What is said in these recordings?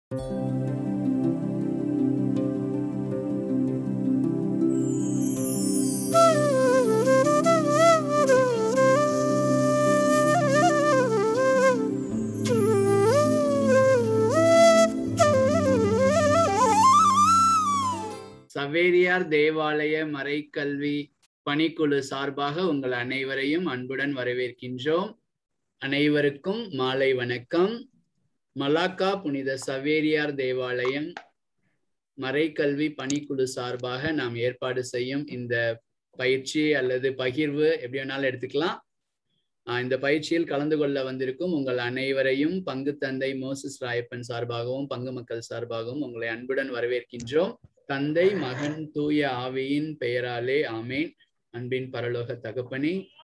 சவேரியார் தேவாலய மறைக்கல்வி பணிக்குழு சார்பாக உங்கள் அனைவரையும் அன்புடன் வரவேற்கின்றோம் அனைவருக்கும் மாலை வணக்கம் மலாக்கா புனித சவேரியார் தேவாலயம் மறைக்கல்வி பணிக்குழு சார்பாக நாம் ஏற்பாடு செய்யும் இந்த பயிற்சி அல்லது பகிர்வு எப்படி வேணாலும் எடுத்துக்கலாம் ஆஹ் இந்த பயிற்சியில் கலந்து கொள்ள வந்திருக்கும் உங்கள் அனைவரையும் பங்கு தந்தை மோசஸ் ராயப்பன் சார்பாகவும் பங்கு மக்கள் சார்பாகவும் உங்களை அன்புடன் வரவேற்கின்றோம் தந்தை மகன் தூய ஆவியின் பெயராலே ஆமேன் அன்பின் பரலோக தகப்பனே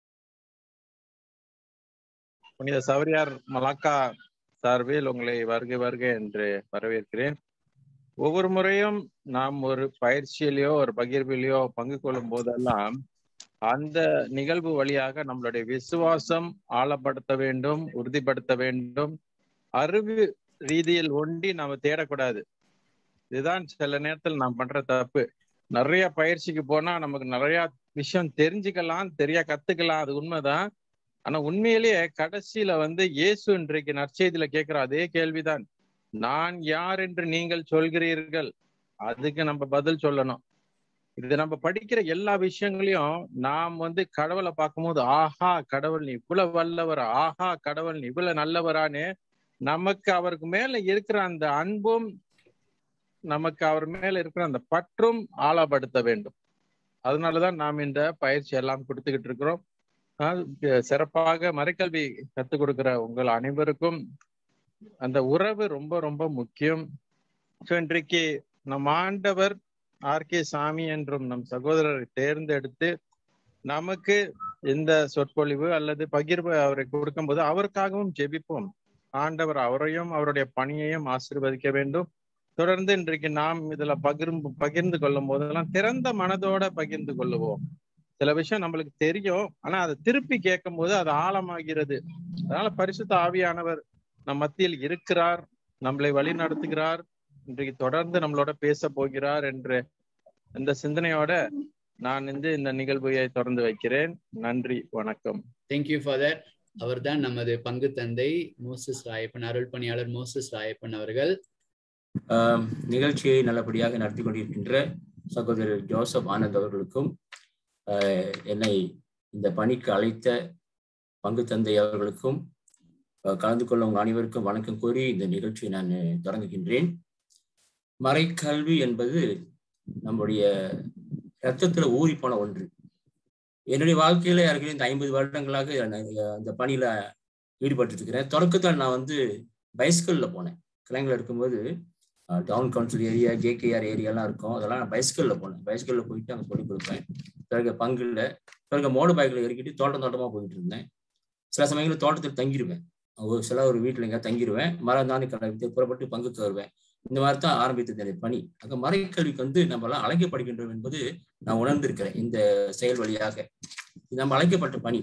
புனித சவரியார் மலாக்கா சார்பில் உங்களை வருக வருக என்று வரவேற்கிறேன் ஒவ்வொரு முறையும் நாம் ஒரு பயிற்சியிலையோ ஒரு பகிர்விலையோ பங்கு கொள்ளும் போதெல்லாம் அந்த நிகழ்வு வழியாக நம்மளுடைய விசுவாசம் ஆழப்படுத்த வேண்டும் உறுதிப்படுத்த வேண்டும் அறிவு ரீதியில் ஒண்டி நம்ம தேடக்கூடாது இதுதான் சில நேரத்தில் நாம் பண்ற தப்பு நிறைய பயிற்சிக்கு போனா நமக்கு நிறைய விஷயம் தெரிஞ்சுக்கலாம் தெரிய கத்துக்கலாம் அது உண்மைதான் ஆனா உண்மையிலேயே கடைசியில வந்து இயேசு இன்றைக்கு நற்செய்தியில கேட்கிற அதே கேள்விதான் நான் யார் என்று நீங்கள் சொல்கிறீர்கள் அதுக்கு நம்ம பதில் சொல்லணும் இது நம்ம படிக்கிற எல்லா விஷயங்களையும் நாம் வந்து கடவுளை பார்க்கும்போது ஆஹா கடவுள் நீ இவ்வளவு வல்லவரா ஆஹா கடவுள் நீ இவ்வளவு நல்லவரான்னு நமக்கு அவருக்கு மேல இருக்கிற அந்த அன்பும் நமக்கு அவர் மேல இருக்கிற அந்த பற்றும் ஆழப்படுத்த வேண்டும் அதனாலதான் நாம் இந்த பயிற்சி எல்லாம் கொடுத்துக்கிட்டு இருக்கிறோம் சிறப்பாக மறைக்கல்வி கத்துக் கொடுக்கிற உங்கள் அனைவருக்கும் அந்த உறவு ரொம்ப ரொம்ப முக்கியம் ஸோ இன்றைக்கு நம் ஆண்டவர் ஆர் கே சாமி என்றும் நம் சகோதரரை தேர்ந்தெடுத்து நமக்கு இந்த சொற்பொழிவு அல்லது பகிர்வு அவரை கொடுக்கும்போது அவருக்காகவும் ஜெபிப்போம் ஆண்டவர் அவரையும் அவருடைய பணியையும் ஆசிர்வதிக்க வேண்டும் தொடர்ந்து இன்றைக்கு நாம் இதுல பகிர்ந்து பகிர்ந்து கொள்ளும் போதெல்லாம் திறந்த மனதோட பகிர்ந்து கொள்ளுவோம் சில விஷயம் நம்மளுக்கு தெரியும் ஆனா அதை திருப்பி கேட்கும் போது அது ஆழமாகிறது அதனால பரிசுத்த ஆவியானவர் நம் மத்தியில் இருக்கிறார் நம்மளை வழி நடத்துகிறார் இன்றைக்கு தொடர்ந்து நம்மளோட பேச போகிறார் என்று இந்த சிந்தனையோட நான் வந்து இந்த நிகழ்வையை தொடர்ந்து வைக்கிறேன் நன்றி வணக்கம் தேங்க்யூ ஃபாதர் அவர் தான் நமது பங்கு தந்தை மோசஸ் ராயப்பன் அருள் பணியாளர் மோசஸ் ராயப்பன் அவர்கள் நிகழ்ச்சியை நல்லபடியாக நடத்தி கொண்டிருக்கின்ற சகோதரர் ஜோசப் ஆனந்த் அவர்களுக்கும் என்னை இந்த பணிக்கு அழைத்த பங்கு தந்தை அவர்களுக்கும் கலந்து கொள்ள உங்கள் அனைவருக்கும் வணக்கம் கூறி இந்த நிகழ்ச்சியை நான் தொடங்குகின்றேன் மறைக்கல்வி என்பது நம்முடைய ரத்தத்துல ஊறி போன ஒன்று என்னுடைய வாழ்க்கையில ஏற்கனவே இந்த ஐம்பது வருடங்களாக இந்த பணியில ஈடுபட்டு இருக்கிறேன் தொடக்கத்தில் நான் வந்து பைஸ்கிள்ல போனேன் கிளைங்கள இருக்கும்போது டவுன் கவுன்சில் ஏரியா ஜேகேஆர் ஏரியாலாம் இருக்கும் அதெல்லாம் நான் பைஸ்கிளில் போனேன் பைஸ்கிளில் போயிட்டு அங்கே சொல்லிக் கொடுப்பேன் பிறகு பங்குல பிறகு மோடு பைக்கில் ஏறிக்கிட்டு தோட்டம் தோட்டமாக போயிட்டு இருந்தேன் சில சமயங்களில் தோட்டத்தில் தங்கிடுவேன் ஒரு சில ஒரு வீட்டில் எங்கேயா தங்கிடுவேன் மரந்தானி கடை புறப்பட்டு பங்குக்கு வருவேன் இந்த மாதிரி தான் ஆரம்பித்தது என்னுடைய பணி அங்கே மறைக்கல்விக்கு வந்து நம்மளாம் அழைக்கப்படுகின்றோம் என்பது நான் உணர்ந்திருக்கிறேன் இந்த செயல் வழியாக நம்ம அழைக்கப்பட்ட பணி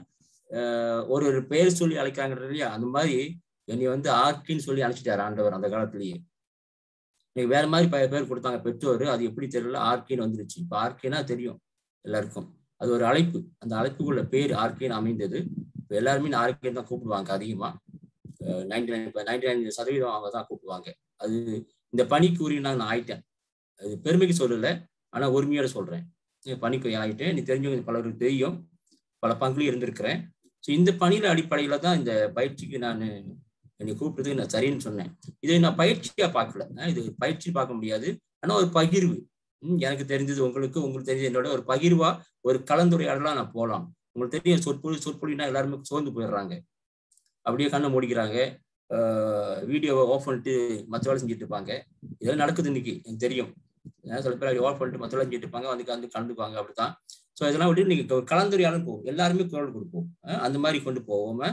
ஒரு ஒரு பெயர் சொல்லி அழைக்கிறாங்க இல்லையா அந்த மாதிரி என்னை வந்து ஆர்கின்னு சொல்லி அழைச்சிட்டாரு ஆண்டவர் அந்த காலத்திலேயே இன்னைக்கு வேற மாதிரி பல பேர் கொடுத்தாங்க பெற்றோர் அது எப்படி தெரியல ஆர்கின்னு வந்துருச்சு இப்போ ஆர்கினா தெரியும் எல்லாருக்கும் அது ஒரு அழைப்பு அந்த அழைப்புக்குள்ள பேர் ஆர்கின்னு அமைந்தது இப்போ எல்லாருமே ஆர்கின்னு தான் கூப்பிடுவாங்க அதிகமா நைன்டி நைன் நைன்டி நைன் சதவீதம் அவங்க தான் கூப்பிடுவாங்க அது இந்த பணிக்கு உரிய நான் ஆயிட்டேன் அது பெருமைக்கு சொல்லல ஆனா உரிமையோட சொல்றேன் பணிக்கு ஆயிட்டேன் நீ தெரிஞ்சவங்க பலருக்கு தெரியும் பல பங்குலையும் இருந்திருக்கிறேன் ஸோ இந்த பணியில அடிப்படையில தான் இந்த பயிற்சிக்கு நான் என்னை கூப்பிட்டதுக்கு நான் சரின்னு சொன்னேன் இதை நான் பயிற்சியா பார்க்கல இது பயிற்சி பார்க்க முடியாது ஆனா ஒரு பகிர்வு எனக்கு தெரிஞ்சது உங்களுக்கு உங்களுக்கு தெரிஞ்சது என்னோட ஒரு பகிர்வா ஒரு கலந்துரையாடலாம் நான் போகலாம் உங்களுக்கு தெரியும் சொற்பொழி சொற்பொழினா எல்லாருமே சோர்ந்து போயிடுறாங்க அப்படியே கண்ணை மூடிக்கிறாங்க வீடியோவை ஆஃப் பண்ணிட்டு மற்ற வேலை செஞ்சுட்டு இருப்பாங்க இதெல்லாம் நடக்குது இன்னைக்கு எனக்கு தெரியும் சில பேர் ஆஃப் பண்ணிட்டு மற்ற வேலை செஞ்சுட்டு இருப்பாங்க வந்து வந்து கலந்துப்பாங்க அப்படித்தான் ஸோ இதெல்லாம் விட்டு நீங்க கலந்துரையாடலும் போகும் எல்லாருமே குரல் கொடுப்போம் அந்த மாதிரி கொண்டு போவோம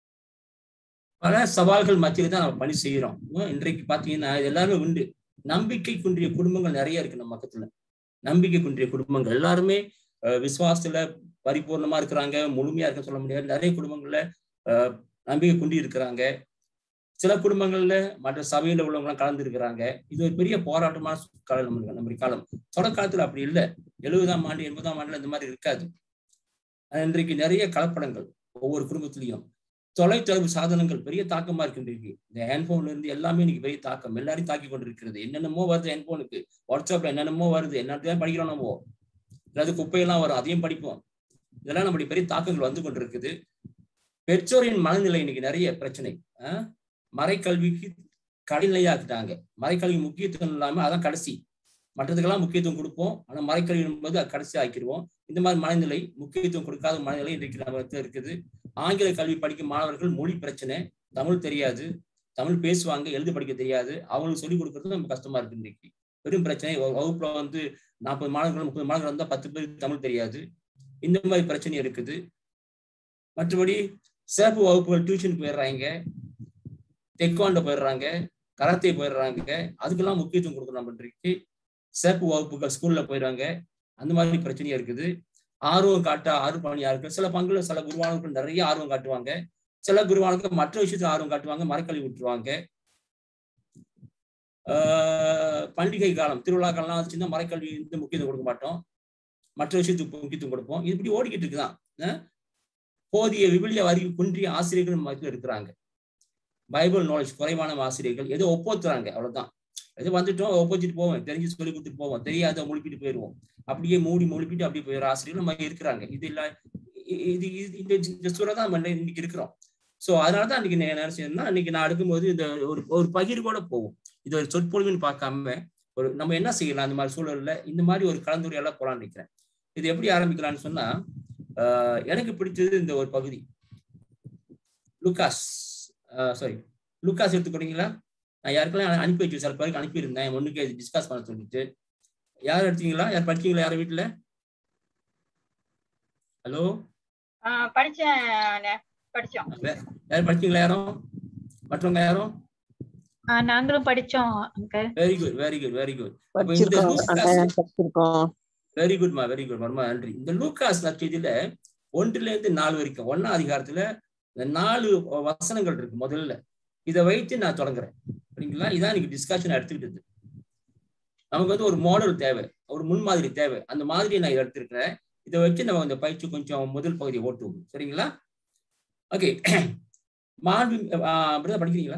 பல சவால்கள் மத்தியில் தான் நம்ம பணி செய்யறோம் இன்றைக்கு பாத்தீங்கன்னா இது எல்லாருமே உண்டு நம்பிக்கை குன்றிய குடும்பங்கள் நிறைய இருக்கு நம்ம பக்கத்துல நம்பிக்கை குன்றிய குடும்பங்கள் எல்லாருமே விசுவாசத்துல பரிபூர்ணமா இருக்கிறாங்க முழுமையா இருக்குன்னு சொல்ல முடியாது நிறைய குடும்பங்கள்ல நம்பிக்கை குண்டி இருக்கிறாங்க சில குடும்பங்கள்ல மற்ற சபையில உள்ளவங்க கலந்து இருக்கிறாங்க இது ஒரு பெரிய போராட்டமான காலம் நம்ம நம்ம காலம் தொடக்க காலத்துல அப்படி இல்லை எழுபதாம் ஆண்டு எண்பதாம் ஆண்டுல இந்த மாதிரி இருக்காது இன்றைக்கு நிறைய கலப்படங்கள் ஒவ்வொரு குடும்பத்திலையும் தொலைத்தொடர்பு சாதனங்கள் பெரிய தாக்கமா இருக்கு இன்றைக்கு இந்த ஹேண்ட்போன்ல இருந்து எல்லாமே இன்னைக்கு பெரிய தாக்கம் எல்லாரையும் தாக்கி கொண்டிருக்கிறது என்னென்னமோ வருது ஹேண்ட்போனுக்கு வாட்ஸ்அப்ல என்னென்னமோ வருது என்னத்தையும் படிக்கிறோம் நம்ம இல்லாத குப்பையெல்லாம் வரும் அதையும் படிப்போம் இதெல்லாம் நம்முடைய பெரிய தாக்கங்கள் வந்து கொண்டிருக்குது பெற்றோரின் மனநிலை இன்னைக்கு நிறைய பிரச்சனை ஆஹ் மறைக்கல்விக்கு கடைநிலையாக்கிட்டாங்க மறைக்கல்வி முக்கியத்துவம் இல்லாம அதான் கடைசி மற்றதுக்கெல்லாம் முக்கியத்துவம் கொடுப்போம் ஆனா மறைக்கல்வி என்பது அது கடைசி ஆக்கிடுவோம் இந்த மாதிரி மனநிலை முக்கியத்துவம் கொடுக்காத மனநிலை இன்றைக்கு நம்ம இருக்குது ஆங்கில கல்வி படிக்கும் மாணவர்கள் மொழி பிரச்சனை தமிழ் தெரியாது தமிழ் பேசுவாங்க எழுத படிக்க தெரியாது அவங்களுக்கு சொல்லிக் கொடுக்கறது நம்ம கஷ்டமா இருக்கு இன்னைக்கு பெரும் பிரச்சனை வகுப்புல வந்து நாற்பது மாணவர்கள் முப்பது மாணவர்கள் வந்தா பத்து பேருக்கு தமிழ் தெரியாது இந்த மாதிரி பிரச்சனை இருக்குது மற்றபடி சிறப்பு வகுப்புகள் டியூஷன் போயிடுறாங்க தெக்குவாண்ட போயிடுறாங்க கராத்தே போயிடுறாங்க அதுக்கெல்லாம் முக்கியத்துவம் கொடுக்கணும் இன்றைக்கு சிறப்பு வகுப்புகள் ஸ்கூல்ல போயிடுறாங்க அந்த மாதிரி பிரச்சனையா இருக்குது ஆர்வம் காட்ட ஆர்வம் பண்ணியா இருக்கு சில பங்குல சில குருவானவர்கள் நிறைய ஆர்வம் காட்டுவாங்க சில குருவானவர்கள் மற்ற விஷயத்துல ஆர்வம் காட்டுவாங்க மரக்கல்வி விட்டுருவாங்க ஆஹ் பண்டிகை காலம் திருவிழா காலம் வந்துச்சுன்னா மரக்கல்வி வந்து முக்கியத்துவம் கொடுக்க மாட்டோம் மற்ற விஷயத்துக்கு முக்கியத்துவம் கொடுப்போம் இது இப்படி ஓடிக்கிட்டு இருக்குதான் போதிய விபிலிய வரி குன்றிய ஆசிரியர்கள் மத்தியில் இருக்கிறாங்க பைபிள் நாலேஜ் குறைவான ஆசிரியர்கள் ஏதோ ஒப்போத்துறாங்க அவ்வளவுதான் ஏதோ வந்துட்டோம் ஒப்போச்சிட்டு போவோம் தெரிஞ்சு சொல்லி கொடுத்துட்டு போவோம் தெரியாத முழுப்பிட்டு போயிடுவோம் அப்படியே மூடி முழுப்பிட்டு அப்படியே போயிடுற ஆசிரியர்கள் நம்ம இருக்கிறாங்க இது இல்ல இது இந்த இந்த சூழல் தான் நம்ம இன்னைக்கு இருக்கிறோம் ஸோ அதனாலதான் அன்னைக்கு நான் என்ன செய்யணும்னா அன்னைக்கு நான் அடுக்கும்போது இந்த ஒரு ஒரு பகிர்வோட போவோம் இது ஒரு சொற்பொழிவுன்னு பார்க்காம ஒரு நம்ம என்ன செய்யலாம் அந்த மாதிரி சூழல்ல இந்த மாதிரி ஒரு கலந்துரையெல்லாம் போலான்னு நினைக்கிறேன் இது எப்படி ஆரம்பிக்கலாம்னு சொன்னா எனக்கு பிடிச்சது இந்த ஒரு பகுதி லுக்காஸ் சாரி லுக்காஸ் எடுத்துக்கிட்டீங்களா நான் யாருக்கெல்லாம் அனுப்பி வச்சு சில பேருக்கு அனுப்பியிருந்தேன் ஒண்ணுக்கு டிஸ்கஸ் பண்ண சொல்லிட்டு யார் எடுத்தீங்களா யார் படிச்சீங்களா யார் வீட்டுல ஹலோ படிச்சேன் படிச்சோம் யார் படிச்சீங்களா யாரும் மற்றவங்க யாரும் நாங்களும் படிச்சோம் uncle very good very good very good very குட்மா வெரி குட் ரொம்ப நன்றி இந்த லூக்காஸ் நற்செய்தியில ஒன்றுல இருந்து நாலு வரைக்கும் ஒன்னாம் அதிகாரத்துல இந்த நாலு வசனங்கள் இருக்கு முதல்ல இதை வைத்து நான் தொடங்குறேன் சரிங்களா இதான் இன்னைக்கு டிஸ்கஷன் எடுத்துக்கிட்டது நமக்கு வந்து ஒரு மாடல் தேவை ஒரு முன்மாதிரி தேவை அந்த மாதிரி நான் இதை எடுத்திருக்கிறேன் இதை வச்சு நம்ம இந்த பயிற்சி கொஞ்சம் முதல் பகுதியை ஓட்டுவோம் சரிங்களா ஓகே மாண்பு படிக்கிறீங்களா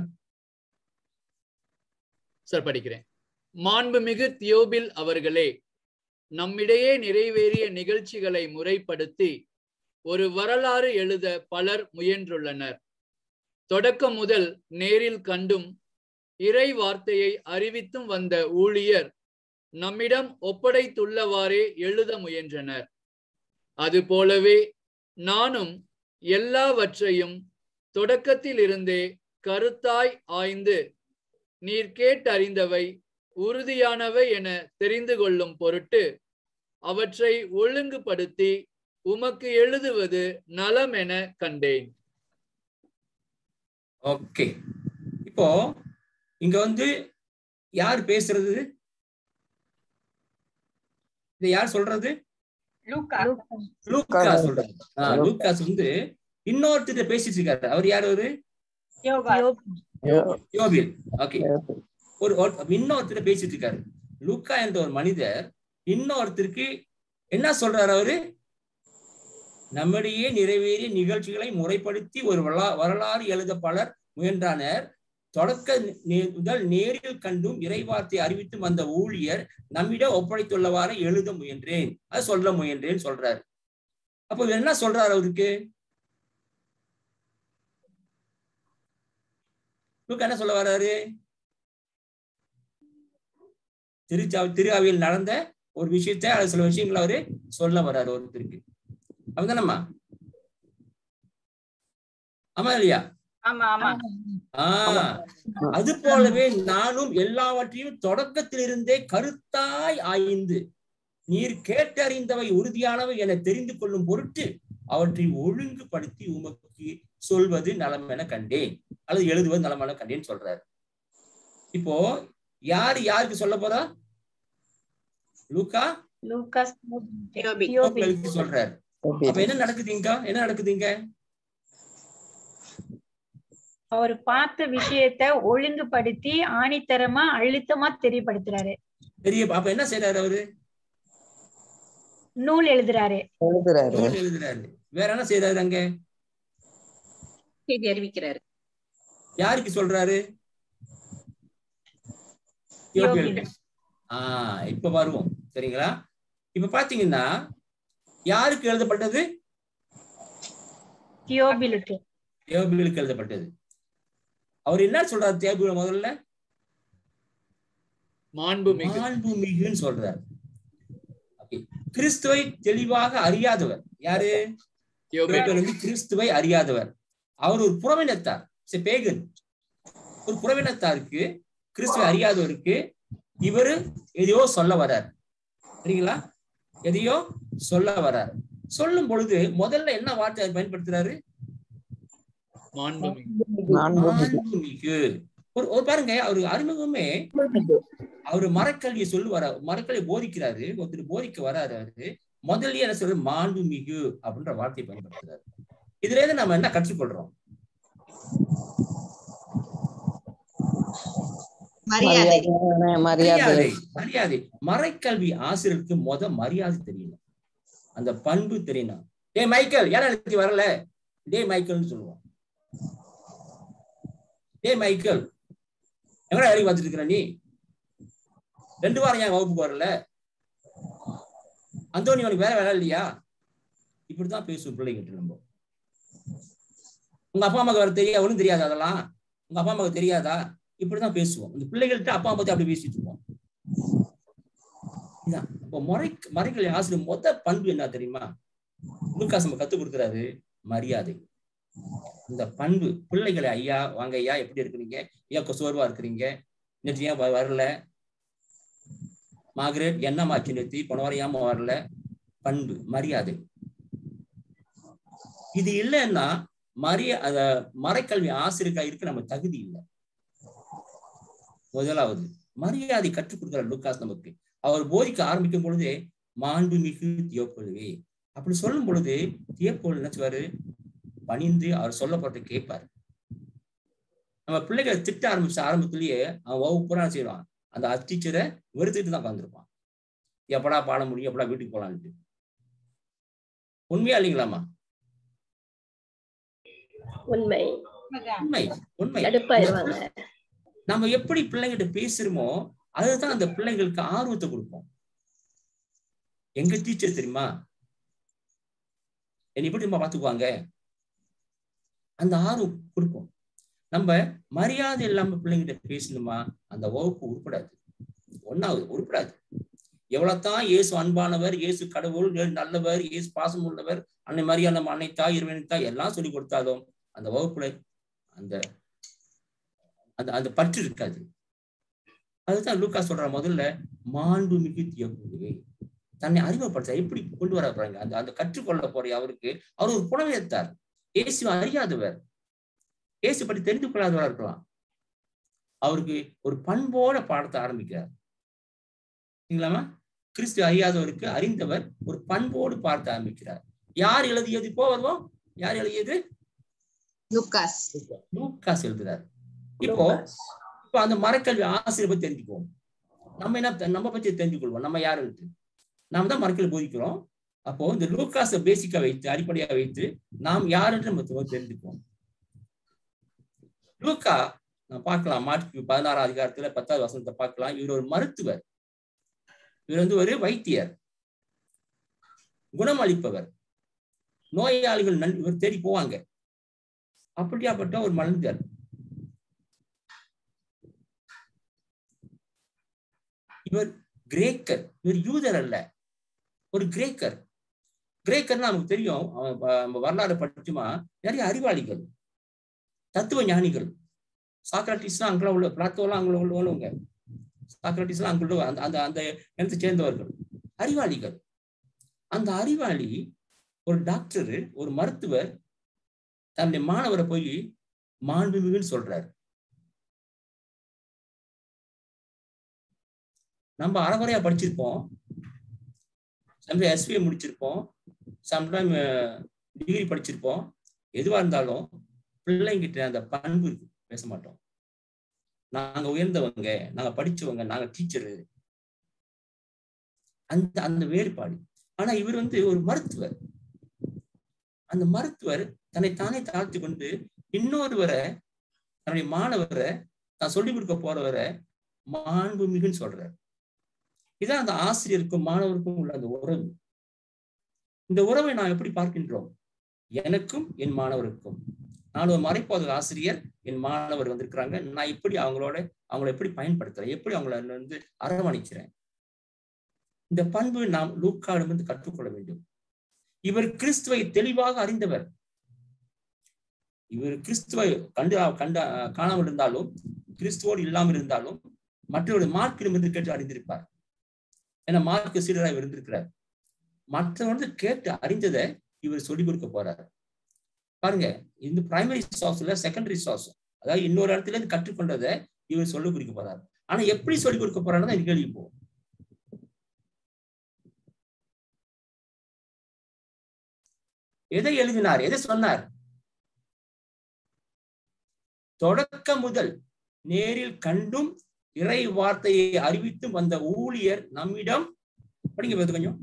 சார் படிக்கிறேன் மாண்புமிகு தியோபில் அவர்களே நம்மிடையே நிறைவேறிய நிகழ்ச்சிகளை முறைப்படுத்தி ஒரு வரலாறு எழுத பலர் முயன்றுள்ளனர் தொடக்கம் முதல் நேரில் கண்டும் இறை வார்த்தையை அறிவித்தும் வந்த ஊழியர் நம்மிடம் ஒப்படைத்துள்ளவாறே எழுத முயன்றனர் அதுபோலவே நானும் எல்லாவற்றையும் தொடக்கத்தில் இருந்தே கருத்தாய் ஆய்ந்து நீர் கேட்டறிந்தவை உறுதியானவை என தெரிந்து கொள்ளும் பொருட்டு அவற்றை ஒழுங்குபடுத்தி உமக்கு எழுதுவது நலம் என கண்டேன் ஓகே இப்போ இங்க வந்து யார் பேசுறது இதை யார் சொல்றது லூக்கா சொல்றது லூக்காஸ் வந்து இன்னொருத்தர் பேசிட்டு இருக்காரு அவர் யார் அவரு யோபில் ஓகே ஒரு இன்னொருத்தர் பேசிட்டு இருக்காரு லூக்கா என்ற ஒரு மனிதர் இன்னொருத்தருக்கு என்ன சொல்றாரு அவரு நம்மிடையே நிறைவேறிய நிகழ்ச்சிகளை முறைப்படுத்தி ஒரு வரலாறு எழுத பலர் முயன்றனர் தொடக்க முதல் நேரில் கண்டும் இறைவார்த்தை அறிவித்தும் வந்த ஊழியர் நம்மிடம் ஒப்படைத்துள்ளவாறு எழுத முயன்றேன் அது சொல்ல முயன்றேன் சொல்றாரு அப்போ என்ன சொல்றாரு அவருக்கு என்ன சொல்ல வர்றாரு திருச்சா திருவாவியில் நடந்த ஒரு விஷயத்த அது சில விஷயங்களை அவரு சொல்ல வர்றாரு ஒருத்தருக்கு அப்படிதானம்மா ஆமா இல்லையா ஆஹ் அது போலவே நானும் எல்லாவற்றையும் தொடக்கத்திலிருந்தே கருத்தாய் ஆய்ந்து நீர் கேட்டறிந்தவை உறுதியானவை என தெரிந்து கொள்ளும் பொருட்டு அவற்றை ஒழுங்குபடுத்தி உமக்கு சொல்வது நலம் என கண்டேன் அல்லது எழுதுவது நலம் என கண்டேன்னு சொல்றாரு இப்போ யாரு யாருக்கு சொல்ல போறா லூக்கா சொல்றாரு அப்ப என்ன நடக்குதுங்க என்ன நடக்குதுங்க அவர் பார்த்த விஷயத்த ஒழுங்குபடுத்தி ஆணித்தரமா அழுத்தமா தெரியப்படுத்துறாரு பெரிய அப்ப என்ன செய்யறாரு அவரு நூல் எழுதுறாரு எழுதுறாரு நூல் எழுதுறாரு வேற என்ன செய்யறாரு அங்க செய்தி அறிவிக்கிறாரு யாருக்கு சொல்றாரு யோகில. ஆஹ் இப்ப வருவோம் சரிங்களா இப்ப பாத்தீங்கன்னா யாருக்கு எழுதப்பட்டது தியோபிலுக்கு தேவபிலுக்கு எழுதப்பட்டது அவர் என்ன சொல்றாரு தேவபில முதல்ல மாண்புமிகு மாண்புமிகுன்னு சொல்றாரு Okay. கிறிஸ்துவை தெளிவாக அறியாதவர் யாரு தியோபி பேதுரு வந்து கிறிஸ்துவை அறியாதவர் அவர் ஒரு புறவினத்தார் பேகன் ஒரு புறவினத்தாருக்கு கிறிஸ்துவை அறியாதவருக்கு இவரு எதையோ சொல்ல வரார் சரிங்களா எதையோ சொல்ல வரார் சொல்லும் பொழுது முதல்ல என்ன வார்த்தை அவர் பயன்படுத்துறாரு மாண்புமிகு மாண்புமிகு. மாண்புமிகு ஒரு ஒரு பாருங்க அவரு அறிமுகமே அவரு மரக்கல்வியை சொல்லுவாரு மரக்கல்வியை போதிக்கிறாரு ஒருத்தர் போதிக்க வராரு அவரு முதல்லயே என்ன சொல்றாரு மாண்புமிகு அப்படின்ற வார்த்தையை பயன்படுத்துறாரு இதுல இருந்து நம்ம என்ன கற்றுக்கொள்றோம் மரியாதை மரியாதை மரியாதை மரியாதை மரியாதை மறைக்கல்வி ஆசிரியருக்கு முத மரியாதை தெரியணும் அந்த பண்பு தெரியணும் டேய் மைக்கேல் ஏன் எனக்கு வரல டேய் மைக்கேல்னு சொல்லுவோம் டேய் மைக்கேல் எங்கடா வேலைக்கு பார்த்துட்டு இருக்கிற நீ ரெண்டு வாரம் ஏன் வகுப்புக்கு வரல அந்தோனி உனக்கு வேற வேலை இல்லையா இப்படித்தான் பேசுவோம் பிள்ளைங்கிட்ட நம்ம உங்க அப்பா அம்மாக்கு வர தெரியா ஒண்ணும் தெரியாது அதெல்லாம் உங்க அப்பா அம்மாவுக்கு தெரியாதா இப்படிதான் பேசுவோம் இந்த பிள்ளைகள்கிட்ட அப்பா அம்மா பத்தி அப்படி பேசிட்டு இருப்போம் இதான் இப்போ முறை மறைகளை ஆசிரியர் மொத பண்பு என்ன தெரியுமா லூக்காஸ் நம்ம கத்துக் கொடுக்குறாரு மரியாதை இந்த பண்பு பிள்ளைகளை ஐயா வாங்க ஐயா எப்படி இருக்கிறீங்க ஏன் சோர்வா இருக்கிறீங்க நேற்று ஏன் வ- வரல மார்கரெட் என்னமாச்சு நேத்தி போன வாரம் ஏமா வரல பண்பு மரியாதை இது இல்லைன்னா மரிய அத மறைக்கல்வி ஆசிரியர்களா இருக்க நம்ம தகுதி இல்லை முதலாவது மரியாதை கற்றுக் கொடுக்கிறார் லூக்காஸ் நமக்கு அவர் போதிக்க ஆரம்பிக்கும் பொழுதே மாண்புமிகு தியோப்பொழுவே அப்படி சொல்லும் பொழுது தியோப்பொழு நினைச்சுவாரு பணிந்து அவர் சொல்லப்படுறத கேட்பாரு நம்ம பிள்ளைகளை திட்ட ஆரம்பிச்ச ஆரம்பத்திலேயே அவன் வகுப்பு பூரா என்ன செய்வான் அந்த டீச்சரை வெறுத்துட்டு தான் உட்காந்துருப்பான் எப்படா பாட முடியும் எப்படா வீட்டுக்கு போலான்ட்டு உண்மையா இல்லைங்களாமா உண்மை உண்மை உண்மை கடுப்பாயிருவாங்க நம்ம எப்படி பிள்ளைங்கிட்ட பேசுறோமோ அதுதான் அந்த பிள்ளைங்களுக்கு ஆர்வத்தை கொடுப்போம் எங்க டீச்சர் தெரியுமா என்னை எப்படி நம்ம பாத்துக்குவாங்க அந்த ஆர்வம் கொடுப்போம் நம்ம மரியாதை இல்லாம பிள்ளைங்கிட்ட பேசணுமா அந்த வகுப்பு உருப்படாது ஒன்னாவது உருப்படாது எவ்வளவுதான் இயேசு அன்பானவர் இயேசு கடவுள் இயேசு நல்லவர் இயேசு பாசம் உள்ளவர் அன்னை மரியாதை நம்ம அன்னை தாய் இறைவனை தாய் எல்லாம் சொல்லி கொடுத்தாலும் அந்த வகுப்புல அந்த அந்த அந்த பற்று இருக்காது அதுதான் லூக்கா சொல்ற முதல்ல மாண்புமிகு தியோகுருவே தன்னை அறிமுகப்படுத்த எப்படி கொண்டு வர போறாங்க அந்த அந்த கற்றுக்கொள்ள போற அவருக்கு அவர் ஒரு புலமையத்தார் இயேசு அறியாதவர் இயேசு பற்றி தெரிந்து கொள்ளாதவரா இருக்கலாம் அவருக்கு ஒரு பண்போட பாடத்தை ஆரம்பிக்கிறார் சரிங்களாமா கிறிஸ்து அறியாதவருக்கு அறிந்தவர் ஒரு பண்போடு பார்த்து ஆரம்பிக்கிறார் யார் எழுதியது இப்போ வருவோம் யார் எழுதியது லூக்காஸ் லூக்காஸ் எழுதுறார் இப்போ இப்போ அந்த மரக்கல்வி ஆசிரியர் பத்தி தெரிஞ்சுக்குவோம் நம்ம என்ன நம்ம பத்தி தெரிஞ்சுக்கொள்வோம் நம்ம யாருன்ட்டு நாம தான் மரக்கல்வி போதிக்கிறோம் அப்போ இந்த லூக்காஸை பேசிக்கா வைத்து அடிப்படையா வைத்து நாம் யாருன்னு நம்ம தெ- தெரிஞ்சுக்குவோம் லூக்கா நான் பார்க்கலாம் மார்க்கு பதினாறாம் அதிகாரத்துல பத்தாவது வசனத்தை பார்க்கலாம் இவர் ஒரு மருத்துவர் இவர் வந்து ஒரு வைத்தியர் குணமளிப்பவர் நோயாளிகள் நன் இவர் தேடி போவாங்க அப்படியாப்பட்ட ஒரு மனிதர் இவர் கிரேக்கர் இவர் யூதர் அல்ல ஒரு கிரேக்கர் கிரேக்கர்னா நமக்கு தெரியும் அவன் ப- நம்ம வரலாறு படிச்சுமா நிறைய அறிவாளிகள் தத்துவ ஞானிகள் சாக்ராட்டிஸ்லாம் அங்கே உள்ள பிளாத்தோலாம் அங்கே உள்ள உள்ளவங்க சாக்ராட்டிஸ்லாம் அங்கே உள்ள அந்த அந்த அந்த இனத்தை சேர்ந்தவர்கள் அறிவாளிகள் அந்த அறிவாளி ஒரு டாக்டர் ஒரு மருத்துவர் தன்னுடைய மாணவரை போய் மாண்புமிகுன்னு சொல்றாரு நம்ம அறகுறையா படிச்சிருப்போம் சம்டைம் எஸ்பிஐ முடிச்சிருப்போம் சம்டைம் டிகிரி படிச்சிருப்போம் எதுவா இருந்தாலும் பிள்ளைங்கிட்ட அந்த பண்பு இருக்கு பேச மாட்டோம் நாங்க உயர்ந்தவங்க நாங்க படிச்சவங்க நாங்க டீச்சரு அந்த அந்த வேறுபாடு ஆனா இவர் வந்து ஒரு மருத்துவர் அந்த மருத்துவர் தன்னை தானே தாழ்த்தி கொண்டு இன்னொருவரை தன்னுடைய மாணவரை தான் சொல்லிக் கொடுக்க போறவரை மாண்பு மிகுன்னு சொல்றார் இதான் அந்த ஆசிரியருக்கும் மாணவருக்கும் உள்ள அந்த உறவு இந்த உறவை நாம் எப்படி பார்க்கின்றோம் எனக்கும் என் மாணவருக்கும் நான் ஒரு மறைப்பாத ஆசிரியர் என் மாணவர் வந்திருக்கிறாங்க நான் எப்படி அவங்களோட அவங்கள எப்படி பயன்படுத்துறேன் எப்படி அவங்கள வந்து அரவணைக்கிறேன் இந்த பண்பு நாம் லூக்காவிடமிருந்து கற்றுக்கொள்ள வேண்டும் இவர் கிறிஸ்துவை தெளிவாக அறிந்தவர் இவர் கிறிஸ்துவை கண்டு கண்ட காணாமல் இருந்தாலும் கிறிஸ்துவோடு இல்லாமல் இருந்தாலும் மற்றவருடைய மார்க்கிடமிருந்து கேட்டு அறிந்திருப்பார் ஏன்னா மார்க்கு சீடராக இருந்திருக்கிறார் மற்றவங்க கேட்டு அறிந்ததை இவர் சொல்லிக் கொடுக்க போறார் பாருங்க இந்த பிரைமரி சாஸ்ல செகண்டரி சாஸ் அதாவது இன்னொரு இடத்துல இருந்து கற்றுக்கொண்டதை இவர் சொல்லிக் கொடுக்க போறார் ஆனா எப்படி சொல்லிக் கொடுக்க போறாருன்னு எனக்கு கேள்வி போகும் எதை எழுதினார் எதை சொன்னார் தொடக்க முதல் நேரில் கண்டும் இறை வார்த்தையை அறிவித்தும் வந்த ஊழியர் நம்மிடம் படிங்க பார்த்து கொஞ்சம்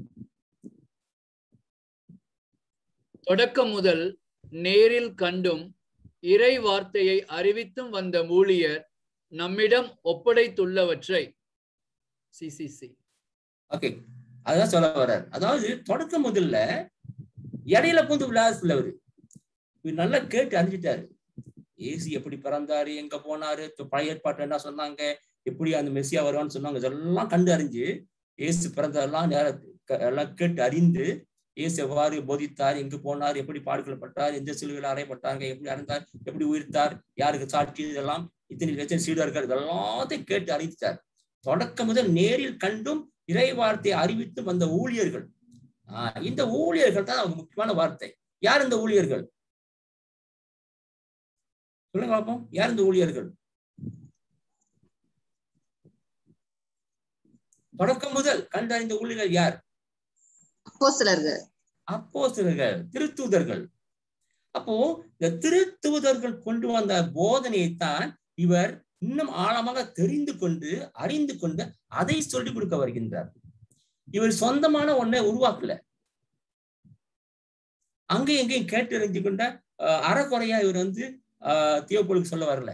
தொடக்கம் முதல் நேரில் கண்டும் இறை வார்த்தையை அறிவித்தும் வந்த ஊழியர் நம்மிடம் ஒப்படைத்துள்ளவற்றை சிசிசி ஓகே அதான் சொல்ல வர்றார் அதாவது தொடக்க முதல்ல இடையில பூந்து விளையாடுல அவரு இவர் நல்லா கேட்டு அறிஞ்சிட்டாரு ஏசி எப்படி பிறந்தாரு எங்க போனாரு பழைய ஏற்பாட்டு என்ன சொன்னாங்க எப்படி அந்த மெஸ்ஸியா வருவான்னு சொன்னாங்க இதெல்லாம் கண்டு அறிஞ்சு ஏசு பிறந்ததெல்லாம் நேர எல்லாம் கேட்டு அறிந்து ஏசு எவ்வாறு போதித்தார் எங்கு போனார் எப்படி பாடுகள்பட்டார் எந்த சிலுவையில் அறையப்பட்டாங்க எப்படி அறிந்தார் எப்படி உயிர்த்தார் யாருக்கு சாட்சி இதெல்லாம் இத்தனை லட்சம் சீடர்கள் இதெல்லாத்தையும் கேட்டு அறிவித்தார் தொடக்க முதல் நேரில் கண்டும் இறை வார்த்தையை அறிவித்து வந்த ஊழியர்கள் ஆஹ் இந்த ஊழியர்கள் தான் அவங்க முக்கியமான வார்த்தை யார் இந்த ஊழியர்கள் சொல்லுங்க பார்ப்போம் யார் இந்த ஊழியர்கள் தொடக்கம் முதல் கண்டறிந்த ஊழியர்கள் யார் அப்போஸ்தலர்கள் அப்போஸ்தலர்கள் திருத்தூதர்கள் அப்போ இந்த திருத்தூதர்கள் கொண்டு வந்த போதனையைத்தான் இவர் இன்னும் ஆழமாக தெரிந்து கொண்டு அறிந்து கொண்டு அதை சொல்லிக் கொடுக்க வருகின்றார் இவர் சொந்தமான ஒன்றை உருவாக்கல அங்கேயும் எங்கேயும் கேட்டு அறிஞ்சு கொண்ட அறக்குறையா இவர் வந்து ஆஹ் தியோபோலுக்கு சொல்ல வரல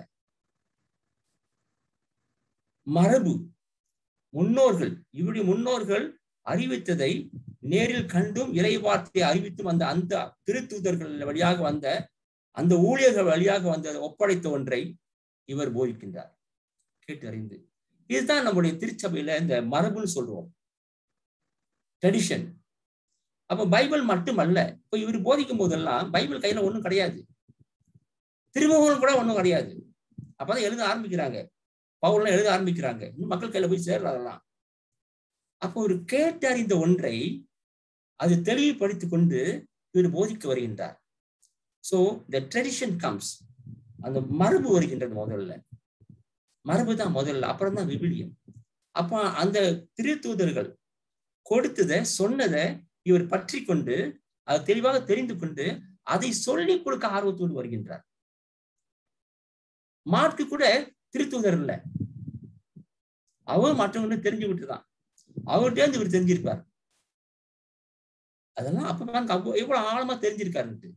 மரபு முன்னோர்கள் இவருடைய முன்னோர்கள் அறிவித்ததை நேரில் கண்டும் இறை வார்த்தையை அறிவித்தும் அந்த அந்த திருத்தூதர்கள் வழியாக வந்த அந்த ஊழியர்கள் வழியாக வந்த ஒப்படைத்த ஒன்றை இவர் போதிக்கின்றார் கேட்டு அறிந்து இதுதான் நம்முடைய திருச்சபையில இந்த மரபுன்னு சொல்லுவோம் ட்ரெடிஷன் அப்ப பைபிள் மட்டுமல்ல இப்ப இவர் போதிக்கும் போதெல்லாம் பைபிள் கையில ஒண்ணும் கிடையாது திருமுகம் கூட ஒண்ணும் கிடையாது அப்பதான் எழுத ஆரம்பிக்கிறாங்க பவுல்லாம் எழுத ஆரம்பிக்கிறாங்க இன்னும் மக்கள் கையில போய் சேர்ற அதெல்லாம் அப்போ ஒரு கேட்டறிந்த ஒன்றை அது தெளிவுபடுத்திக் கொண்டு இவர் போதிக்க வருகின்றார் சோ த ட்ரெடிஷன் கம்ஸ் அந்த மரபு வருகின்றது முதல்ல மரபு தான் முதல்ல அப்புறம் தான் விபிலியம் அப்ப அந்த திருத்தூதர்கள் கொடுத்ததை சொன்னதை இவர் பற்றி கொண்டு அதை தெளிவாக தெரிந்து கொண்டு அதை சொல்லிக் கொடுக்க ஆர்வத்தோடு வருகின்றார் மார்க்கு கூட திருத்தூதர் இல்ல அவர் மற்றவங்க தெரிஞ்சுக்கிட்டு தான் அவர்கிட்ட இருந்து இவர் தெரிஞ்சிருப்பார் அதெல்லாம் அப்ப பாருங்க அவ்வளவு எவ்வளவு ஆழமா தெரிஞ்சிருக்காருன்ட்டு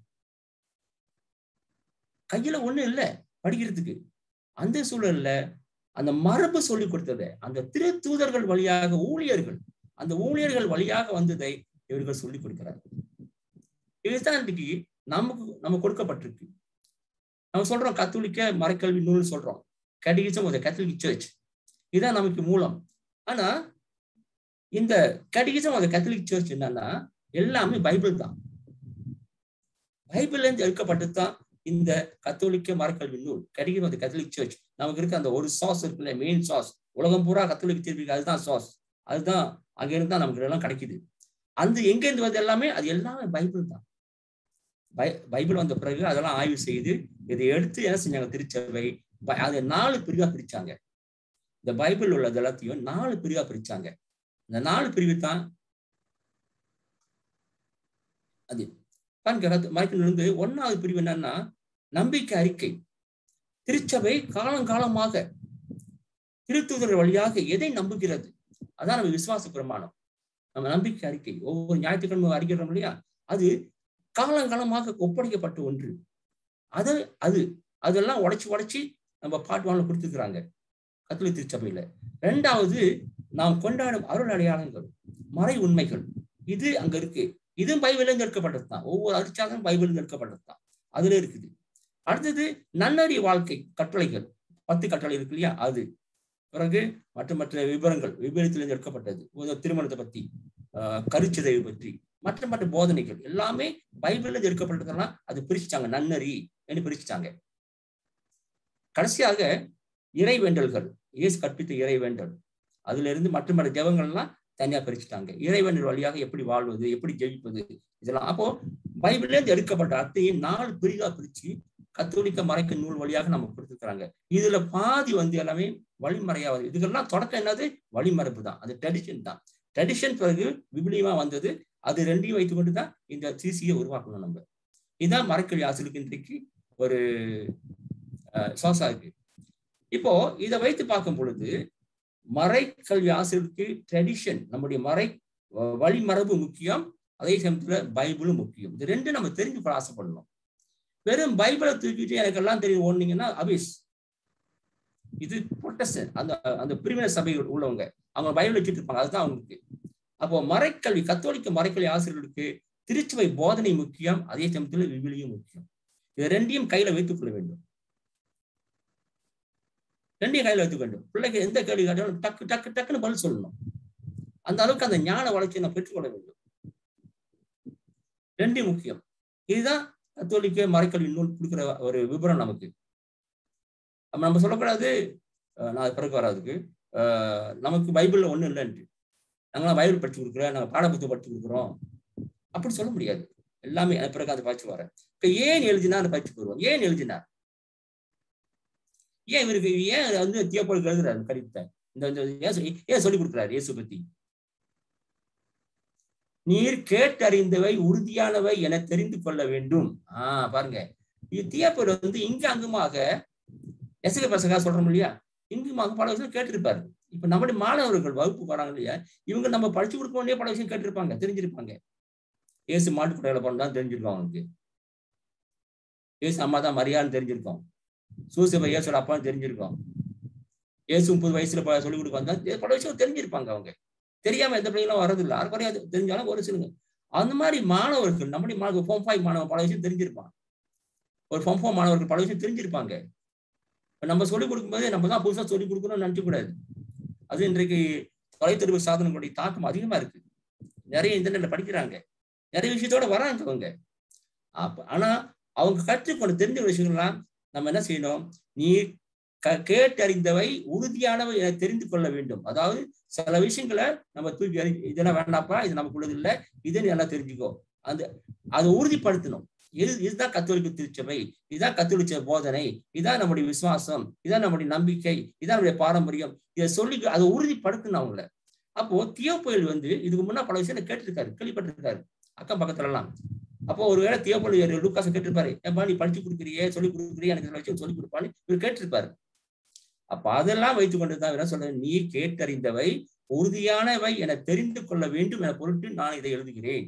கையில ஒண்ணு இல்ல படிக்கிறதுக்கு அந்த சூழல்ல அந்த மரபு சொல்லி கொடுத்ததை அந்த திரு தூதர்கள் வழியாக ஊழியர்கள் அந்த ஊழியர்கள் வழியாக வந்ததை இவர்கள் சொல்லி கொடுக்கிறார்கள் இதுதான் இன்னைக்கு நமக்கு நம்ம கொடுக்கப்பட்டிருக்கு நம்ம சொல்றோம் கத்தோலிக்க மறைக்கல்வி நூல் சொல்றோம் கேட்டகிசம் ஒரு கத்தோலிக் சர்ச் இதுதான் நமக்கு மூலம் ஆனா இந்த கேட்டகிசம் ஒரு கத்தோலிக் சர்ச் என்னன்னா எல்லாமே பைபிள் தான் பைபிள்ல இருந்து எடுக்கப்பட்டது தான் இந்த கத்தோலிக்க மரக்கல்வி நூல் கிடைக்கும் அந்த கத்தோலிக் சர்ச் நமக்கு இருக்க அந்த ஒரு சாஸ் இருக்குல்ல மெயின் சாஸ் உலகம் பூரா கத்தோலிக் திருப்பி அதுதான் சாஸ் அதுதான் அங்க இருந்து தான் நமக்கு எல்லாம் கிடைக்குது அந்த எங்க இருந்து வந்து எல்லாமே அது எல்லாமே பைபிள் தான் பை பைபிள் வந்த பிறகு அதெல்லாம் ஆய்வு செய்து இதை எடுத்து என்ன செஞ்சாங்க திருச்சபை அதை நாலு பிரிவா பிரிச்சாங்க இந்த பைபிள் உள்ளது எல்லாத்தையும் நாலு பிரிவா பிரிச்சாங்க இந்த நாலு பிரிவு தான் அது பாருங்க மறைக்கல் இருந்து ஒன்னாவது பிரிவு என்னன்னா நம்பிக்கை அறிக்கை திருச்சபை காலங்காலமாக திருத்துதர் வழியாக எதை நம்புகிறது அதான் நம்ம விசுவாச பிரமாணம் நம்ம நம்பிக்கை அறிக்கை ஒவ்வொரு ஞாயிற்றுக்கிழமை அறிக்கிறோம் இல்லையா அது காலங்காலமாக ஒப்படைக்கப்பட்ட ஒன்று அது அது அதெல்லாம் உடைச்சு உடைச்சு நம்ம பாட்டுவான கொடுத்துருக்குறாங்க கத்தோலிக்க திருச்சபையில ரெண்டாவது நாம் கொண்டாடும் அருள் அடையாளங்கள் மறை உண்மைகள் இது அங்க இருக்கு இது பைபிள்ல இருந்து எடுக்கப்பட்டது தான் ஒவ்வொரு அரிச்சாலும் பைபிள் இருந்து எடுக்கப்பட்டது தான் அதுல இருக்குது அடுத்தது நன்னறி வாழ்க்கை கட்டளைகள் பத்து கட்டளை இருக்கு இல்லையா அது பிறகு மற்ற மற்ற விவரங்கள் விபரத்திலிருந்து எடுக்கப்பட்டது உத- திருமணத்தை பத்தி ஆஹ் கருச்சிதைவு பற்றி மற்ற மற்ற போதனைகள் எல்லாமே பைபிள்ல இருந்து எடுக்கப்பட்டதெல்லாம் அது பிரிச்சுட்டாங்க நன்னறி என்று பிரிச்சுட்டாங்க கடைசியாக இறைவேண்டல்கள் இயேசு கற்பித்த இறைவேண்டல் அதுல இருந்து மற்ற மற்ற ஜெபங்கள் எல்லாம் தனியா பிரிச்சுட்டாங்க இறைவேண்டல் வழியாக எப்படி வாழ்வது எப்படி ஜெபிப்பது இதெல்லாம் அப்போ பைபிள்ல இருந்து எடுக்கப்பட்ட அத்தையும் நாலு பிரிவா பிரிச்சு கத்தோலிக்க மறைக்க நூல் வழியாக நம்ம கொடுத்துருக்காங்க இதுல பாதி வந்து எல்லாமே வழிமறையா வருது இதுக்கெல்லாம் தொடக்கம் என்னது வழிமரபு தான் அது ட்ரெடிஷன் தான் ட்ரெடிஷன் பிறகு விபிலியமா வந்தது அது ரெண்டையும் வைத்துக்கொண்டு தான் இந்த சிசியை உருவாக்கணும் நம்ம இதுதான் மறைக்கல்வி ஆசிரியருக்கு இன்றைக்கு ஒரு சோசா இருக்கு இப்போ இதை வைத்து பார்க்கும் பொழுது மறைக்கல்வி ஆசிரியருக்கு ட்ரெடிஷன் நம்முடைய மறை வ- வழிமரபு முக்கியம் அதே சமயத்துல பைபிளும் முக்கியம் இது ரெண்டும் நம்ம தெரிஞ்சு கொள்ள ஆசைப்படணும் வெறும் பைபிளை தூக்கிட்டு எனக்கு எல்லாம் தெரியும் ஓடுனீங்கன்னா அபிஸ் இது புரொட்டஸ்டன் அந்த அந்த பிரிவினர் சபை உள்ளவங்க அவங்க பைபிள் வச்சுட்டு இருப்பாங்க அதுதான் அவங்களுக்கு அப்போ மறைக்கல்வி கத்தோலிக்க மறைக்கல்வி ஆசிரியர்களுக்கு திருச்சுவை போதனை முக்கியம் அதே சமயத்துல விவிலியும் முக்கியம் இது ரெண்டையும் கையில வைத்துக் கொள்ள வேண்டும் ரெண்டையும் கையில வைத்துக் வேண்டும் பிள்ளைக்கு எந்த கேள்வி கேட்டாலும் டக்கு டக்கு டக்குன்னு பதில் சொல்லணும் அந்த அளவுக்கு அந்த ஞான வளர்ச்சியை நான் பெற்றுக்கொள்ள வேண்டும் ரெண்டையும் முக்கியம் இதுதான் கத்தோலிக்க மறைக்கல்வி நூல் கொடுக்குற ஒரு விவரம் நமக்கு அப்ப நம்ம சொல்லக்கூடாது அஹ் நான் பிறகு வராதுக்கு அஹ் நமக்கு பைபிள்ல ஒண்ணும் இல்லைன்ட்டு நாங்களாம் பைபிள் படிச்சு கொடுக்குறோம் நாங்க பாடப்புத்தகம் படிச்சு கொடுக்குறோம் அப்படி சொல்ல முடியாது எல்லாமே அது பிறகு அந்த பயிற்சி வரேன் இப்ப ஏன் எழுதினா அந்த பயிற்சி போடுவோம் ஏன் எழுதினார் ஏன் இவருக்கு ஏன் வந்து தியோப்பலுக்கு எழுதுறாரு கடிதத்தை இந்த இந்த ஏன் சொல்லி ஏன் சொல்லி கொடுக்குறாரு இயேசு பத்தி நீர் கேட்டறிந்தவை உறுதியானவை என தெரிந்து கொள்ள வேண்டும் ஆஹ் பாருங்க இது தியோப்பல் வந்து இங்க அங்குமாக எசக பசகா சொல்றோம் இல்லையா இங்குமாக பல விஷயம் கேட்டிருப்பாரு இப்ப நம்முடைய மாணவர்கள் வகுப்பு வராங்க இல்லையா இவங்க நம்ம படிச்சு கொடுக்க வேண்டிய பல விஷயம் கேட்டிருப்பாங்க தெரிஞ்சிருப்பாங்க ஏசு மாட்டுக்குடையில பிறந்தான் தெரிஞ்சிருக்கோம் அவனுக்கு ஏசு அம்மா தான் மரியான்னு தெரிஞ்சிருக்கோம் சூசப ஏசோட அப்பான்னு தெரிஞ்சிருக்கோம் ஏசு முப்பது வயசுல ப- சொல்லிக் கொடுக்க வந்தா தெ- பல விஷயம் தெரிஞ்சிருப்பாங்க அவங்க தெரியாம எந்த பிள்ளைங்களும் வரதில்லை யாரும் குறையாது தெரிஞ்சாலும் ஒரு சிலுங்க அந்த மாதிரி மாணவர்கள் நம்முடைய மாணவர்கள் ஃபோம் ஃபைவ் மாணவன் பல விஷயம் தெரிஞ்சிருப்பான் ஒரு ஃபோம் ஃபோர் மாணவர்கள் பல விஷயம் தெரிஞ்சிருப்பாங்க இப்ப நம்ம சொல்லிக் கொடுக்கும்போது நம்ம தான் புதுசா சொல்லிக் கொடுக்கணும்னு நினைக்க கூடாது அது இன்றைக்கு தொலைத்தொடர்பு சாதனங்களுடைய தாக்கம் அதிகமா இருக்கு நிறைய இன்டர்நெட்ல படிக்கிறாங்க நிறைய விஷயத்தோட வராங்க அவங்க அப்ப ஆனா அவங்க கற்றுக்கொண்டு தெரிஞ்ச விஷயங்கள்லாம் நம்ம என்ன செய்யணும் நீ க- கேட்டறிந்தவை உறுதியானவை என தெரிந்து கொள்ள வேண்டும் அதாவது சில விஷயங்களை நம்ம தூக்கி எறி இதெல்லாம் வேண்டாப்பா இது நமக்குள்ளது இல்லை இதை நீ நல்லா தெரிஞ்சுக்கோ அந்த அதை உறுதிப்படுத்தணும் இது இதுதான் கத்தோலிக்க திருச்சபை இதுதான் கத்தோலிக்க போதனை இதான் நம்முடைய விசுவாசம் இதான் நம்முடைய நம்பிக்கை இதான் நம்முடைய பாரம்பரியம் இதை சொல்லி அதை உறுதிப்படுத்தணும் அவங்கள அப்போ தியோப்போயில் வந்து இதுக்கு முன்னா பல விஷயம் கேட்டிருக்காரு கேள்விப்பட்டிருக்காரு அக்கம் பக்கத்துல எல்லாம் அப்போ ஒருவேளை தியோப்போயில் லூக்காச கேட்டிருப்பாரு ஏப்பா நீ படிச்சு கொடுக்குறியே சொல்லி கொடுக்குறியே எனக்கு சில விஷயம் சொல்லி கொடுப்பான்னு இவர் கேட்டிருப்பாரு அப்ப அதெல்லாம் வைத்துக் கொண்டு தான் என்ன சொல்ற நீ கேட்டறிந்தவை உறுதியானவை என தெரிந்து கொள்ள வேண்டும் என பொருட்டு நான் இதை எழுதுகிறேன்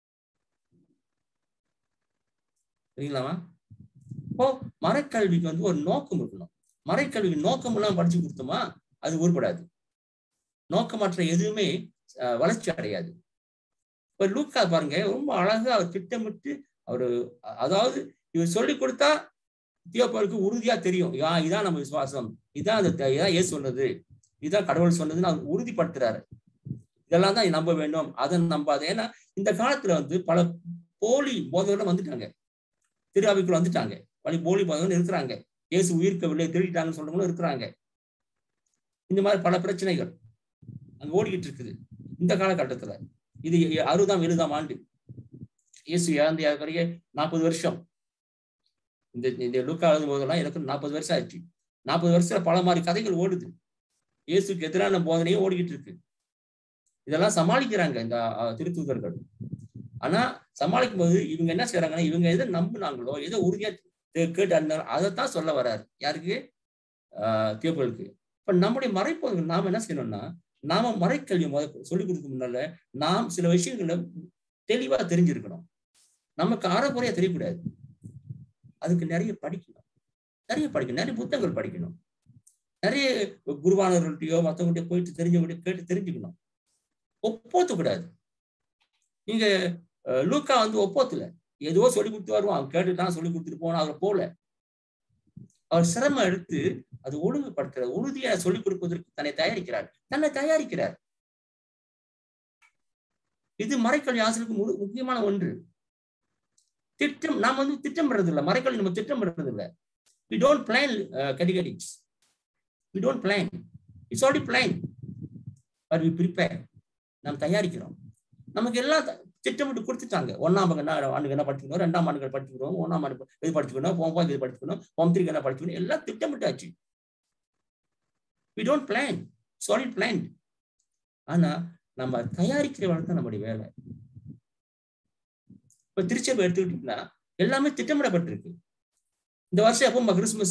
சரிங்களாமா இப்போ மறைக்கல்விக்கு வந்து ஒரு நோக்கம் இருக்கணும் மறைக்கல்விக்கு நோக்கம் எல்லாம் படிச்சு கொடுத்தோமா அது உருப்படாது நோக்கமற்ற எதுவுமே அஹ், வளர்ச்சி அடையாது இப்ப லூக்கா பாருங்க ரொம்ப அழகா அவர் திட்டமிட்டு அவரு அ- அதாவது இவர் சொல்லி கொடுத்தா தியோப்பாளுக்கு உறுதியா தெரியும் யா இதான் நம்ம விசுவாசம் இதான் அந்த த- இதான் ஏசு சொன்னது இதான் கடவுள் சொன்னதுன்னு அவர் உறுதிப்படுத்துறாரு இதெல்லாம் தான் நம்ப வேண்டும் அதை நம்பாத ஏன்னா இந்த காலத்துல வந்து பல போலி போதகர்கள் வந்துட்டாங்க திருவாவிக்குள்ள வந்துட்டாங்க பல போலி போதகர்கள் இருக்கிறாங்க இயேசு உயிர்க்கவில்லை திருடிட்டாங்கன்னு சொல்றவங்களும் இருக்கிறாங்க இந்த மாதிரி பல பிரச்சனைகள் அங்க ஓடிக்கிட்டு இருக்குது இந்த காலகட்டத்துல இது அறுபதாம் எழுபதாம் ஆண்டு இயேசு இறந்த வரைய நாற்பது வருஷம் இந்த இந்த லூக்கா எழுதும் போதெல்லாம் எனக்கு நாற்பது வருஷம் ஆயிடுச்சு நாற்பது வருஷத்துல பல மாதிரி கதைகள் ஓடுது இயேசுக்கு எதிரான போதனையும் ஓடிக்கிட்டு இருக்கு இதெல்லாம் சமாளிக்கிறாங்க இந்த அஹ், திருத்தூதர்கள் ஆனா சமாளிக்கும் போது இவங்க என்ன செய்யறாங்கன்னா இவங்க எதை நம்புனாங்களோ எதை உறுதியா தே- கேட்டு அறிந்தார் அதைத்தான் சொல்ல வர்றாரு யாருக்கு ஆஹ் தியோபலுக்கு இப்ப நம்முடைய மறைப்போது நாம என்ன செய்யணும்னா நாம மறைக்கல்வி முத சொல்லிக் கொடுக்க முன்னால நாம் சில விஷயங்களை தெளிவா தெரிஞ்சிருக்கணும் நமக்கு அறகுறையா தெரியக்கூடாது அதுக்கு நிறைய படிக்கணும் நிறைய படிக்கணும் நிறைய புத்தகங்கள் படிக்கணும் நிறைய குருவானவர்கள்ட்டையோ மற்றவங்கள்ட்ட போயிட்டு தெரிஞ்சவங்கள்ட்ட கேட்டு தெரிஞ்சுக்கணும் ஒப்போத்த கூடாது நீங்க அஹ், லூக்கா வந்து ஒப்போத்துல ஏதோ சொல்லி கொடுத்து வருவான் அவன் கேட்டுட்டான் சொல்லி கொடுத்துட்டு போனா அவர் போல அவர் சிரமம் எடுத்து அது ஒழுங்குபடுத்துறார் உறுதியா சொல்லிக் கொடுப்பதற்கு தன்னை தயாரிக்கிறார் தன்னை தயாரிக்கிறார் இது மறைக்கல்வி ஆசிரியருக்கு முழு- முக்கியமான ஒன்று திட்டம் நாம் வந்து திட்டமிடுறது இல்லை மறைக்கல்வி நம்ம திட்டமிடுறது இல்லை we don't plan uh, categories we don't plan it's already planned but we prepare நாம் தயாரிக்கிறோம் நமக்கு எல்லாம் த- திட்டமிட்டு கொடுத்துட்டாங்க ஒன்னாம் என்ன ஆண்டுக்கு என்ன படிச்சுக்கணும் ரெண்டாம் ஆண்டுகள் படிச்சுக்கணும் ஒன்னாம் ஆண்டு இது படிச்சுக்கணும் போம் இது படிச்சுக்கணும் போம் த்ரீக்கு என்ன படிச்சுக்கணும் எல்லாம் திட்டமிட்டாச்சு we don't plan solid planned ஆனா நம்ம தயாரிக்கிற வேலை தான் நம்முடைய வேலை இப்ப திருச்சபை எடுத்துக்கிட்டீங்கன்னா எல்லாமே திட்டமிடப்பட்டிருக்கு இந்த வருஷம் எப்போ கிறிஸ்துமஸ்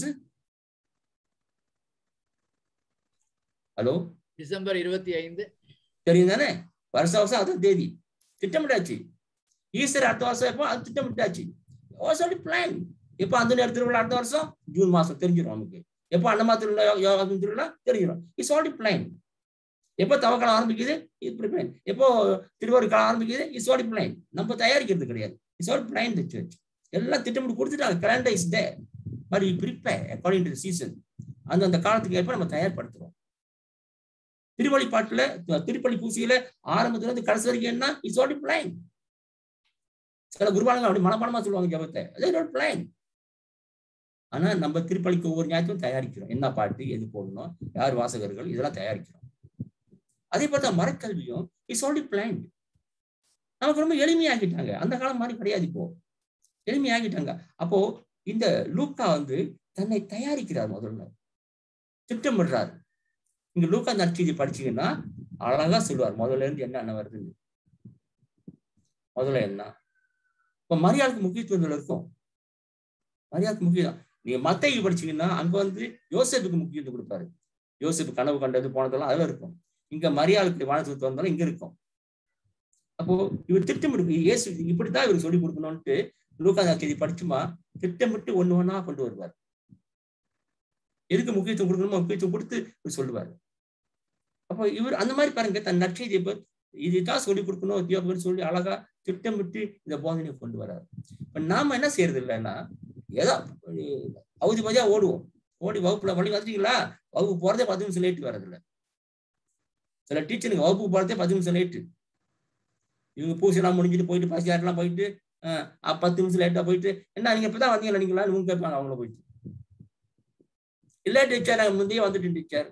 ஹலோ டிசம்பர் இருபத்தி ஐந்து தெரியும் தானே வருஷ வருஷம் அதான் தேதி திட்டமிட்டாச்சு ஈஸ்டர் அடுத்த வருஷம் எப்போ அது திட்டமிட்டாச்சு சொல்லி பிளான் எப்போ அந்த நேரம் திருவிழா அடுத்த வருஷம் ஜூன் மாசம் தெரிஞ்சிடும் நமக்கு எப்போ அன்னமா திருவிழா யோகா திருவிழா தெரிஞ்சிடும் இட்ஸ் ஆல்ரெடி பிளான் எப்போ தவக்காலம் ஆரம்பிக்குது இப்படி பிளான் எப்போ திருவாரூர் காலம் ஆரம்பிக்குது இட்ஸ் ஆல்ரெடி பிளான் நம்ம தயாரிக்கிறது கிடையாது it's already plan the church எல்லாம் திட்டமிட்டு கொடுத்துட்டாங்க calendar is day but we prepare according to season அந்த அந்த காலத்துக்கு ஏற்ப நம்ம தயார்படுத்துறோம் திருவழிப்பாட்டுல திருப்பள்ளி பூசியில ஆரம்பத்துல இருந்து கடைசி வரைக்கும் என்ன இட்ஸ் ஆல்ரெடி பிளான் சில குருபாலங்க அப்படி மனப்பாடமா சொல்லுவாங்க ஜபத்தை அதே பிளான் ஆனா நம்ம திருப்பலிக்கு ஒவ்வொரு ஞாயிற்றும் தயாரிக்கிறோம் என்ன பாட்டு எது போடணும் யார் வாசகர்கள் இதெல்லாம் தயாரிக்கிறோம் அதே பார்த்தா மரக்கல்வியும் இட்ஸ் ஆல்ரெடி பிளான் நமக்கு ரொம்ப எளிமையாக்கிட்டாங்க அந்த காலம் மாதிரி கிடையாது இப்போ எளிமையாகிட்டாங்க அப்போ இந்த லூக்கா வந்து தன்னை தயாரிக்கிறார் முதல்ல திட்டமிடுறார் இங்க லூக்கா நற்செய்தி படிச்சீங்கன்னா அழகா சொல்லுவார் முதல்ல இருந்து என்ன என்ன வருதுன்னு முதல்ல என்ன இப்ப மரியாதைக்கு முக்கியத்துவம் இதுல இருக்கும் மரியாதைக்கு முக்கியம் நீங்க மத்தைக்கு படிச்சீங்கன்னா அங்க வந்து யோசேப்புக்கு முக்கியத்துவம் கொடுப்பாரு யோசேப்பு கனவு கண்டது போனதெல்லாம் அதுல இருக்கும் இங்க மரியாதைக்கு வானத்துக்கு வந்தாலும் இங்க இருக்கும் அப்போ இவர் திட்டமிடு இயேசு இப்படித்தான் இவர் சொல்லி கொடுக்கணும்ட்டு லூக்கா செய்தி படிச்சுமா திட்டமிட்டு ஒண்ணு ஒண்ணா கொண்டு வருவார் எதுக்கு முக்கியத்துவம் கொடுக்கணுமோ முக்கியத்துவம் கொடுத்து இவர் சொல்லுவார் அப்போ இவர் அந்த மாதிரி பாருங்க தன் நற்செய்தியை பத்தி இதுதான் சொல்லி கொடுக்கணும் உத்தியோகம் சொல்லி அழகா திட்டமிட்டு இந்த போதனையை கொண்டு வர்றாரு இப்ப நாம என்ன செய்யறது இல்லைன்னா ஏதோ அவதி மதியா ஓடுவோம் ஓடி வகுப்புல பள்ளி வந்துட்டீங்களா வகுப்பு போறதே பத்து நிமிஷம் லேட்டு வர்றதில்ல சில டீச்சருங்க வகுப்பு போறதே பத்து நிமிஷம் லேட்டு இவங்க பூசெல்லாம் முடிஞ்சுட்டு போயிட்டு பசி ஆட்டெல்லாம் போயிட்டு பத்து நிமிஷம் லேட்டா போயிட்டு என்ன நீங்க இப்பதான் வந்தீங்களா நீங்களா இவங்க கேட்பாங்க அவங்கள போயிட்டு இல்ல டீச்சர் நாங்க முந்தைய வந்துட்டு டீச்சர்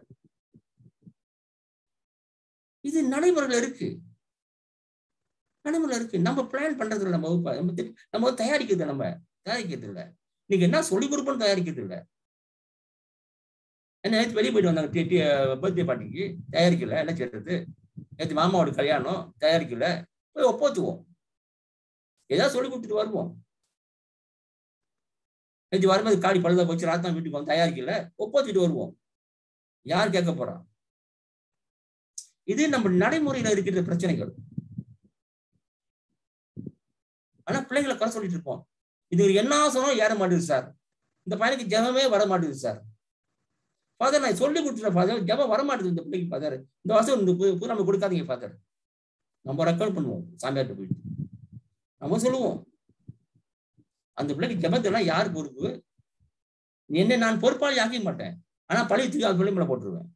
இது நடைமுறையில இருக்கு நடைமுறையில இருக்கு நம்ம பிளான் பண்றது இல்லை நம்ம வகுப்பா நம்ம நம்ம தயாரிக்கிறது நம்ம தயாரிக்கிறது இல்லை நீங்க என்ன சொல்லி கொடுப்போம்னு தயாரிக்கிறது இல்லை என்ன நேற்று வெளியே போயிட்டு வந்தாங்க பர்த்டே பார்ட்டிக்கு தயாரிக்கல என்ன செய்யறது நேற்று மாமாவோட கல்யாணம் தயாரிக்கல போய் ஒப்போத்துவோம் ஏதாவது சொல்லி கொடுத்துட்டு வருவோம் நேற்று வரும்போது காடி பழுதா போச்சு ராத்தான் வீட்டுக்கு வந்து தயாரிக்கல ஒப்போத்துட்டு வருவோம் யார் கேட்க போறா இது நம்ம நடைமுறையில இருக்கிற பிரச்சனைகள் ஆனா பிள்ளைங்களை குறை சொல்லிட்டு இருப்போம் இது என்ன சொன்னாலும் ஏற மாட்டேது சார் இந்த பையனுக்கு ஜபமே வர மாட்டேது சார் ஃபாதர் நான் சொல்லி கொடுத்துட்டேன் ஃபாதர் ஜபம் வர மாட்டேது இந்த பிள்ளைக்கு ஃபாதர் இந்த வருஷம் இந்த பூ நம்ம கொடுக்காதீங்க ஃபாதர் நம்ம ரெக்கார்ட் பண்ணுவோம் சாமியார்ட்ட போயிட்டு நம்ம சொல்லுவோம் அந்த பிள்ளைக்கு ஜபத்தெல்லாம் யார் பொறுப்பு என்ன நான் பொறுப்பாளி ஆக்க மாட்டேன் ஆனா பழைய தூக்கி அந்த பிள்ளை மேல போட்டுருவேன்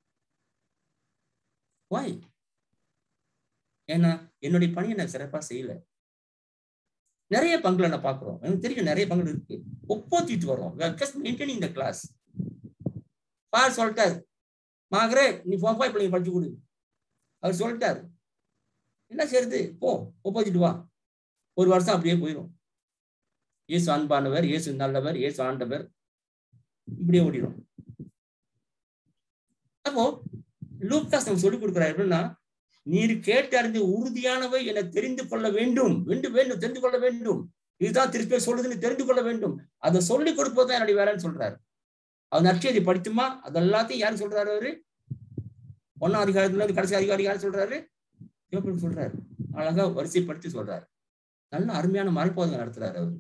வாய் ஏன்னா என்னுடைய பணியை நான் சிறப்பா செய்யல நிறைய பங்குல நான் பாக்குறோம் எனக்கு தெரியும் நிறைய பங்கு இருக்கு ஒப்போத்திட்டு வரோம் மெயின்டைனிங் த கிளாஸ் பார் சொல்லிட்டாரு மாகரேட் நீ போப்பா பிள்ளைங்க படிச்சு கொடு அவர் சொல்லிட்டாரு என்ன செய்யறது போ ஒப்போத்திட்டு வா ஒரு வருஷம் அப்படியே போயிடும் இயேசு அன்பானவர் இயேசு நல்லவர் இயேசு ஆண்டவர் இப்படியே ஓடிடும் அப்போ லூக்காஸ் நம்ம சொல்லிக் கொடுக்குறாரு எப்படின்னா நீர் கேட்டறிந்து உறுதியானவை என தெரிந்து கொள்ள வேண்டும் வேண்டும் வேண்டும் தெரிந்து கொள்ள வேண்டும் இதுதான் திருப்பி சொல்லுதுன்னு தெரிந்து கொள்ள வேண்டும் அதை சொல்லி கொடுப்பது தான் என்னுடைய வேலைன்னு சொல்றாரு அது நற்செய்தி படித்துமா அது எல்லாத்தையும் யாரு சொல்றாரு அவரு ஒன்னாம் அதிகாரத்துல இருந்து கடைசி அதிகாரி யாரு சொல்றாரு சிவபெருமான் சொல்றாரு அழகா வரிசைப்படுத்தி சொல்றாரு நல்ல அருமையான மறைப்போதனை நடத்துறாரு அவரு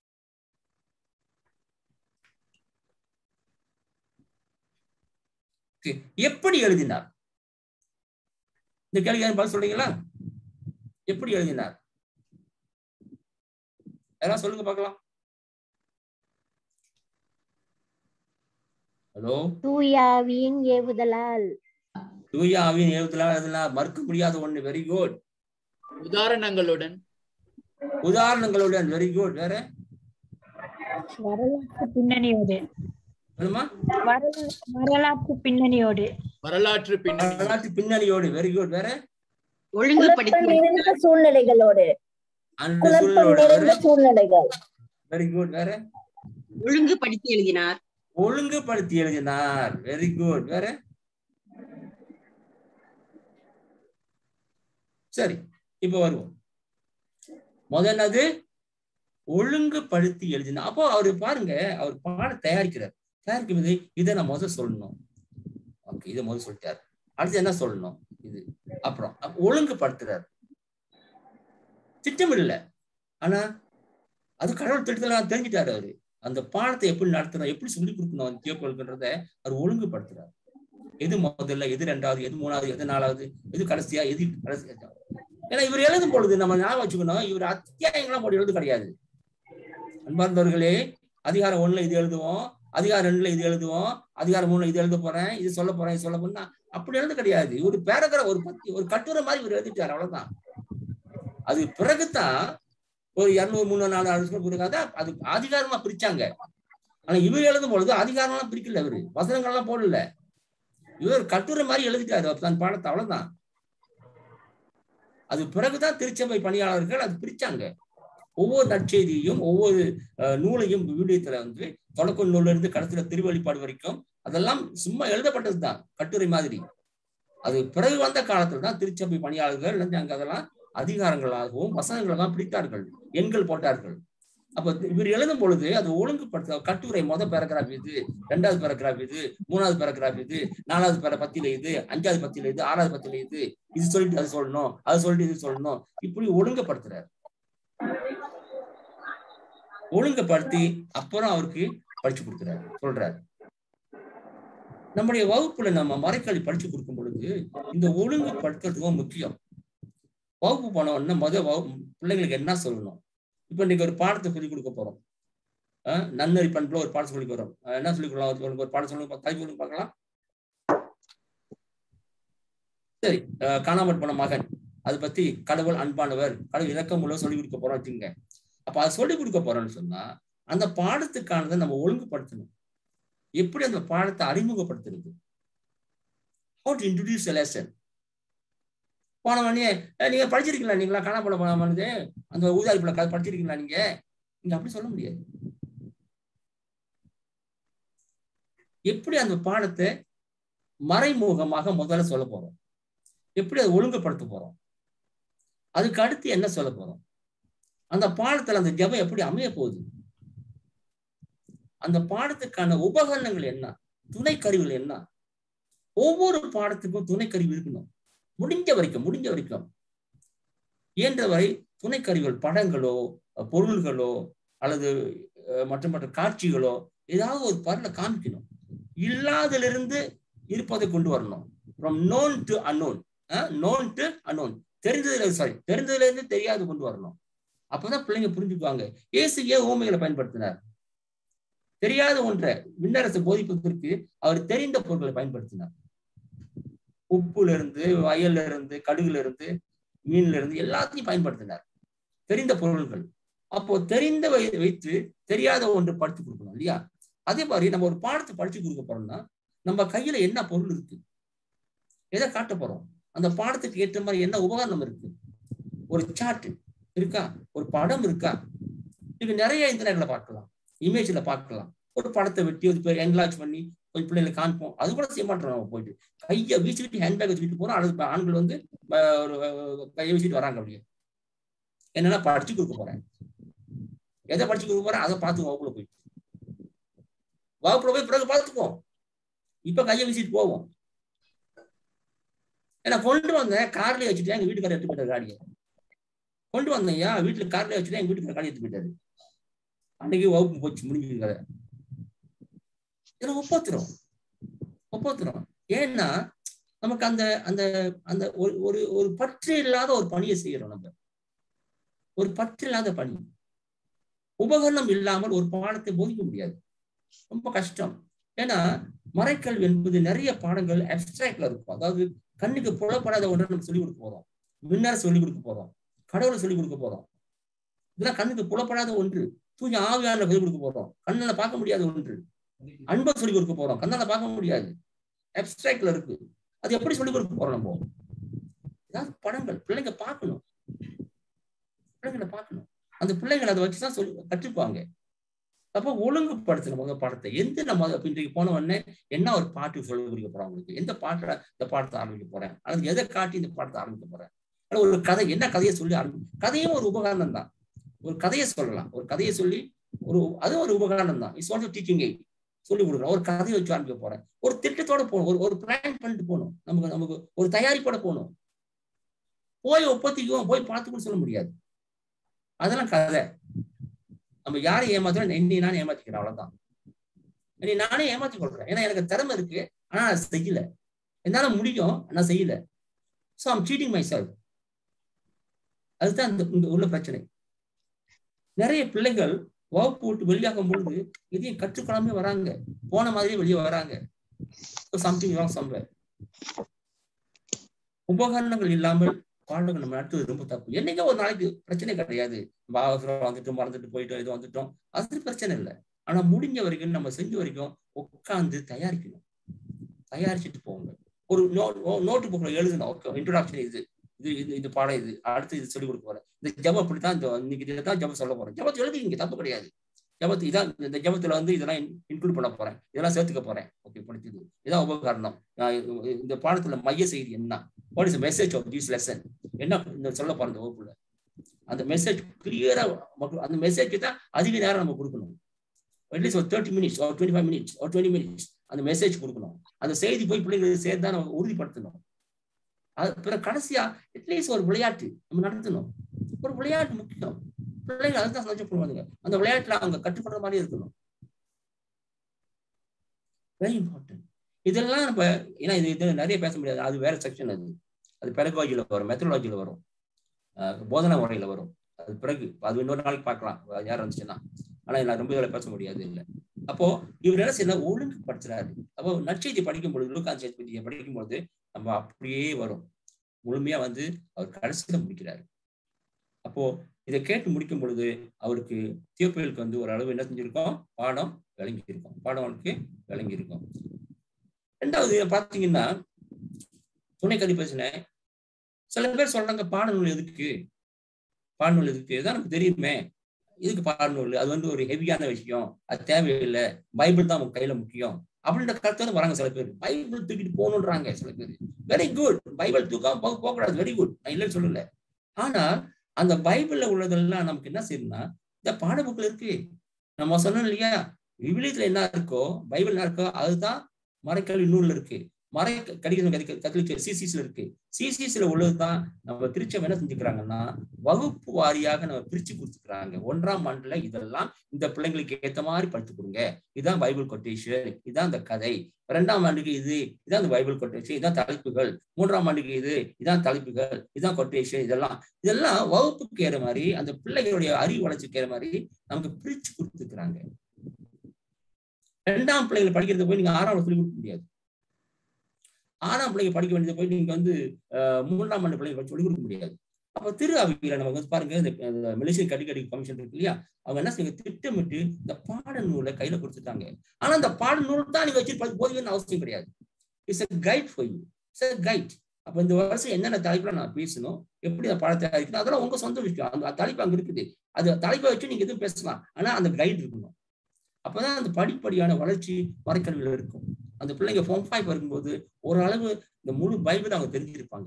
Okay. எப்படி எழுதினார் இந்த கேள்வி யாரும் பதில் சொல்றீங்களா எப்படி எழுதினார் யாராவது சொல்லுங்க பார்க்கலாம் ஹலோ தூயாவியின் ஏவுதலால் தூய ஆவியின் ஏவுதலால் அதெல்லாம் மறுக்க முடியாத ஒண்ணு வெரி குட் உதாரணங்களுடன் உதாரணங்களுடன் வெரி குட் வேற வரலாற்று பின்னணியோடு சொல்லுமா வரலா- வரலாற்று பின்னணியோடு வரலாற்று பின்னணி வரலாற்று பின்னணியோடு வெரி குட் வேற ஒழுங்குபடுத்தி குழப்பம் நிறைந்த சூழ்நிலைகளோடு அந்த குழப்பம் சூழலோட நிறைந்த சூழ்நிலைகள் வெரி குட் வேற ஒழுங்குபடுத்தி எழுதினார் ஒழுங்குபடுத்தி எழுதினார் வெரி குட் வேற சரி இப்ப வருவோம் முதல்லது ஒழுங்குபடுத்தி எழுதினார் அப்போ அவரு பாருங்க அவர் பாடம் தயாரிக்கிறார் தயாரிக்கும் போது இதை நான் முதல் சொல்லணும் ஓகே இதை முதல் சொல்லிட்டார் அடுத்து என்ன சொல்லணும் இது அப்புறம் அப்ப ஒழுங்குபடுத்துறார் திட்டமிடல ஆனா அது கடவுள் திட்டத்துல தெரிஞ்சுட்டாரு அவரு அந்த பாடத்தை எப்படி நடத்தணும் எப்படி சொல்லிக் கொடுக்கணும் தியோக்களுக்குன்றத அவர் ஒழுங்குபடுத்துறாரு எது முதல்ல எது ரெண்டாவது எது மூணாவது எது நாலாவது எது கடைசியா எது கடைசி ஏன்னா இவர் எழுதும் பொழுது நம்ம ஞாபகம் வச்சுக்கணும் இவர் அத்தியாயங்களாம் போட்டு எழுது கிடையாது அன்பார்ந்தவர்களே அதிகாரம் ஒண்ணுல இது எழுதுவோம் அதிகாரம் ரெண்டுல இது எழுதுவோம் அதிகாரம் மூணுல இது எழுத போறேன் இது சொல்ல போறேன் இது சொல்ல போறேன் அப்படி எழுத கிடையாது ஒரு பேராகிராஃப் ஒரு பத்தி ஒரு கட்டுரை மாதிரி இவர் எழுதிட்டார் அவ்வளவுதான் அது பிறகுதான் ஒரு இருநூறு முந்நூறு நாலு வருஷம் பிறகு அது அதிகாரமா பிரிச்சாங்க ஆனா இவர் எழுதும் பொழுது அதிகாரம்லாம் பிரிக்கல இவரு வசனங்கள்லாம் போடல இவர் கட்டுரை மாதிரி எழுதிட்டாரு தன் பாடத்தை அவ்வளவுதான் அது பிறகுதான் திருச்சபை பணியாளர்கள் அது பிரிச்சாங்க ஒவ்வொரு நற்செய்தியையும் ஒவ்வொரு அஹ், நூலையும் விவிலியத்துல வந்து தொடக்க நூல்ல இருந்து கடைசியில திருவழிப்பாடு வரைக்கும் அதெல்லாம் சும்மா எழுதப்பட்டதுதான் கட்டுரை மாதிரி அது பிறகு வந்த காலத்துல தான் திருச்சபை பணியாளர்கள் வந்து அங்க அதெல்லாம் அதிகாரங்களாகவும் வசனங்களெல்லாம் பிரித்தார்கள் எண்கள் போட்டார்கள் அப்ப இவர் எழுதும் பொழுது அது ஒழுங்குபடுத்த கட்டுரை முத பேராகிராஃப் இது ரெண்டாவது பேராகிராஃப் இது மூணாவது பேராகிராஃப் இது நாலாவது பேர பத்தியில இது அஞ்சாவது பத்தியில இது ஆறாவது பத்தியில இது இது சொல்லிட்டு அது சொல்லணும் அது சொல்லிட்டு இது சொல்லணும் இப்படி ஒழுங்குபடுத்துறாரு ஒழுங்குபடுத்தி அப்புறம் அவருக்கு படிச்சு கொடுக்குறாரு சொல்றாரு நம்முடைய வகுப்புல நம்ம மறைக்கல்வி படிச்சு கொடுக்கும் பொழுது இந்த ஒழுங்குபடுத்துறது ரொம்ப முக்கியம் வகுப்பு போன உடனே முத வகுப்பு பிள்ளைங்களுக்கு என்ன சொல்லணும் இப்ப இன்னைக்கு ஒரு பாடத்தை சொல்லிக் கொடுக்க போறோம் அஹ் நன்னறி பண்புல ஒரு பாடம் சொல்லிக் போறோம் அஹ் என்ன சொல்லிக் கொடுக்கலாம் உங்களுக்கு ஒரு பாடம் சொல்லுங்க தலைப்பு சொல்லுங்க பார்க்கலாம் சரி அஹ் காணாமற் போன மகன் அதை பத்தி கடவுள் அன்பானவர் கடவுள் இறக்கம் உள்ள சொல்லிக் கொடுக்க போறோம் வச்சுங்க அப்ப அதை சொல்லிக் கொடுக்க போறோம்னு சொன்னா அந்த பாடத்துக்கானதை நம்ம ஒழுங்குபடுத்தணும் எப்படி அந்த பாடத்தை அறிமுகப்படுத்துறது ஹவு டு இன்ட்ரடியூஸ் லெசன் போன உடனே "ஏய், நீங்க படிச்சிருக்கீங்களா நீங்களா காணாம போனது அந்த ஊதாரி பிள்ளை கதை படிச்சிருக்கீங்களா நீங்க நீங்க அப்படி சொல்ல முடியாது எப்படி அந்த பாடத்தை மறைமுகமாக முதல்ல சொல்ல போறோம் எப்படி அதை ஒழுங்குபடுத்த போறோம் அதுக்கு அடுத்து என்ன சொல்ல போறோம் அந்த பாடத்துல அந்த ஜெபம் எப்படி அமைய போகுது அந்த பாடத்துக்கான உபகரணங்கள் என்ன துணை கருவிகள் என்ன ஒவ்வொரு பாடத்துக்கும் துணை கருவி இருக்கணும் முடிஞ்ச வரைக்கும் முடிஞ்ச வரைக்கும் இயன்றவரை துணை கருவிகள் படங்களோ அஹ் பொருள்களோ அல்லது அஹ், மற்ற மற்ற காட்சிகளோ ஏதாவது ஒரு பரல காமிக்கணும் இல்லாதிலிருந்து இருப்பதை கொண்டு வரணும் from known to unknown known to unknown தெரிஞ்சதுல சாரி தெரிஞ்சதுல இருந்து தெரியாது கொண்டு வரணும் அப்பதான் பிள்ளைங்க புரிஞ்சுக்குவாங்க இயேசு ஏன் ஊமைகளை பயன்படுத்தினார் தெரியாத ஒன்றை விண்ணரசு போதிப்பதற்கு அவர் தெரிந்த பொருட்களை பயன்படுத்தினார் உப்புல இருந்து வயல்ல இருந்து கடுகுல இருந்து மீன்ல இருந்து எல்லாத்தையும் பயன்படுத்தினார் தெரிந்த பொருள்கள் அப்போ தெரிந்த வை- வைத்து தெரியாத ஒன்று படித்து கொடுக்கணும் இல்லையா அதே மாதிரி நம்ம ஒரு பாடத்தை படிச்சு கொடுக்க போறோம்னா நம்ம கையில என்ன பொருள் இருக்கு எதை காட்ட போறோம் அந்த பாடத்துக்கு ஏற்ற மாதிரி என்ன உபகரணம் இருக்கு ஒரு சார்ட் இருக்கா ஒரு படம் இருக்கா இது நிறைய இன்டர்நெட்ல பார்க்கலாம் இமேஜ்ல பார்க்கலாம் ஒரு படத்தை வெட்டி ஒரு பேர் என்லாஜ் பண்ணி கொஞ்சம் பிள்ளைங்களை காமிப்போம் அது கூட செய்ய மாட்டோம் நம்ம போயிட்டு கையை வீசிட்டு ஹேண்ட்பேக் வச்சுட்டு போறோம் அல்லது இப்ப ஆண்கள் வந்து அஹ், ஒரு அஹ், கையை வீசிட்டு வராங்க அப்படியே என்னன்னா படிச்சு கொடுக்க போறேன் எதை படிச்சு கொடுக்க போறேன் அதை பார்த்து வகுப்புல போய் வகுப்புல போய் பிறகு பார்த்துக்குவோம் இப்ப கையை வீசிட்டு போவோம் ஏன்னா கொண்டு வந்தேன் கார்லயே வச்சுட்டு எங்க வீட்டுக்காரர் எடுத்து போயிட்டாரு காடியை கொண்டு வந்தேன் ஐயா வீட்டுல கார்லயே வச்சுட்டு எங்க வீட்டுக்காரர் காடி எடுத்து போயிட்டாரு அன்னைக்கு வகுப்பு போச்சு முடிஞ்சது கதை இதெல்லாம் ஒப்பத்துறோம் ஒப்பத்துறோம் ஏன்னா நமக்கு அந்த அந்த அந்த ஒரு ஒரு ஒரு பற்று இல்லாத ஒரு பணியை செய்யறோம் நம்ம ஒரு பற்று இல்லாத பணி உபகரணம் இல்லாமல் ஒரு பாடத்தை போதிக்க முடியாது ரொம்ப கஷ்டம் ஏன்னா மறைக்கல்வி என்பது நிறைய பாடங்கள் அப்டிராக்ட்ல இருக்கும் அதாவது கண்ணுக்கு புலப்படாத ஒன்றை நம்ம சொல்லிக் கொடுக்க போறோம் மின்னர சொல்லிக் கொடுக்க போறோம் கடவுளை சொல்லிக் கொடுக்க போறோம் இதெல்லாம் கண்ணுக்கு புலப்படாத ஒன்று தூய ஆவியான சொல்லிக் கொடுக்க போறோம் கண்ணால பார்க்க முடியாத ஒன்று அன்பை சொல்லிக் கொடுக்க போறோம் கண்ணால பார்க்க முடியாது அப்டிராக்ட்ல இருக்கு அது எப்படி சொல்லிக் கொடுக்க போறோம் நம்ம ஏதாவது படங்கள் பிள்ளைங்க பார்க்கணும் பிள்ளைங்களை பார்க்கணும் அந்த பிள்ளைங்களை அதை வச்சுதான் சொல்லி கற்றுக்குவாங்க அப்போ ஒழுங்குபடுத்தணும் முதல் பாடத்தை எந்த நம்ம இப்ப இன்றைக்கு போன உடனே என்ன ஒரு பாட்டு சொல்லி கொடுக்க போறோம் உங்களுக்கு எந்த பாட்டுல இந்த பாடத்தை ஆரம்பிக்க போறேன் அல்லது எதை காட்டி இந்த பாடத்தை ஆரம்பிக்க போறேன் அல்லது ஒரு கதை என்ன கதையை சொல்லி ஆரம்பி கதையும் ஒரு உபகரணம் தான் ஒரு கதையை சொல்லலாம் ஒரு கதையை சொல்லி ஒரு அதுவும் ஒரு உபகரணம் தான் இட்ஸ் ஆல்சோ டீச்சிங் எய்ட் சொல்லி கொடுக்குறோம் ஒரு கதையை வச்சு ஆரம்பிக்க போறேன் ஒரு திட்டத்தோட போகணும் ஒரு ஒரு பிளான் பண்ணிட்டு போகணும் நமக்கு நமக்கு ஒரு தயாரிப்போட போகணும் போய் ஒப்பத்திக்குவோம் போய் பார்த்துக்கணும் சொல்ல முடியாது அதெல்லாம் கதை நம்ம யாரை ஏமாத்துறோம் என்னை நானே ஏமாத்திக்கிறேன் அவ்வளவுதான் என்னை நானே ஏமாத்தி கொள்றேன் ஏன்னா எனக்கு திறமை இருக்கு ஆனா நான் செய்யல என்னால முடியும் நான் செய்யல so I'm cheating myself அதுதான் இந்த இங்க உள்ள பிரச்சனை நிறைய பிள்ளைகள் வகுப்பு விட்டு வெளியாகும் பொழுது இதையும் கற்றுக்கொள்ளாமே வராங்க போன மாதிரியே வெளியே வராங்க சம்திங் ராங் சம்வேர் உபகரணங்கள் இல்லாமல் பாடங்கள் நம்ம நடத்துவது ரொம்ப தப்பு என்னைக்கோ ஒரு நாளைக்கு பிரச்சனை கிடையாது நம்ம அவசரம் வந்துட்டு மறந்துட்டு போயிட்டோம் இது வந்துட்டோம் அது பிரச்சனை இல்லை ஆனா முடிஞ்ச வரைக்கும் நம்ம செஞ்ச வரைக்கும் உட்காந்து தயாரிக்கணும் தயாரிச்சுட்டு போங்க ஒரு நோட்டு புக்ல எழுதணும் ஓகே இன்ட்ரோடக்ஷன் இது இது இது இது பாடம் இது அடுத்து இது சொல்லிக் கொடுக்க போறேன் இந்த ஜபம் இப்படித்தான் இந்த இன்னைக்கு இதான் ஜபம் சொல்ல போறேன் ஜபத்தை எழுதிங்க தப்பு கிடையாது ஜபத்து இதான் இந்த ஜபத்துல வந்து இதெல்லாம் இன்க்ளூட் பண்ண போறேன் இதெல்லாம் சேர்த்துக்க போறேன் ஓகே படிச்சது இதான் உபகரணம் நான் இந்த பாடத்துல மைய செய்தி என்ன what is message of this lesson என்ன இந்த சொல்ல போற இந்த வகுப்புல அந்த மெசேஜ் கிளியரா அந்த மெசேஜ் தான் அதிக நேரம் நம்ம கொடுக்கணும் அட்லீஸ்ட் ஒரு தேர்ட்டி மினிட்ஸ் ஒரு டுவெண்ட்டி ஃபைவ் மினிட்ஸ் ஒரு டுவெண்ட்டி மினிட்ஸ் அந்த மெசேஜ் கொடுக்கணும் அந்த செய்தி போய் பிள்ளைங்களுக்கு சேர்த்து தான் நம்ம உறுதிப்படுத்தணும் அது பிறகு கடைசியா அட்லீஸ்ட் ஒரு விளையாட்டு நம்ம நடத்தணும் ஒரு விளையாட்டு முக்கியம் பிள்ளைங்க அதுதான் சந்தோஷப்படுவாங்க அந்த விளையாட்டுல அவங்க கற்றுக்கொள்ற மாதிரி இருக்கணும் வெரி இம்பார்ட்டன்ட் இதெல்லாம் நம்ம ஏன்னா இது இது நிறைய பேச முடியாது அது வேற செக்ஷன் அது அது பெரகாலஜியில வரும் மெத்தடாலஜியில வரும் போதனா முறையில வரும் அது பிறகு அது இன்னொரு நாளைக்கு பார்க்கலாம் யார் வந்துச்சுன்னா ஆனா நான் ரொம்ப இதில் பேச முடியாது இல்லை அப்போ இவர் என்ன செய்யணும் ஒழுங்குபடுத்துறாரு அப்போ நற்செய்தி படிக்கும் பொழுது லூக்கான் செய்தியை படிக்கும் பொழுது நம்ம அப்படியே வரும் முழுமையா வந்து அவர் கடைசியில முடிக்கிறாரு அப்போ இதை கேட்டு முடிக்கும் பொழுது அவருக்கு தியோப்பியலுக்கு வந்து ஒரு அளவு என்ன செஞ்சிருக்கோம் பாடம் விளங்கி இருக்கும் பாடம் அவனுக்கு விளங்கி இருக்கும் ரெண்டாவது பாத்தீங்கன்னா துணை கதி பேசினேன் சில பேர் சொல்றாங்க பாடநூல் எதுக்கு பாடநூல் எதுக்கு இதான் நமக்கு தெரியுமே இதுக்கு பாடநூல் அது வந்து ஒரு ஹெவியான விஷயம் அது தேவையில்லை பைபிள் தான் அவங்க கையில முக்கியம் அப்படின்ற கருத்து வந்து வராங்க சில பேர் பைபிள் தூக்கிட்டு போகணுன்றாங்க சில பேர் வெரி குட் பைபிள் தூக்காம போக போகக்கூடாது வெரி குட் நான் இல்லைன்னு சொல்லல ஆனா அந்த பைபிள்ல உள்ளதெல்லாம் நமக்கு என்ன செய்யணும்னா இந்த பாடப்புக்கில் இருக்கு நம்ம சொன்னோம் இல்லையா விவிலியத்துல என்ன இருக்கோ பைபிள் என்ன இருக்கோ அதுதான் மறைக்கல்வி நூல்ல இருக்கு மறை கடிதம் கத்தலிக்க சிசிஸ்ல இருக்கு சிசிஸ்ல உள்ளதுதான் நம்ம திருச்சம் என்ன செஞ்சுக்கிறாங்கன்னா வகுப்பு வாரியாக நம்ம பிரிச்சு கொடுத்துக்கிறாங்க ஒன்றாம் ஆண்டுல இதெல்லாம் இந்த பிள்ளைங்களுக்கு ஏத்த மாதிரி படித்து கொடுங்க இதுதான் பைபிள் கொட்டேஷன் இதுதான் இந்த கதை இரண்டாம் ஆண்டுக்கு இது இதான் இந்த பைபிள் கொட்டேஷன் இதான் தலைப்புகள் மூன்றாம் ஆண்டுக்கு இது இதான் தலைப்புகள் இதான் கொட்டேஷன் இதெல்லாம் இதெல்லாம் வகுப்புக்கு ஏற மாதிரி அந்த பிள்ளைகளுடைய அறிவு வளர்ச்சிக்கு ஏற மாதிரி நமக்கு பிரிச்சு கொடுத்துக்கிறாங்க ரெண்டாம் பிள்ளைகளை படிக்கிறத போய் நீங்க ஆறாம் சொல்லி கொடுக்க முடியாது ஆறாம் பிள்ளைங்க படிக்க வேண்டியதை போய் நீங்க வந்து மூன்றாம் ஆண்டு பிள்ளைங்க சொல்லிக் கொடுக்க முடியாது அப்ப திரு அவையில நம்ம வந்து பாருங்க இந்த மெலிசிய கடிக்கடி கமிஷன் இருக்கு இல்லையா அவங்க என்ன செய்ய திட்டமிட்டு இந்த பாடநூலை கையில கொடுத்துட்டாங்க ஆனா அந்த பாடநூல் தான் நீங்க வச்சு போதுன்னு அவசியம் கிடையாது it's a guide for you it's a guide அப்ப இந்த வருஷம் என்னென்ன தலைப்புல நான் பேசணும் எப்படி அந்த பாடத்தை தயாரிக்கணும் அதெல்லாம் உங்க சொந்த விஷயம் அந்த தலைப்பு அங்க இருக்குது அது தலைப்பை வச்சு நீங்க எதுவும் பேசலாம் ஆனா அந்த கைட் இருக்கணும் அப்பதான் அந்த படிப்படியான வளர்ச்சி மறைக்கல்வியில் இருக்கும் அந்த பிள்ளைங்க ஃபார்ம் ஃபைவ் வரும்போது ஓரளவு இந்த முழு பைபிள் அவங்க தெரிஞ்சிருப்பாங்க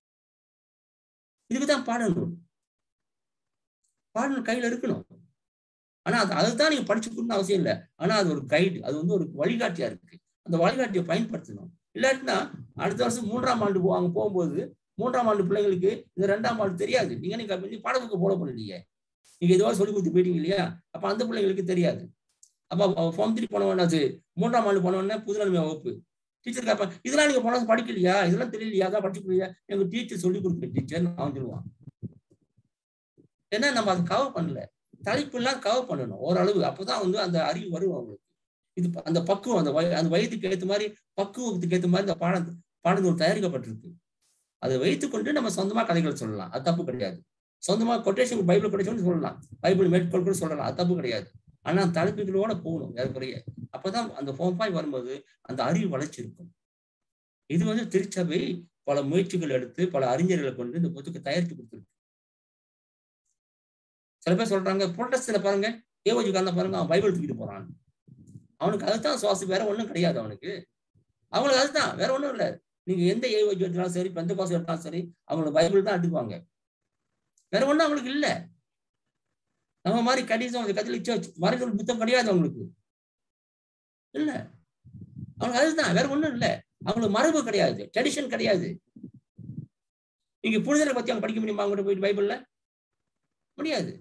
இதுக்குதான் பாடநூல் பாடநூல் கையில இருக்கணும் ஆனா அது அதுதான் நீங்க படிச்சுக்கணும்னு அவசியம் இல்லை ஆனா அது ஒரு கைடு அது வந்து ஒரு வழிகாட்டியா இருக்கு அந்த வழிகாட்டியை பயன்படுத்தணும் இல்லாட்டினா அடுத்த வருஷம் மூன்றாம் ஆண்டு போ- அங்க போகும்போது மூன்றாம் ஆண்டு பிள்ளைங்களுக்கு இந்த ரெண்டாம் ஆண்டு தெரியாது நீங்க நீங்க நீங்க பாடத்துக்கு போட பண்ணலையே நீங்க எதுவாக சொல்லி கொடுத்து போயிட்டீங்க இல்லையா அப்ப அந்த பிள்ளைங்களுக்கு தெரியாது அப்ப ஃபார்ம் த்ரீ போனவன அது மூன்றாம் ஆண்டு போனவொடனே புதுநிலைமை வகுப்பு டீச்சர் கேட்பான் இதெல்லாம் நீங்க போன படிக்கலையா இதெல்லாம் தெரியலையா அதான் படிச்சுக்கலையா எங்க டீச்சர் சொல்லி கொடுக்குற டீச்சர் அவன் சொல்லுவான் ஏன்னா நம்ம அதை கவர் பண்ணல தலைப்பு எல்லாம் கவர் பண்ணணும் ஓரளவு அப்பதான் வந்து அந்த அறிவு வரும் அவங்களுக்கு இது ப- அந்த பக்குவம் அந்த வய அந்த வயதுக்கு ஏற்ற மாதிரி பக்குவத்துக்கு ஏற்ற மாதிரி இந்த பாடம் பாடநூல் தயாரிக்கப்பட்டிருக்கு அதை வைத்துக்கொண்டு நம்ம சொந்தமா கதைகள் சொல்லலாம் அது தப்பு கிடையாது சொந்தமா கொட்டேஷன் பைபிள் கொட்டேஷன் சொல்லலாம் பைபிள் மேற்கோள் கூட சொல்லலாம் அது தப்பு கிடையாது ஆனா தலைப்புகளோட போகணும் ஏறக்குறைய அப்பதான் அந்த ஃபோன் பாய் வரும்போது அந்த அறிவு வளர்ச்சி இருக்கும் இது வந்து திருச்சபை பல முயற்சிகள் எடுத்து பல அறிஞர்களை கொண்டு இந்த புத்தகத்தை தயாரித்து கொடுத்துருக்கு சில பேர் சொல்றாங்க புரட்டஸ்ல பாருங்க ஏவோஜிக்காரன பாருங்க அவன் பைபிள் தூக்கிட்டு போறான் அவனுக்கு அதுதான் சுவாசம் வேற ஒண்ணும் கிடையாது அவனுக்கு அவங்களுக்கு அதுதான் வேற ஒண்ணும் இல்ல நீங்க எந்த ஏவோஜி எடுத்தாலும் சரி பெந்த பாசம் எடுத்தாலும் சரி அவங்களோட பைபிள் தான் எடுத்துக்குவாங்க வேற ஒண்ணும் அவங்களுக்கு இல்ல நம்ம மாதிரி கடிதம் கத்தலிக் சர்ச் மறைகள் புத்தகம் கிடையாது அவங்களுக்கு இல்ல அவங்களுக்கு அதுதான் வேற ஒண்ணும் இல்ல அவங்களுக்கு மரபு கிடையாது ட்ரெடிஷன் கிடையாது நீங்க புனிதரை பத்தி அவங்க படிக்க முடியுமா அவங்க போயிட்டு பைபிள்ல முடியாது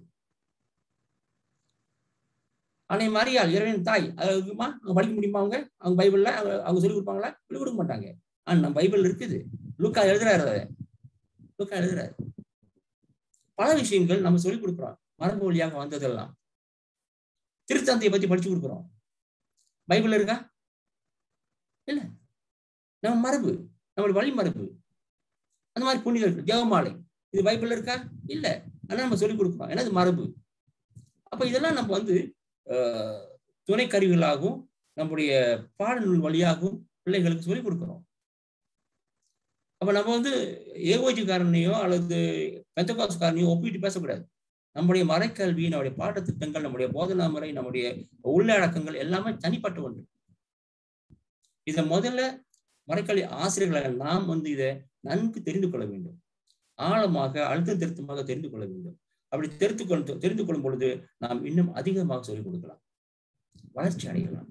அன்னை மரியாள் இறைவன் தாய் அது இருக்குமா அவங்க படிக்க முடியுமா அவங்க அவங்க பைபிள்ல அவங்க அவங்க சொல்லிக் கொடுப்பாங்களா சொல்லிக் கொடுக்க மாட்டாங்க ஆனா நம்ம பைபிள் இருக்குது லுக்கா எழுதுறாரு அதை லுக்கா எழுதுறாரு பல விஷயங்கள் நம்ம சொல்லிக் கொடுக்குறோம் மரபு வழியாக வந்ததெல்லாம் திருத்தந்தையை பத்தி படிச்சு கொடுக்குறோம் பைபிள் இருக்கா இல்ல நம்ம மரபு நம்மளுடைய வழி மரபு அந்த மாதிரி புனிதர்கள் ஜெவமாலை இது பைபிள் இருக்கா இல்ல ஆனா நம்ம சொல்லிக் கொடுக்குறோம் ஏன்னா இது மரபு அப்ப இதெல்லாம் நம்ம வந்து ஆஹ், துணை கருவிகளாகவும் நம்முடைய பாடநூல் வழியாகவும் பிள்ளைகளுக்கு சொல்லிக் கொடுக்குறோம் அப்ப நம்ம வந்து ஏகோஜிக்காரனையோ அல்லது பெந்தகாசுக்காரனையோ ஒப்பிட்டு பேசக்கூடாது நம்முடைய மறைக்கல்வி நம்முடைய பாடத்திட்டங்கள் நம்முடைய போதனா முறை நம்முடைய உள்ளடக்கங்கள் எல்லாமே தனிப்பட்ட ஒன்று இதை முதல்ல மறைக்கல்வி ஆசிரியர்களை நாம் வந்து இதை நன்கு தெரிந்து கொள்ள வேண்டும் ஆழமாக அழுத்தம் திருத்தமாக தெரிந்து கொள்ள வேண்டும் அப்படி தெரிந்து கொண்டு தெரிந்து கொள்ளும் பொழுது நாம் இன்னும் அதிகமாக சொல்லிக் கொடுக்கலாம் வளர்ச்சி அடையலாம்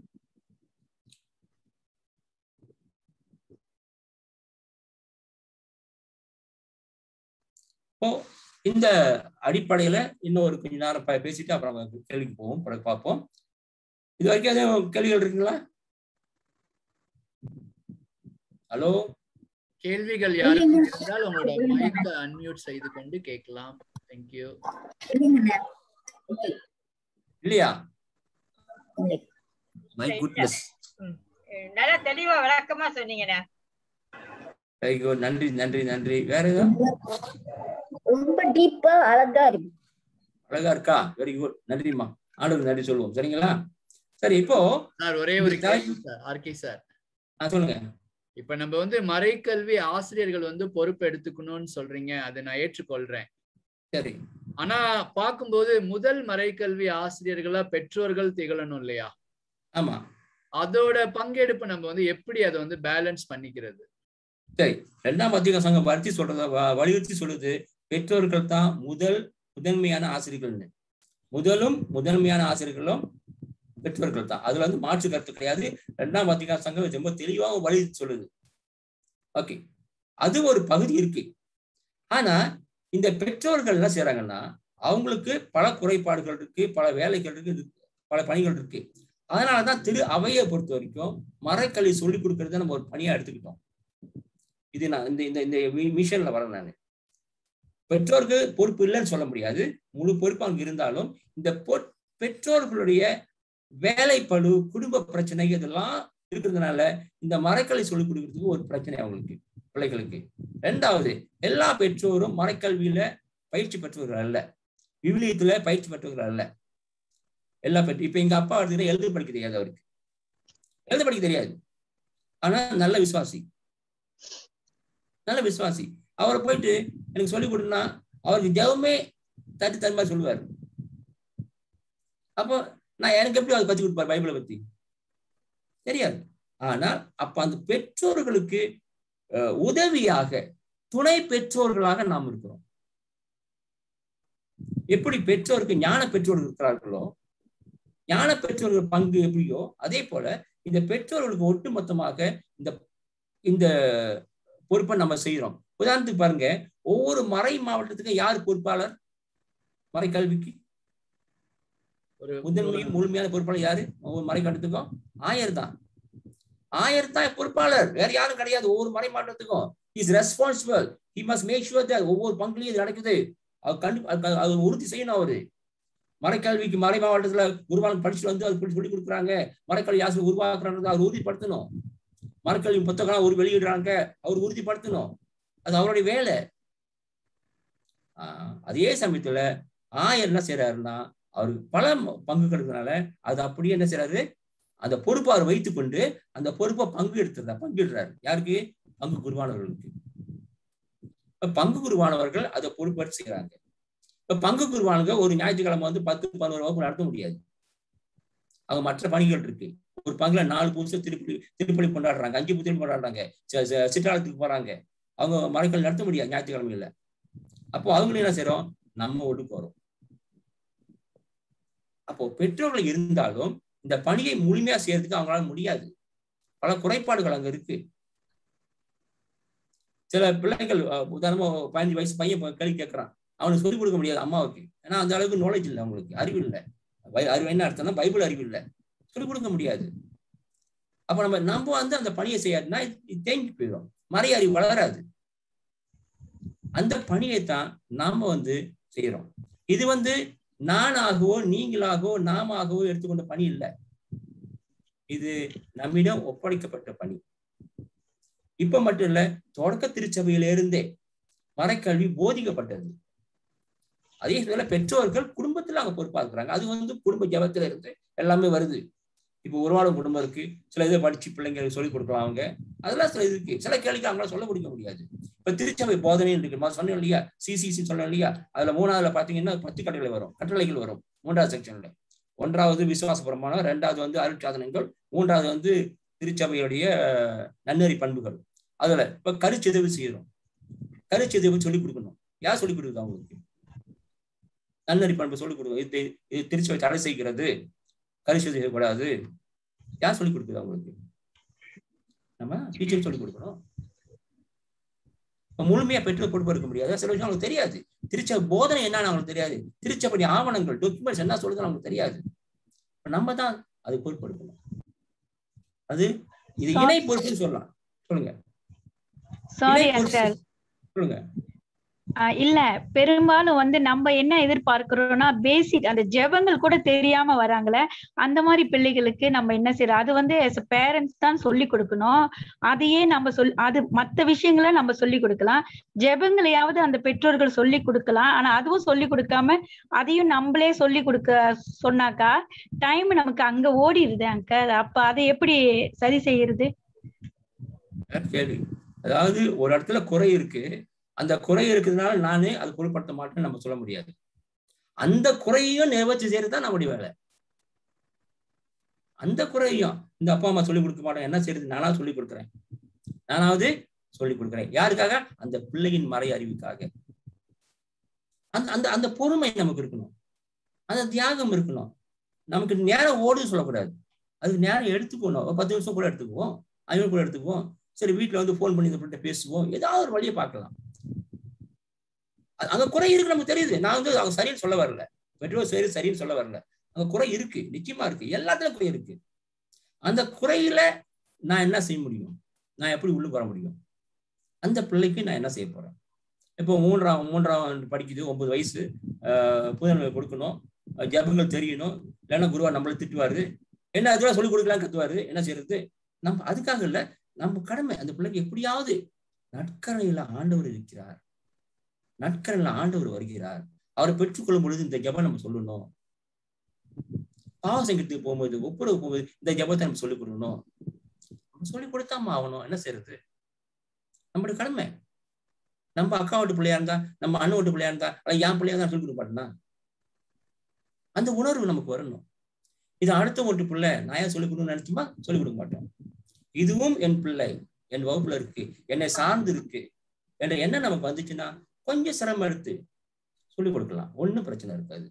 இப்போ இந்த அடிப்படையில இன்னும் ஒரு கொஞ்ச நேரம் ப- பேசிட்டு அப்புறம் நம்ம கேள்விக்கு போவோம் பிறகு பார்ப்போம் இது வரைக்கும் எதுவும் கேள்விகள் இருக்குங்களா ஹலோ கேள்விகள் யாரும் இருந்தால் உங்களோட மைக்கை அன்மியூட் செய்து கொண்டு கேட்கலாம் தேங்க்யூ இல்லையா மை குட்னஸ் நல்லா தெளிவா விளக்கமா சொன்னீங்கண்ணே வெரி குட் நன்றி நன்றி நன்றி வேற எதுவும் ரொம்ப டீப்பா அழகா இருக்கு அழகா இருக்கா வெரி குட் நன்றிம்மா ஆண்டுக்கு நன்றி சொல்லுவோம் சரிங்களா சரி இப்போ சார் ஒரே ஒரு இந்த கேள்வி சார் ஆர்கே சார் ஆ, சொல்லுங்க இப்ப நம்ம வந்து மறைக்கல்வி ஆசிரியர்கள் வந்து பொறுப்பு எடுத்துக்கணும்னு சொல்றீங்க அதை நான் ஏற்றுக்கொள்றேன் சரி ஆனா பார்க்கும்போது முதல் மறைக்கல்வி ஆசிரியர்களா பெற்றோர்கள் திகழணும் இல்லையா ஆமா அதோட பங்கெடுப்பு நம்ம வந்து எப்படி அதை வந்து பேலன்ஸ் பண்ணிக்கிறது சரி ரெண்டாம் அதிக சங்கம் வர்த்தி சொல்றத வ- வலியுறுத்தி சொல்லுது பெற்றோர்கள் தான் முதல் முதன்மையான ஆசிரியர்கள்னு முதலும் முதன்மையான ஆசிரியர்களும் பெற்றோர்கள் தான் அதுல வந்து மாற்று கருத்து கிடையாது ரெண்டாம் அதிகார சங்கம் ரொம்ப தெளிவாக வலியுறுத்தி சொல்லுது ஓகே அது ஒரு பகுதி இருக்கு ஆனா இந்த பெற்றோர்கள் என்ன செய்யறாங்கன்னா அவங்களுக்கு பல குறைபாடுகள் இருக்கு பல வேலைகள் இருக்கு இது- பல பணிகள் இருக்கு அதனாலதான் திரு அவையை பொறுத்த வரைக்கும் மரக்கல்வி சொல்லிக் கொடுக்கறத நம்ம ஒரு பணியா எடுத்துக்கிட்டோம் இது நான் இந்த இந்த இந்த மி- மிஷன்ல வரேன் நான் பெற்றோருக்கு பொறுப்பு இல்லைன்னு சொல்ல முடியாது முழு பொறுப்பு அங்க இருந்தாலும் இந்த பொற்- பெற்றோர்களுடைய வேலைப்பளு குடும்ப பிரச்சனை இதெல்லாம் இருக்கிறதுனால இந்த மரக்கல்வி சொல்லிக் கொடுக்கறதுக்கு ஒரு பிரச்சனை அவங்களுக்கு பிள்ளைகளுக்கு ரெண்டாவது எல்லா பெற்றோரும் மரக்கல்வியில பயிற்சி பெற்றவர்கள் அல்ல விவிலியத்துல பயிற்சி பெற்றவர்கள் அல்ல எல்லா பெற்று இப்ப எங்க அப்பா எடுத்துக்கிட்டா எழுத படிக்க தெரியாது அவருக்கு எழுத படிக்க தெரியாது ஆனா நல்ல விசுவாசி நல்ல விசுவாசி அவரை போயிட்டு எனக்கு சொல்லி கொடுன்னா அவருக்கு ஜெபமே தட்டி தன் மாதிரி சொல்லுவார் அப்போ நான் எனக்கு எப்படி அதை பத்தி கொடுப்பார் பைபிளை பத்தி தெரியாது ஆனால் அப்ப அந்த பெற்றோர்களுக்கு அஹ், உதவியாக துணை பெற்றோர்களாக நாம் இருக்கிறோம் எப்படி பெற்றோருக்கு ஞான பெற்றோர்கள் இருக்கிறார்களோ ஞான பெற்றோர்கள் பங்கு எப்படியோ அதே போல இந்த பெற்றோர்களுக்கு ஒட்டுமொத்தமாக இந்த இந்த பொறுப்பை நம்ம செய்யறோம் உதாரணத்துக்கு பாருங்க ஒவ்வொரு மறை மாவட்டத்துக்கும் யார் பொறுப்பாளர் மறை கல்விக்கு ஒரு முதன்மையும் முழுமையான பொறுப்பாளர் யாரு ஒவ்வொரு மறை கட்டத்துக்கும் ஆயர் தான் ஆயர் தான் பொறுப்பாளர் வேற யாரும் கிடையாது ஒவ்வொரு மறை மாவட்டத்துக்கும் is responsible he must make sure that ஒவ்வொரு பங்குலையும் இது நடக்குது அவர் கண்டு அது- அது உறுதி செய்யணும் அவரு மறைக்கல்விக்கு மறை மாவட்டத்துல குருவான் படிச்சுட்டு வந்து அது சொல்லி கொடுக்குறாங்க மறைக்கல்வி ஆசிரியர் உருவாக்குறாங்க அவர் உறுதிப்படுத்தணும் மறைக்கல்வி புத்தகம் ஒரு வெளியிடுறாங்க அவர் உறுதிப்படுத்தணும் அது அவருடைய வேலை ஆஹ் அதே சமயத்துல ஆயர் என்ன செய்யறாருன்னா அவருக்கு பல ம- பங்கு இருக்கிறதுனால அது அப்படியே என்ன செய்யறாரு அந்த பொறுப்பை அவர் வைத்துக்கொண்டு அந்த பொறுப்பை பங்கு எடுத்துறாரு பங்கிடுறாரு யாருக்கு பங்கு குருவானவர்களுக்கு இப்ப பங்கு குருவானவர்கள் அதை பொறுப்பேற்று செய்யறாங்க இப்ப பங்கு குருவானுங்க ஒரு ஞாயிற்றுக்கிழமை வந்து பத்து பதினோரு வகுப்பு நடத்த முடியாது அவங்க மற்ற பணிகள் இருக்கு ஒரு பங்குல நாலு புதுசு திருப்பி திருப்பலி கொண்டாடுறாங்க அஞ்சு திருப்பி கொண்டாடுறாங்க ச- ச- சிற்றாலத்துக்கு போறாங்க அவங்க மறைக்கல் நடத்த முடியாது ஞாயிற்றுக்கிழமையில அப்போ அவங்களும் என்ன செய்றோம் நம்ம ஒட்டு போறோம் அப்போ பெற்றோர்கள் இருந்தாலும் இந்த பணியை முழுமையா செய்யறதுக்கு அவங்களால முடியாது பல குறைபாடுகள் அங்க இருக்கு சில பிள்ளைகள் அஹ், உதாரணமா பதினஞ்சு வயசு பையன் இப்ப கேள்வி கேட்கறான் அவனுக்கு சொல்லிக் கொடுக்க முடியாது அம்மாவுக்கு ஏன்னா அந்த அளவுக்கு நாலேஜ் இல்லை அவங்களுக்கு அறிவு இல்லை பை- அறிவு என்ன அர்த்தம்னா பைபிள் அறிவு இல்லை சொல்லிக் கொடுக்க முடியாது அப்ப நம்ம நம்ம வந்து அந்த பணியை செய்யாதுன்னா இது- இது தேங்கி போயிடும் மறை அறிவு வளராது அந்த பணியை தான் நாம வந்து செய்யறோம் இது வந்து நானாகவோ நீங்களாகவோ நாமாகவோ எடுத்துக்கொண்ட பணி இல்லை இது நம்மிடம் ஒப்படைக்கப்பட்ட பணி இப்ப மட்டும் இல்ல தொடக்க திருச்சபையில இருந்தே மறைக்கல்வி போதிக்கப்பட்டது அதே போல பெற்றோர்கள் குடும்பத்துல அவங்க பொறுப்பா இருக்கிறாங்க அது வந்து குடும்ப ஜபத்துல இருந்து எல்லாமே வருது இப்போ உருவாடும் குடும்பம் இருக்கு சில இதை படிச்சு பிள்ளைங்களுக்கு சொல்லிக் கொடுக்கலாம் அவங்க அதெல்லாம் சில இருக்கு சில கேள்விக்கு அவங்களால சொல்ல முடிக்க முடியாது இப்ப திருச்சபை போதனை இருக்கு நான் சொன்னேன் இல்லையா சிசிசி சொன்னேன் இல்லையா அதுல மூணாவதுல பாத்தீங்கன்னா பத்து கட்டளை வரும் கட்டளைகள் வரும் மூன்றாவது செக்ஷன்ல ஒன்றாவது விசுவாச பிரமாணம் ரெண்டாவது வந்து அருட்சாதனங்கள் மூன்றாவது வந்து திருச்சபையுடைய அஹ், நன்னெறி பண்புகள் அதுல இப்ப கருச்சிதைவு செய்யறோம் கருச்சிதைவு சொல்லிக் கொடுக்கணும் யார் சொல்லிக் கொடுக்குது அவங்களுக்கு நன்னறி பண்பு சொல்லிக் கொடுக்கணும் இது இது திருச்சபை தடை செய்கிறது கருச்சிதைவு செய்யக்கூடாது யார் சொல்லிக் கொடுக்குது அவங்களுக்கு நம்ம டீச்சர் சொல்லிக் கொடுக்கணும் இப்ப முழுமையா பெற்றோர் பொறுப்பு எடுக்க முடியாது சில விஷயம் அவங்களுக்கு தெரியாது திருச்சபை போதனை என்னன்னு அவங்களுக்கு தெரியாது திருச்சபடி ஆவணங்கள் டாக்குமெண்ட்ஸ் என்ன சொல்லுதுன்னு அவங்களுக்கு தெரியாது இப்ப நம்ம தான் அது பொறுப்பு எடுக்கணும் அது இது இணை பொறுப்புன்னு சொல்லலாம் சொல்லுங்க சாரி இணை பொறுப்பு. அங்கிள் சொல்லுங்க இல்ல பெரும்பாலும் வந்து நம்ம என்ன எதிர்பார்க்கிறோம்னா பேசிக் அந்த ஜெபங்கள் கூட தெரியாம வராங்களே அந்த மாதிரி பிள்ளைகளுக்கு நம்ம என்ன செய்யறோம் அது வந்து பேரண்ட்ஸ் தான் சொல்லி கொடுக்கணும் அதையே நம்ம சொல் அது மத்த விஷயங்களை நம்ம சொல்லி கொடுக்கலாம் ஜெபங்களையாவது அந்த பெற்றோர்கள் சொல்லி கொடுக்கலாம் ஆனா அதுவும் சொல்லி கொடுக்காம அதையும் நம்மளே சொல்லி கொடுக்க சொன்னாக்கா டைம் நமக்கு அங்க ஓடிடுது அங்கிள் அப்ப அதை எப்படி சரி செய்யறது கேள்வி அதாவது ஒரு இடத்துல குறை இருக்கு அந்த குறை இருக்கிறதுனால நானே அது பொருட்படுத்த மாட்டேன்னு நம்ம சொல்ல முடியாது அந்த குறையையும் நிறைவேற்றி செய்யறது தான் நம்முடைய வேலை அந்த குறையும் இந்த அப்பா அம்மா சொல்லிக் கொடுக்க மாட்டேன் என்ன செய்யறது நானா சொல்லி கொடுக்குறேன் நானாவது சொல்லிக் கொடுக்குறேன் யாருக்காக அந்த பிள்ளையின் மறை அறிவுக்காக அந்த அந்த அந்த பொறுமை நமக்கு இருக்கணும் அந்த தியாகம் இருக்கணும் நமக்கு நேரம் ஓடுன்னு சொல்லக்கூடாது அதுக்கு நேரம் எடுத்துக்கணும் ஒரு பத்து நிமிஷம் கூட எடுத்துக்குவோம் ஐநூறு கூட எடுத்துக்குவோம் சரி வீட்டுல வந்து ஃபோன் பண்ணி இந்த பிள்ளை பேசுவோம் ஏதாவது ஒரு வழியை பார்க்கலாம் அ- அங்க குறை இருக்கு நமக்கு தெரியுது நான் வந்து அவங்க சரின்னு சொல்ல வரல பெற்றோர் சரி சரின்னு சொல்ல வரல அங்க குறை இருக்கு நிச்சயமா இருக்கு எல்லாத்துலயும் குறை இருக்கு அந்த குறையில நான் என்ன செய்ய முடியும் நான் எப்படி உள்ளுக்கு வர முடியும் அந்த பிள்ளைக்கு நான் என்ன செய்ய போறேன் இப்போ மூன்றாம் மூன்றாம் ஆண்டு படிக்குது ஒன்பது வயசு ஆஹ் புதன்மை கொடுக்கணும் அஹ் ஜெபங்கள் தெரியணும் இல்லைன்னா குருவா நம்மளை திட்டுவாரு என்ன அதெல்லாம் சொல்லிக் கொடுக்கலாம் கத்துவாரு என்ன செய்யறது நம்ம அதுக்காக இல்ல நம்ம கடமை அந்த பிள்ளைக்கு எப்படியாவது நற்கரையில ஆண்டவர் இருக்கிறார் நற்கரையில ஆண்டவர் வருகிறார் அவரை பெற்றுக்கொள்ளும் பொழுது இந்த ஜெபம் நம்ம சொல்லணும் பாவ சங்கத்துக்கு போகும்போது ஒப்புரவு போகும்போது இந்த ஜெபத்தை நம்ம சொல்லிக் கொடுக்கணும் நம்ம சொல்லிக் கொடுத்தாம ஆகணும் என்ன செய்யறது நம்மளுடைய கடமை நம்ம அக்கா வீட்டு பிள்ளையா இருந்தா நம்ம அண்ணன் வீட்டு பிள்ளையா இருந்தா அல்ல என் பிள்ளையா தான் சொல்லிக் கொடுக்க மாட்டேனா அந்த உணர்வு நமக்கு வரணும் இது அடுத்த வீட்டு பிள்ளை நான் ஏன் சொல்லிக் கொடுக்கணும்னு நினைச்சுமா சொல்லிக் கொடுக்க மாட்டோம் இதுவும் என் பிள்ளை என் வகுப்புல இருக்கு என்னை சார்ந்து இருக்கு என்ற எண்ணம் நமக்கு வந்துச்சுன்னா கொஞ்சம் சிரமம் எடுத்து சொல்லிக் கொடுக்கலாம் ஒண்ணும் பிரச்சனை இருக்காது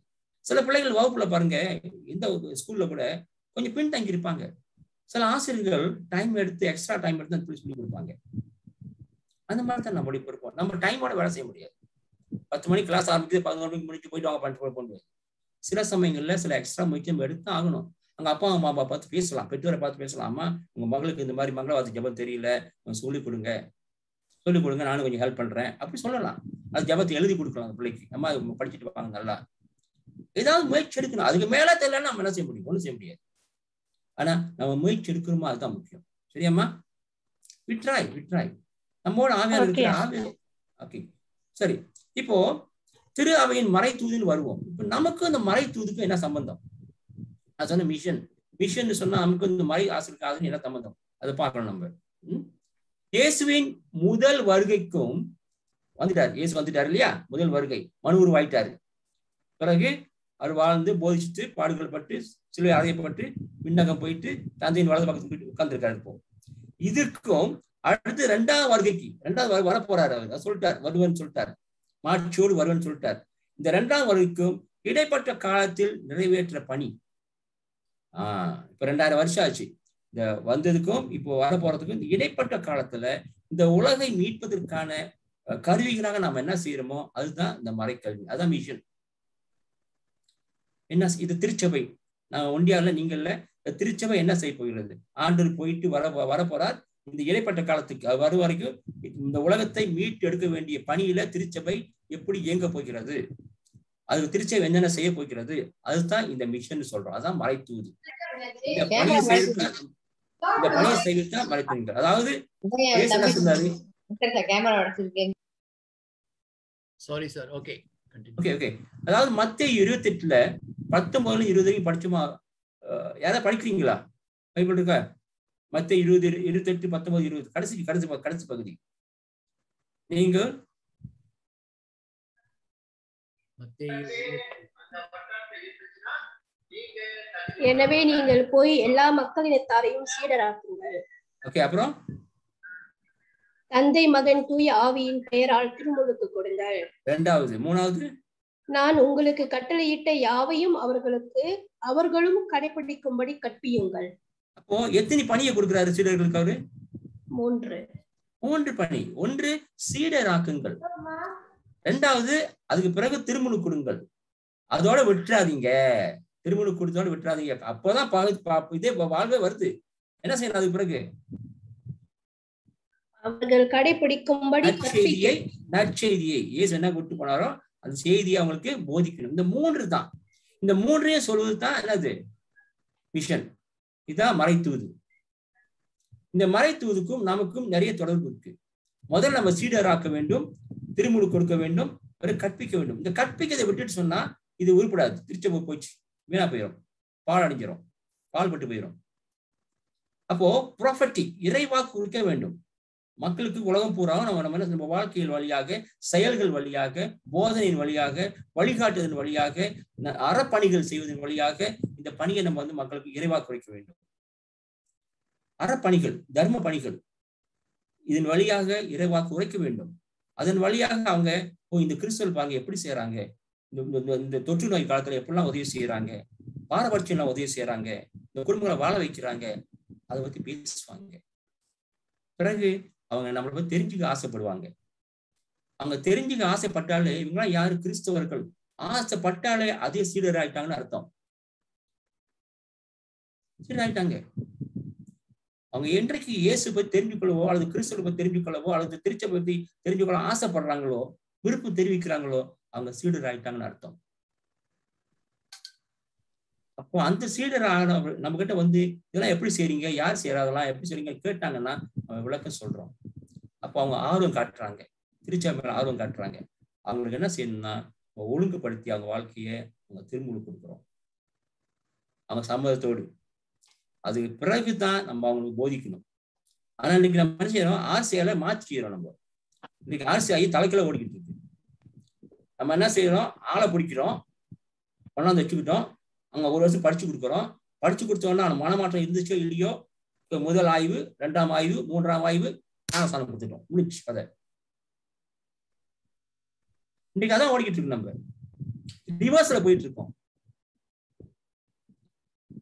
சில பிள்ளைகள் வகுப்புல பாருங்க எந்த ஸ்கூல்ல கூட கொஞ்சம் பின்தங்கி இருப்பாங்க சில ஆசிரியர்கள் டைம் எடுத்து எக்ஸ்ட்ரா டைம் எடுத்து அந்த பிள்ளை சொல்லி கொடுப்பாங்க அந்த மாதிரி தான் நம்ம இருப்போம் நம்ம டைமோட வேலை செய்ய முடியாது பத்து மணிக்கு கிளாஸ் ஆரம்பிக்குது பதினொரு மணிக்கு முடிச்சு போயிட்டு வாங்க பண்ணிட்டு போக சில சமயங்கள்ல சில எக்ஸ்ட்ரா முயற்சி நம்ம எடுத்து ஆகணும் அங்க அப்பா அம்மா அப்பா பார்த்து பேசலாம் பெற்றோரை பார்த்து பேசலாம் அம்மா உங்க மகளுக்கு இந்த மாதிரி மங்களவாதி ஜபம் தெரியல கொஞ்சம் சொல்லிக் கொடுங்க சொல்லிக் கொடுங்க நானும் கொஞ்சம் ஹெல்ப் பண்றேன் அப்படி சொல்லலாம் அது ஜபத்தை எழுதி கொடுக்கலாம் அந்த பிள்ளைக்கு அம்மா இவங்க படிச்சுட்டு வாங்க நல்லா ஏதாவது முயற்சி எடுக்கணும் அதுக்கு மேல தெரியலன்னா நம்ம என்ன செய்ய முடியும் ஒண்ணும் செய்ய முடியாது ஆனா நம்ம முயற்சி எடுக்கிறோமோ அதுதான் முக்கியம் சரியாம்மா விட்ராய் விட்ராய் நம்மோட ஆவியார் Okay. இருக்கிற ஆவியார் ஓகே சரி இப்போ திரு அவையின் மறை தூதுன்னு வருவோம் இப்போ நமக்கு அந்த மறை தூதுக்கும் என்ன சம்பந்தம் நான் சொன்ன மிஷன் மிஷன் சொன்னா நமக்கு இந்த மறை ஆசிரியர் ஆகுதுன்னு என்ன சம்பந்தம் அதை பார்க்கணும் நம்ம ம்? இயேசுவின் முதல் வருகைக்கும் வந்துட்டார் இயேசு வந்துட்டார் இல்லையா முதல் வருகை மனு உருவாயிட்டாரு பிறகு அவர் வாழ்ந்து போதிச்சுட்டு பாடுகள் பட்டு சிலுவை அறையப்பட்டு விண்ணகம் போயிட்டு தந்தையின் வலது பக்கத்துக்கு போயிட்டு உட்கார்ந்துருக்காரு இப்போ இதற்கும் அடுத்து ரெண்டாவது வருகைக்கு ரெண்டாவது வர வர போறாரு அவர் அவர் சொல்லிட்டார் வருவன் சொல்லிட்டார் மாட்சியோடு வருவன் சொல்லிட்டார் இந்த ரெண்டாம் வருகைக்கும் இடைப்பட்ட காலத்தில் நிறைவேற்ற பணி ஆஹ் இப்ப ரெண்டாயிரம் வருஷம் ஆச்சு இந்த வந்ததுக்கும் இப்போ வர போறதுக்கும் இந்த இடைப்பட்ட காலத்துல இந்த உலகை மீட்பதற்கான அஹ், கருவிகளாக நாம என்ன செய்யறோமோ அதுதான் இந்த மறைக்கல்வி அதான் மிஷன் என்ன செய்- இது திருச்சபை நான் ஒண்டியால நீங்கள்ல இந்த திருச்சபை என்ன செய்ய போகிறது ஆண்டு போயிட்டு வர வர போறார் இந்த இடைப்பட்ட காலத்துக்கு அது வரும் வரைக்கும் இந்த உலகத்தை மீட்டு எடுக்க வேண்டிய பணியில திருச்சபை எப்படி இயங்க போகிறது அதுக்கு திருச்சபை என்னென்ன செய்ய போகிறது அதுதான் இந்த மிஷன் சொல்றோம் அதான் மறைத்தூது இந்த பணியை செய்து இந்த பணியை செய்து மறைத்தூங்க அதாவது இயேசு என்ன சொன்னாரு கேமரா உடச்சிருக்கேன் sorry sir okay continue okay okay அதாவது மத்திய இருபத்தி எட்டுல பத்தொன்பதுல இருபது வரைக்கும் படிச்சுமா அஹ், யாராவது படிக்கிறீங்களா பைபிள் இருக்கா மத்திய இருபது இருபத்தி எட்டு பத்தொன்பது இருபது கடைசி கடைசி ப- கடைசி பகுதி நீங்க மத்தேயு எனவே நீங்கள் போய் எல்லா மக்களினத்தாரையும் சீடராக்குங்கள் ஓகே அப்புறம் தந்தை மகன் தூய ஆவியின் பெயரால் திருமுழுக்கு கொடுங்கள் ரெண்டாவது மூணாவது நான் உங்களுக்கு கட்டளையிட்ட யாவையும் அவர்களுக்கு அவர்களும் கடைபிடிக்கும்படி கற்பியுங்கள் அப்போ எத்தனை பணியை கொடுக்கிறாரு சீடர்களுக்கு அவரு மூன்று மூன்று பணி ஒன்று சீடராக்குங்கள் ரெண்டாவது அதுக்கு பிறகு திருமுழு கொடுங்கள் அதோட விட்டுறாதீங்க திருமுழு கொடுத்தோட விட்டுறாதீங்க அப்போதான் பகு- பா- இதே வாழ்வே வருது என்ன செய்யணும் அதுக்கு பிறகு அவர்கள் கடைபிடிக்கும்படி நற்செய்தியை கற்பிக்க நற்செய்தியை இயேசு என்ன விட்டு போனாரோ அந்த செய்தியை அவங்களுக்கு போதிக்கணும் இந்த மூன்று தான் இந்த மூன்றையும் சொல்வது தான் என்னது மிஷன் இதுதான் மறைத்தூது இந்த மறைத்தூதுக்கும் நமக்கும் நிறைய தொடர்பு இருக்கு முதல்ல நம்ம சீடராக்க வேண்டும் திருமுழு கொடுக்க வேண்டும் பிறகு கற்பிக்க வேண்டும் இந்த கற்பிக்கதை விட்டுட்டு சொன்னா இது உருப்படாது திருச்சபை போச்சு வீணா போயிடும் பால் அடைஞ்சிரும் பால் பட்டு போயிடும் அப்போ ப்ராஃபட்டிக் இறைவாக்கு கொடுக்க வேண்டும் மக்களுக்கு உலகம் பூரா நம்ம நம்ம என்ன நம்ம வாழ்க்கையின் வழியாக செயல்கள் வழியாக போதனையின் வழியாக வழிகாட்டுதலின் வழியாக ந- அறப்பணிகள் செய்வதன் வழியாக இந்த பணியை நம்ம வந்து மக்களுக்கு இறைவா குறைக்க வேண்டும் அறப்பணிகள் தர்ம பணிகள் இதன் வழியாக இறைவாக்கு உரைக்க வேண்டும் அதன் வழியாக அவங்க ஓ இந்த கிறிஸ்தவல் பாருங்க எப்படி செய்யறாங்க இந்த இந்த- இந்த- இந்த தொற்று நோய் காலத்துல எப்படிலாம் உதவி செய்யறாங்க பாரபட்சம்லாம் உதவி செய்யறாங்க இந்த குடும்பங்களை வாழ வைக்கிறாங்க அதை பத்தி பேசுவாங்க பிறகு அவங்க நம்மளை பத்தி தெரிஞ்சுக்க ஆசைப்படுவாங்க அவங்க தெரிஞ்சுக்க ஆசைப்பட்டாலே இவங்களாம் யாரு கிறிஸ்தவர்கள் ஆசைப்பட்டாலே அதே சீடர் ஆயிட்டாங்கன்னு அர்த்தம் சீடர் ஆயிட்டாங்க அவங்க என்றைக்கு இயேசு பத்தி தெரிஞ்சு கொள்ளவோ அல்லது கிறிஸ்துவ பத்தி தெரிஞ்சு கொள்ளவோ அல்லது திருச்சை பத்தி தெரிஞ்சு கொள்ள ஆசைப்படுறாங்களோ விருப்பம் தெரிவிக்கிறாங்களோ அவங்க சீடர் ஆயிட்டாங்கன்னு அர்த்தம் அப்போ அந்த சீடர் ஆனவர் நம்ம கிட்ட வந்து இதெல்லாம் எப்படி செய்றீங்க யார் செய்யறாதெல்லாம் எப்படி செய்றீங்க கேட்டாங்கன்னா நம்ம விளக்கம் சொல்றோம் அப்போ அவங்க ஆர்வம் காட்டுறாங்க திருச்சபையில ஆர்வம் காட்டுறாங்க அவங்களுக்கு என்ன செய்யணும்னா நம்ம ஒழுங்குபடுத்தி அவங்க வாழ்க்கைய அவங்க திருமுழு கொடுக்குறோம் அவங்க சம்மதத்தோடு அதுக்கு பிறகுதான் நம்ம அவங்களுக்கு போதிக்கணும் ஆனா இன்னைக்கு நம்ம என்ன செய்யறோம் ஆசையால மாற்றிக்கிறோம் நம்ம இன்னைக்கு ஆசையாகி தலைக்கில ஓடிக்கிட்டு இருக்கு நம்ம என்ன செய்யறோம் ஆளை பிடிக்கிறோம் கொண்டாந்து வச்சுக்கிட்டோம் அவங்க ஒரு வருஷம் படிச்சு கொடுக்குறோம் படிச்சு கொடுத்தோன்னா அந்த மனமாற்றம் இருந்துச்சோ இல்லையோ இப்ப முதல் ஆய்வு ரெண்டாம் ஆய்வு மூன்றாம் ஆய்வு ஞானஸ்தானம் கொடுத்துட்டோம் முடிச்சு கதை இன்னைக்கு அதான் ஓடிக்கிட்டு இருக்கு நம்ம ரிவர்ஸ்ல போயிட்டு இருக்கோம்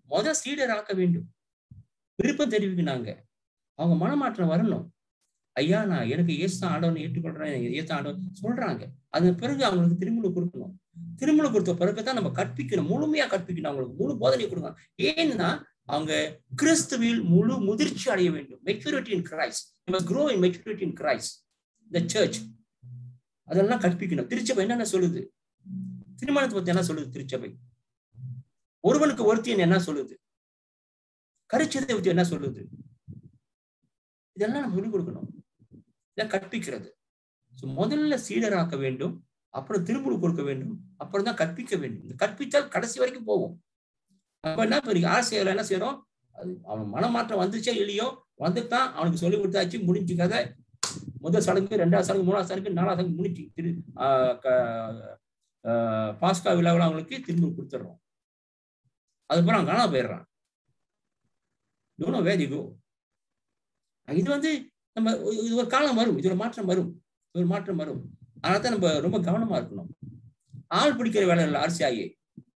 முத சீடர் ஆக்க வேண்டும் விருப்பம் தெரிவிக்கிறாங்க அவங்க மனமாற்றம் வரணும் ஐயா நான் எனக்கு ஏசா ஆண்டவனை ஏற்றுக்கொள்றேன் ஏசா ஆண்டவன் சொல்றாங்க அதன் பிறகு அவங்களுக்கு திருமணம் கொடுக்கணும் திருமணம் கொடுத்த பிறகு தான் நம்ம கற்பிக்கணும் முழுமையா கற்பிக்கணும் அவங்களுக்கு முழு போதனை கொடுக்கணும் ஏன்னா அவங்க கிறிஸ்துவில் முழு முதிர்ச்சி அடைய வேண்டும் maturity in Christ must grow in maturity in Christ the church அதெல்லாம் கற்பிக்கணும் திருச்சபை என்னென்ன சொல்லுது திருமணத்தை பத்தி என்ன சொல்லுது திருச்சபை ஒருவனுக்கு ஒருத்தியன் என்ன சொல்லுது கருச்சதை பத்தி என்ன சொல்லுது இதெல்லாம் நம்ம சொல்லிக் கொடுக்கணும் இதை கற்பிக்கிறது So, முதல்ல சீடராக்க வேண்டும் அப்புறம் திருமுழு கொடுக்க வேண்டும் அப்புறம் தான் கற்பிக்க வேண்டும் இந்த கற்பித்தால் கடைசி வரைக்கும் போவோம் அப்ப என்ன பெரிய ஆசையில என்ன செய்யறோம் அது அவன் மனமாற்றம் வந்துச்சே இல்லையோ வந்துட்டான் அவனுக்கு சொல்லி கொடுத்தாச்சு முடிஞ்சு கதை முதல் சடங்கு ரெண்டாவது சடங்கு மூணாவது சடங்கு நாலாவது சடங்கு முடிஞ்சு திரு ஆஹ் க- ஆஹ் பாஸ்கா விழாவில் அவங்களுக்கு திரும்ப கொடுத்துட்றோம் அதுக்கப்புறம் அவன் காணாம போயிடுறான் டோனோ வேதி கோ இது வந்து நம்ம இது ஒரு காலம் வரும் இது ஒரு மாற்றம் வரும் இது ஒரு மாற்றம் வரும் அதனால தான் நம்ம ரொம்ப கவனமா இருக்கணும் ஆள் பிடிக்கிற வேலை இல்லை ஆர்சிஐஏ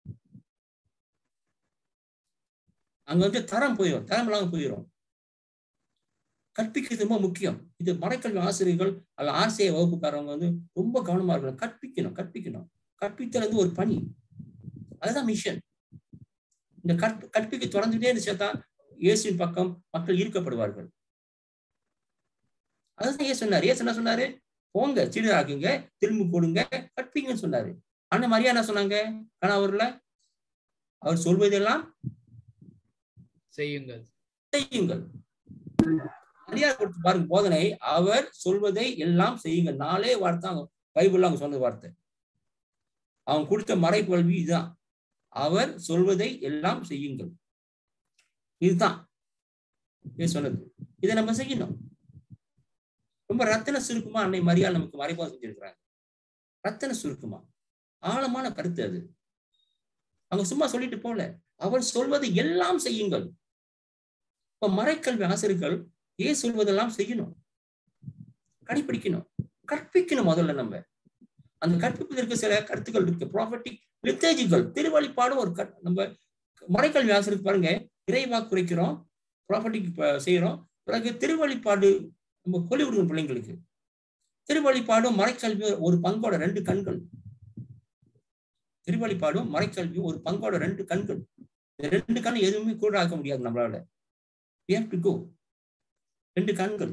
அங்க வந்து தரம் போயிடும் தரம் இல்லாம போயிடும் கற்பிக்கிறது ரொம்ப முக்கியம் இது மறைக்கல்வி ஆசிரியர்கள் அல்ல ஆசிரிய வகுப்புக்காரவங்க வந்து ரொம்ப கவனமா இருக்கணும் கற்பிக்கணும் கற்பிக்கணும் கற்பித்தல் வந்து ஒரு பணி அதுதான் மிஷன் இந்த கற்ப கற்பிக்க தொடர்ந்துட்டே இருந்துச்சா தான் இயேசுவின் பக்கம் மக்கள் ஈர்க்கப்படுவார்கள் அதுதான் ஏன் சொன்னாரு ஏசு என்ன சொன்னாரு போங்க சீடராக்குங்க திரும்பி கொடுங்க கற்பிங்கன்னு சொன்னாரு அந்த மாதிரியா என்ன சொன்னாங்க கணவர்ல அவர் சொல்வதெல்லாம் செய்யுங்கள் செய்யுங்கள் மரியாதை கொடுத்து பாருங்க போதனை அவர் சொல்வதை எல்லாம் செய்யுங்கள் நாலே வார்த்தை அவங்க பைபிள்ல அவங்க சொன்ன வார்த்தை அவங்க கொடுத்த மறைக்கல்வி இதுதான் அவர் சொல்வதை எல்லாம் செய்யுங்கள் இதுதான் இது சொன்னது இதை நம்ம செய்யணும் ரொம்ப ரத்தன சுருக்கமா அன்னை மரியாதை நமக்கு மறைப்பாக செஞ்சிருக்கிறாங்க ரத்தன சுருக்கமா ஆழமான கருத்து அது அவங்க சும்மா சொல்லிட்டு போல அவர் சொல்வதை எல்லாம் செய்யுங்கள் இப்ப மறைக்கல்வி ஆசிரியர்கள் ஏன் சொல்வதெல்லாம் செய்யணும் கடைபிடிக்கணும் கற்பிக்கணும் முதல்ல நம்ம அந்த கற்பிப்பதற்கு சில கருத்துக்கள் இருக்கு ப்ராஃபட்டிக் லித்தேஜிகள் திருவழிப்பாடும் ஒரு கற்- நம்ம மறைக்கல்வி ஆசிரியர் பாருங்க இறைவா குறைக்கிறோம் ப்ராஃபட்டிக் செய்யறோம் பிறகு திருவழிப்பாடு நம்ம சொல்லி கொடுக்கணும் பிள்ளைங்களுக்கு திருவழிப்பாடும் மறைக்கல்வியும் ஒரு பங்கோட ரெண்டு கண்கள் திருவழிப்பாடும் மறைக்கல்வியும் ஒரு பங்கோட ரெண்டு கண்கள் இந்த ரெண்டு கண் எதுவுமே கூட ஆக்க முடியாது நம்மளால we have to go ரெண்டு கண்கள்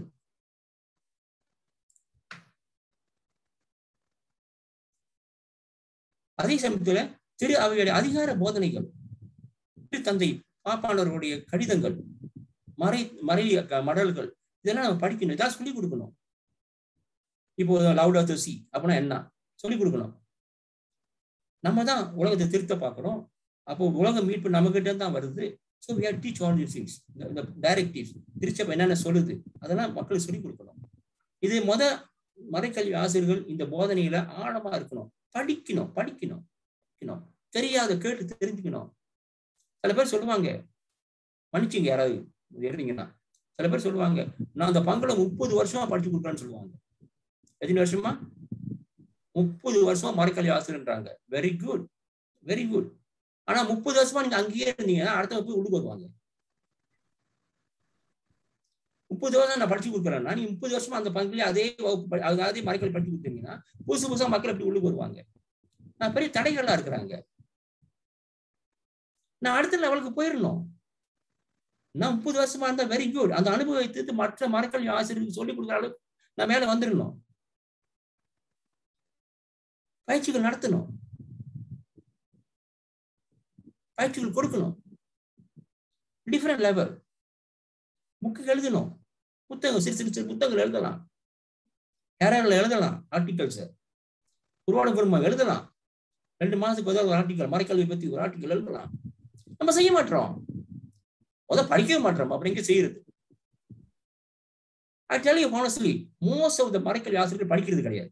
அதே சமயத்துல திரு அவையுடைய அதிகார போதனைகள் திரு தந்தை பாப்பாளர்களுடைய கடிதங்கள் மறை மறை மடல்கள் இதெல்லாம் நம்ம படிக்கணும் இதான் சொல்லிக் கொடுக்கணும் இப்போ லவுட் ஆஃப் த சி அப்படின்னா என்ன சொல்லிக் கொடுக்கணும் நம்ம தான் உலகத்தை திருத்த பார்க்கிறோம் அப்போ உலக மீட்பு நம்ம கிட்ட தான் வருது so we are teach all this things இந்த டைரக்டிவ்ஸ் திருச்சபை என்னென்ன சொல்லுது அதெல்லாம் மக்களுக்கு சொல்லிக் கொடுக்கணும் இது முத மறைக்கல்வி ஆசிரியர்கள் இந்த போதனையில ஆழமா இருக்கணும் படிக்கணும் படிக்கணும் படிக்கணும் தெரியாத கேட்டு தெரிஞ்சுக்கணும் சில பேர் சொல்லுவாங்க மன்னிச்சுங்க யாராவது எழுதிங்கன்னா சில பேர் சொல்லுவாங்க நான் அந்த பங்குல முப்பது வருஷமா படிச்சு கொடுக்குறேன்னு சொல்லுவாங்க எத்தனை வருஷமா முப்பது வருஷமா மறைக்கல்வி ஆசிரியர்ன்றாங்க வெரி குட் வெரி குட் ஆனா முப்பது வருஷமா நீங்க அங்கேயே இருந்தீங்கன்னா அடுத்த போய் உள்ளுக்கு வருவாங்க முப்பது வருஷம் நான் படிச்சு கொடுக்குறேன்னா நீ முப்பது வருஷமா அந்த பங்குலயே அதே வகுப்பு படி- அது அதே மறைக்கல் படிச்சு கொடுத்தீங்கன்னா புதுசு புதுசா மக்கள் அப்படி உள்ளுக்கு வருவாங்க நான் பெரிய தடைகளா இருக்கிறாங்க நான் அடுத்த லெவலுக்கு போயிடணும் நான் முப்பது வருஷமா இருந்தா வெரி குட் அந்த அனுபவத்தை மற்ற மறைக்கல்வி ஆசிரியருக்கு சொல்லிக் கொடுக்குற அளவுக்கு நான் மேல வந்துடணும் பயிற்சிகள் நடத்தணும் பயிற்சிகள் கொடுக்கணும் டிஃப்ரெண்ட் லெவல் புக்கு எழுதணும் புத்தகம் சிறு சிறு சிறு புத்தகங்கள் எழுதலாம் யாரால எழுதலாம் ஆர்டிகல்ஸ் உருவான குடும்பம் எழுதலாம் ரெண்டு மாசத்துக்கு ஏதாவது ஒரு ஆர்டிக்கல் மறைக்கல்வி பத்தி ஒரு ஆர்டிக்கல் எழுதலாம் நம்ம செய்ய மாட்டோம் முத படிக்கவே மாட்டோம் அப்புறம் எங்க செய்யறது I tell you honestly, most of the மறைக்கல்வி ஆசிரியர்கள் படிக்கிறது கிடையாது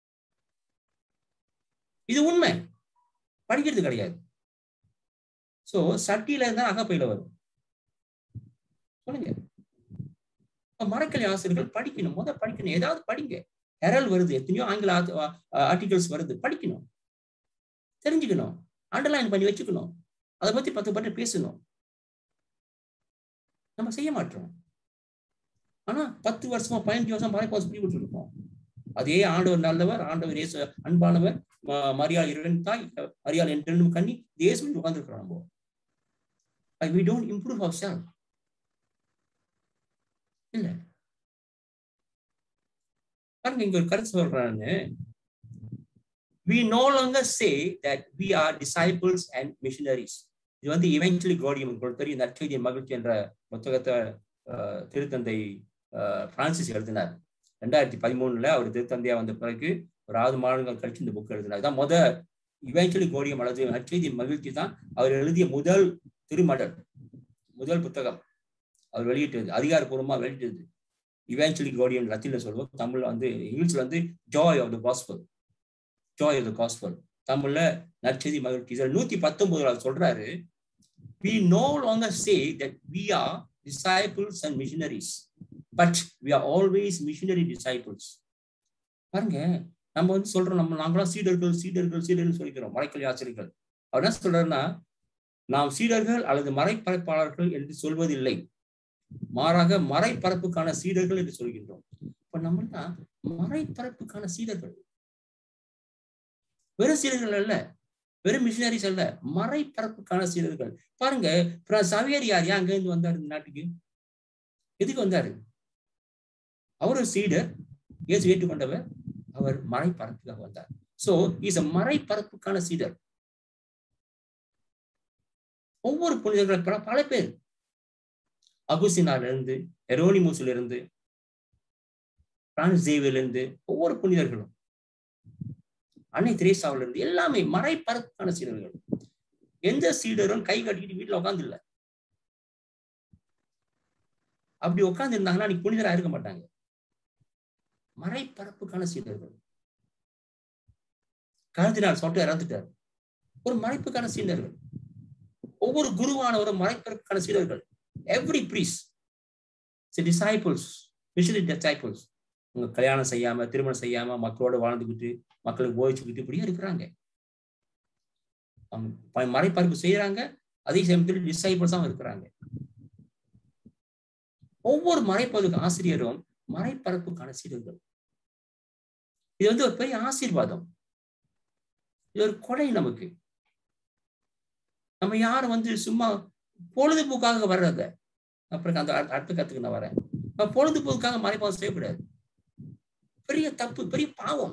இது உண்மை படிக்கிறது கிடையாது சோ சட்டியில இருந்தா அகப்பையில வரும் சொல்லுங்க அப்ப மறைக்கல்வி ஆசிரியர்கள் படிக்கணும் முத படிக்கணும் ஏதாவது படிங்க ஹெரல் வருது எத்தனையோ ஆங்கில ஆர்டிகல்ஸ் வருது படிக்கணும் தெரிஞ்சுக்கணும் அண்டர்லைன் பண்ணி வச்சுக்கணும் அதை பத்தி பத்து பட்டு பேசணும் நம்ம செய்ய மாட்டோம் ஆனா பத்து வருஷமா பதினஞ்சு வருஷம் மறைப்பாஸ் சொல்லி கொடுத்துருக்கோம் அதே ஆண்டவர் நல்லவர் ஆண்டவர் இயேசு அன்பானவர் ம- மரியாள் இரண்டு தாய் மரியாள் என் ரெண்டு கண்ணி இதே சொல்லி உட்காந்துருக்கிறோம் நம்ம Like we don't improve ourselves இல்ல பாருங்க இங்க ஒரு கருத்து சொல்றான்னு we no longer say that we are disciples and missionaries இது வந்து இவென்ச்சுவலி கோடியம் உங்களுக்கு தெரியும் நற்செய்தியின் மகிழ்ச்சி என்ற புத்தகத்தை அஹ், திருத்தந்தை அஹ், பிரான்சிஸ் எழுதினார் ரெண்டாயிரத்தி பதிமூணுல அவர் திருத்தந்தையா வந்த பிறகு ஒரு ஆறு மாதங்கள் கழிச்சு இந்த புக் எழுதினார் தான் முத இவென்ச்சுவலி கோடியம் அல்லது நற்செய்தியின் மகிழ்ச்சி தான் அவர் எழுதிய முதல் திருமடல் முதல் புத்தகம் அவர் வெளியிட்டது அதிகாரப்பூர்வமா வெளியிட்டது இவென்ச்சுவலி கோடியம் லத்தின்ல சொல்லுவோம் தமிழ்ல வந்து இங்கிலீஷ்ல வந்து joy of the gospel joy of the gospel தமிழ்ல நற்செய்தி மகிழ்ச்சி இதுல நூத்தி பத்தொன்பதுல அவர் சொல்றாரு we no longer say that we are disciples and missionaries but we are always missionary disciples பாருங்க நம்ம வந்து சொல்றோம் நம்ம நாங்களாம் சீடர்கள் சீடர்கள் சீடர்கள் சொல்லிக்கிறோம் மறைக்கல்வி ஆசிரியர்கள் அவர் என்ன சொல்றாருன்னா நாம் சீடர்கள் அல்லது மறைப்பரப்பாளர்கள் என்று சொல்வதில்லை மாறாக மறைப்பரப்புக்கான சீடர்கள் என்று சொல்கின்றோம் இப்ப நம்ம தான் மறைப்பரப்புக்கான சீடர்கள் வெறும் சீடர்கள் அல்ல வெறும் மிஷினரிஸ் அல்ல மறைப்பரப்புக்கான சீடர்கள் பாருங்க சவியர் யார் ஏன் அங்க இருந்து வந்தாரு இந்த நாட்டுக்கு எதுக்கு வந்தாரு அவர் ஒரு சீடர் இயேசு ஏற்றுக்கொண்டவர் அவர் மறைப்பரப்புக்காக வந்தார் சோ இஸ் அ மறைப்பரப்புக்கான சீடர் ஒவ்வொரு புனிதர்கள் பல- பல பேர் அகுசினால இருந்து எரோனிமூஸ்ல இருந்து பிரான்ஸ் ஜேவில இருந்து ஒவ்வொரு புனிதர்களும் அன்னை திரேசாவில இருந்து எல்லாமே மறைப்பரப்புக்கான சீடர்கள் எந்த சீடரும் கை கட்டிக்கிட்டு வீட்டுல உட்காந்து இல்ல அப்படி உட்கார்ந்து இருந்தாங்கன்னா அன்னைக்கு புனிதரா இருக்க மாட்டாங்க மறைப்பரப்புக்கான சீடர்கள் கருதினார் சொட்ட இறந்துட்டார் ஒரு மறைப்புக்கான சீடர்கள் ஒவ்வொரு குருவானவரும் மறைப்பதற்கான சீடர்கள் every priest disciples missionary disciples உங்க கல்யாணம் செய்யாம திருமணம் செய்யாம மக்களோட வாழ்ந்துக்கிட்டு மக்களுக்கு போதிச்சுக்கிட்டு இப்படியே இருக்கிறாங்க அவங்க ப- மறைப்பரப்பு செய்யறாங்க அதே சமயத்தில் டிசைபிள்ஸாவும் இருக்கிறாங்க ஒவ்வொரு மறைப்பதற்கு ஆசிரியரும் மறைப்பரப்புக்கான சீடர்கள் இது வந்து ஒரு பெரிய ஆசீர்வாதம் இது ஒரு கொடை நமக்கு நம்ம யாரும் வந்து சும்மா பொழுதுபோக்காக வர்றத அப்புறம் அந்த அர்த்த- அர்த்தத்துக்கு நான் வரேன் நம்ம பொழுதுபோக்காக மறைப்பாக செய்யக்கூடாது பெரிய தப்பு பெரிய பாவம்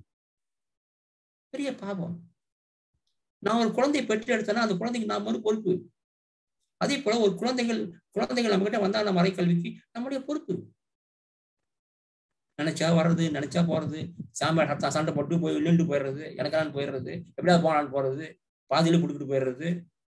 பெரிய பாவம் நான் ஒரு குழந்தையை பெற்று எடுத்தேன்னா அந்த குழந்தைக்கு நான் ஒரு பொறுப்பு அதே போல ஒரு குழந்தைகள் குழந்தைகள் நம்ம கிட்ட வந்தாங்க மறைக்கல்விக்கு நம்முடைய பொறுப்பு நினைச்சா வர்றது நினைச்சா போறது சாம்பார் சத்தம் சண்டை போட்டு போய் நின்று போயிடுறது எனக்கான போயிடுறது எப்படியாவது போனாலும் போறது பாதியில கொடுத்துட்டு போயிடுறது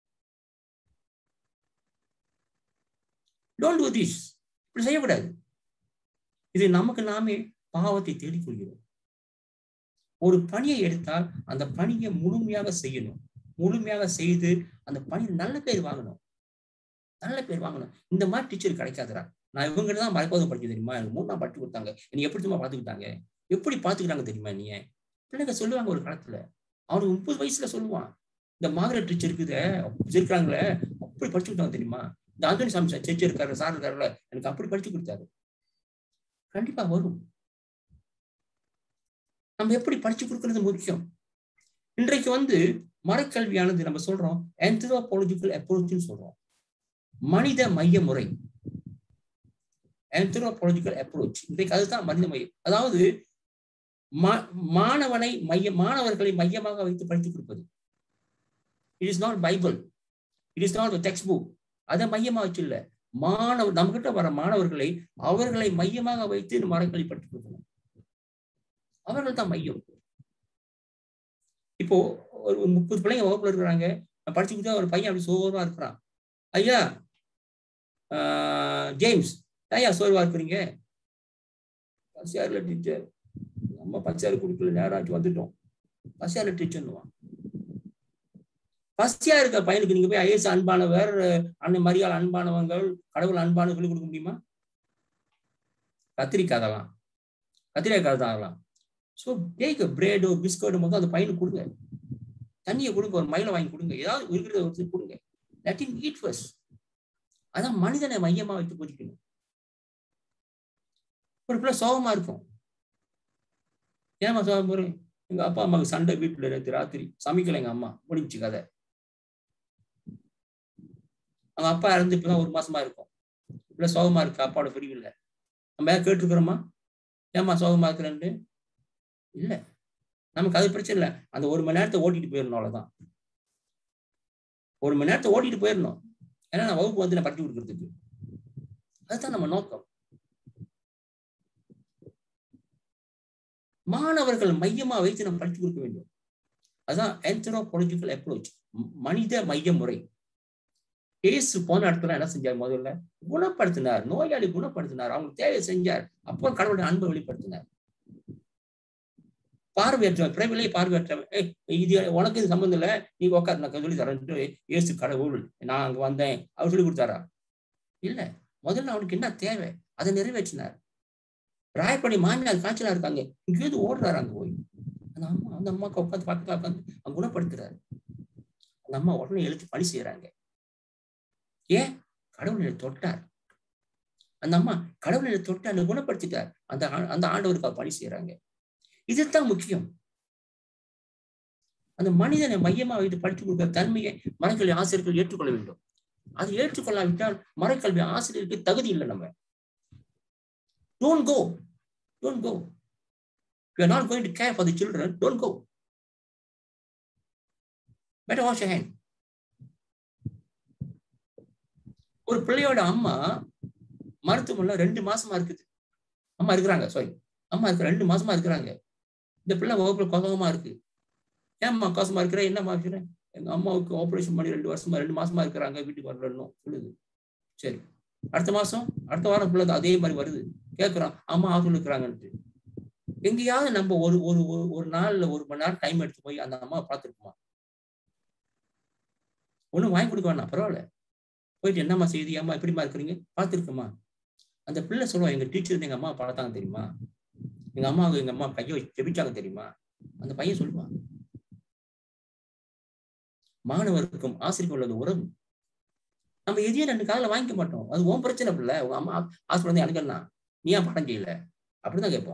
டோன்ட் டூ திஸ் இப்படி செய்யக்கூடாது இது நமக்கு நாமே பாவத்தை தேடிக்கொள்கிறோம் ஒரு பணியை எடுத்தால் அந்த பணியை முழுமையாக செய்யணும் முழுமையாக செய்து அந்த பணி நல்ல பேர் வாங்கணும் நல்ல பேர் வாங்கணும் இந்த மாதிரி டீச்சர் கிடைக்காதுடா நான் இவங்க தான் மறைப்பதும் படிக்க தெரியுமா எனக்கு மூணாம் படிச்சு கொடுத்தாங்க என்னை எப்படி தெரியுமா பாத்துக்கிட்டாங்க எப்படி பாத்துக்கிட்டாங்க தெரியுமா நீ பிள்ளைங்க சொல்லுவாங்க ஒரு காலத்துல அவனுக்கு முப்பது வயசுல சொல்லுவான் இந்த மாகரெட் டீச்சர் இருக்குது இருக்காங்களே அப்படி படிச்சு கொடுத்தாங்க தெரியுமா இந்த ஆந்தோனி சாமி சர்ச்சை இருக்காரு சார் இருக்காருல்ல எனக்கு அப்படி படிச்சு கொடுத்தாரு கண்டிப்பா வரும் நம்ம எப்படி படிச்சு கொடுக்கறது முக்கியம் இன்றைக்கு வந்து மறைக்கல்வியானது நம்ம சொல்றோம் anthropological அப்ரோச்னு சொல்றோம் மனித மைய முறை anthropological approach இன்றைக்கு அதுதான் மனித மையம் அதாவது மா- மாணவனை மைய மாணவர்களை மையமாக வைத்து படித்துக் கொடுப்பது it is not Bible it is not text book அதை மையமா வச்சு இல்ல மாணவ நம்ம கிட்ட வர மாணவர்களை அவர்களை மையமாக வைத்து இந்த மரங்களை படித்துக் கொடுக்கணும் அவர்கள் தான் மையம் இப்போ ஒரு முப்பது பிள்ளைங்க வகுப்புல இருக்கிறாங்க நான் படிச்சு கொடுத்தா ஒரு பையன் அப்படி சோர்வா இருக்கிறான் ஐயா ஆஹ், ஜேம்ஸ் ஐயா சோர்வா இருக்கிறீங்க பசியாரில் டீச்சர் நம்ம பசியாறு கொடுக்கல நேரம் ஆச்சு வந்துட்டோம் பசியாரில் டீச்சர்னுவான் பசியா இருக்க பையனுக்கு நீங்க போய் ஐஎஸ் அன்பானவர் அண்ணன் மரியாள் அன்பானவங்கள் கடவுள் அன்பான சொல்லி கொடுக்க முடியுமா கத்திரிக்காய் அதெல்லாம் கத்திரிக்காய் தான் அதெல்லாம் ஸோ டேக் பிரெட்டோ பிஸ்கட்டோ முதல் அந்த பையனுக்கு கொடுங்க தண்ணியை கொடுங்க ஒரு மயிலை வாங்கி கொடுங்க ஏதாவது இருக்கிறத வச்சு கொடுங்க லெட் இன் ஈட் ஃபர்ஸ்ட் அதான் மனிதனை மையமா வைத்து போதிக்கணும் ஒரு பிள்ளை சோகமா இருக்கும் ஏமா சோகம் போறேன் எங்க அப்பா அம்மாவுக்கு சண்டை வீட்டுல நேற்று ராத்திரி சமைக்கல எங்க அம்மா முடிஞ்சு கதை அவங்க அப்பா இறந்து இப்பதான் ஒரு மாசமா இருக்கும் பிள்ளை சோகமா இருக்கு அப்பாவோட பிரிவு இல்லை நம்ம ஏதாவது கேட்டுருக்குறோமா ஏமா சோகமா இருக்கிறேன்ட்டு இல்ல நமக்கு அது பிரச்சனை இல்லை அந்த ஒரு மணி நேரத்தை ஓட்டிட்டு போயிடணும் அவ்வளவுதான் ஒரு மணி நேரத்தை ஓட்டிட்டு போயிடணும் ஏன்னா நான் வகுப்பு வந்து நான் படிச்சு கொடுக்கறதுக்கு அதுதான் நம்ம நோக்கம் மாணவர்கள் மையமா வைத்து நம்ம படிச்சு கொடுக்க வேண்டும் அதான் anthropological approach மனித மைய முறை இயேசு போன இடத்துல என்ன செஞ்சார் முதல்ல குணப்படுத்தினார் நோயாளி குணப்படுத்தினார் அவங்களுக்கு தேவை செஞ்சார் அப்போ கடவுளுடைய அன்பை வெளிப்படுத்தினார் பார்வையற்றவன் பிறவிலே பார்வையற்றவன் ஏய் இது உனக்கு இது சம்பந்தம் இல்லை நீ உட்கார் நான் சொல்லி தரேன்ட்டு இயேசு கடவுள் நான் அங்க வந்தேன் அவர் சொல்லி கொடுத்தாரா இல்ல முதல்ல அவனுக்கு என்ன தேவை அதை நிறைவேற்றினார் ராயப்படி மாமியார் காய்ச்சலா இருக்காங்க இங்கேருந்து ஓடுறாரு அங்க போய் அந்த அம்மா அந்த அம்மாக்கு உட்காந்து பக்கத்துல உட்காந்து அவங்க குணப்படுத்துறாரு அந்த அம்மா உடனே எழுத்து பணி செய்யறாங்க ஏன் கடவுளை தொட்டார் அந்த அம்மா கடவுளை தொட்டார் குணப்படுத்திட்டார் அந்த ஆ- அந்த ஆண்டவருக்கு அவர் பணி செய்யறாங்க இதுதான் முக்கியம் அந்த மனிதனை மையமா வைத்து படித்துக் கொடுக்கிற தன்மையை மறைக்கல்வி ஆசிரியர்கள் ஏற்றுக்கொள்ள வேண்டும் அதை ஏற்றுக்கொள்ளாவிட்டால் மறைக்கல்வி ஆசிரியருக்கு தகுதி இல்லை நம்ம don't go don't go you are not going to care for the children don't go better wash hand ஒரு பிள்ளையோட அம்மா மருத்துவமனையில ரெண்டு மாசமா இருக்குது அம்மா இருக்கிறாங்க சாரி அம்மா இருக்கு ரெண்டு மாசமா இருக்கிறாங்க இந்த பிள்ளை வகுப்புல கோசமா இருக்கு ஏம்மா கோசமா இருக்கிற என்னம்மா இருக்கிறேன் எங்க அம்மாவுக்கு ஆபரேஷன் பண்ணி ரெண்டு வருஷமா ரெண்டு மாசமா இருக்கிறாங்க வீட்டுக்கு வரணும் சொல்லுது சரி அடுத்த மாசம் அடுத்த வாரம் பிள்ளை அதே மாதிரி வருது கேட்கிறோம் அம்மா ஆசல் இருக்கிறாங்கன்ட்டு எங்கேயாவது நம்ம ஒரு ஒரு ஒரு- ஒரு நாள்ல ஒரு மணி நேரம் டைம் எடுத்து போய் அந்த அம்மா பார்த்துருக்குமா ஒண்ணும் வாங்கி கொடுக்க வேணாம் பரவாயில்ல போயிட்டு என்னம்மா செய்தி அம்மா எப்படிம்மா இருக்கிறீங்க பார்த்துருக்குமா அந்த பிள்ளை சொல்லுவா எங்க டீச்சர் எங்க அம்மா பார்த்தாங்க தெரியுமா எங்க அம்மாவுக்கு எங்க அம்மா கையை வச்சு ஜெபிச்சாங்க தெரியுமா அந்த பையன் சொல்லுவான் மாணவருக்கும் ஆசிரியருக்கும் உள்ளது உறவு நம்ம எதையும் ரெண்டு காதுல வாங்கிக்க மாட்டோம் அது உன் பிரச்சனை பிள்ளை உங்க அம்மா ஹாஸ்பிட்டல் வந்து அனுக்கண்ணா நீ ஏன் படம் செய்யல அப்படிதான் கேட்போம்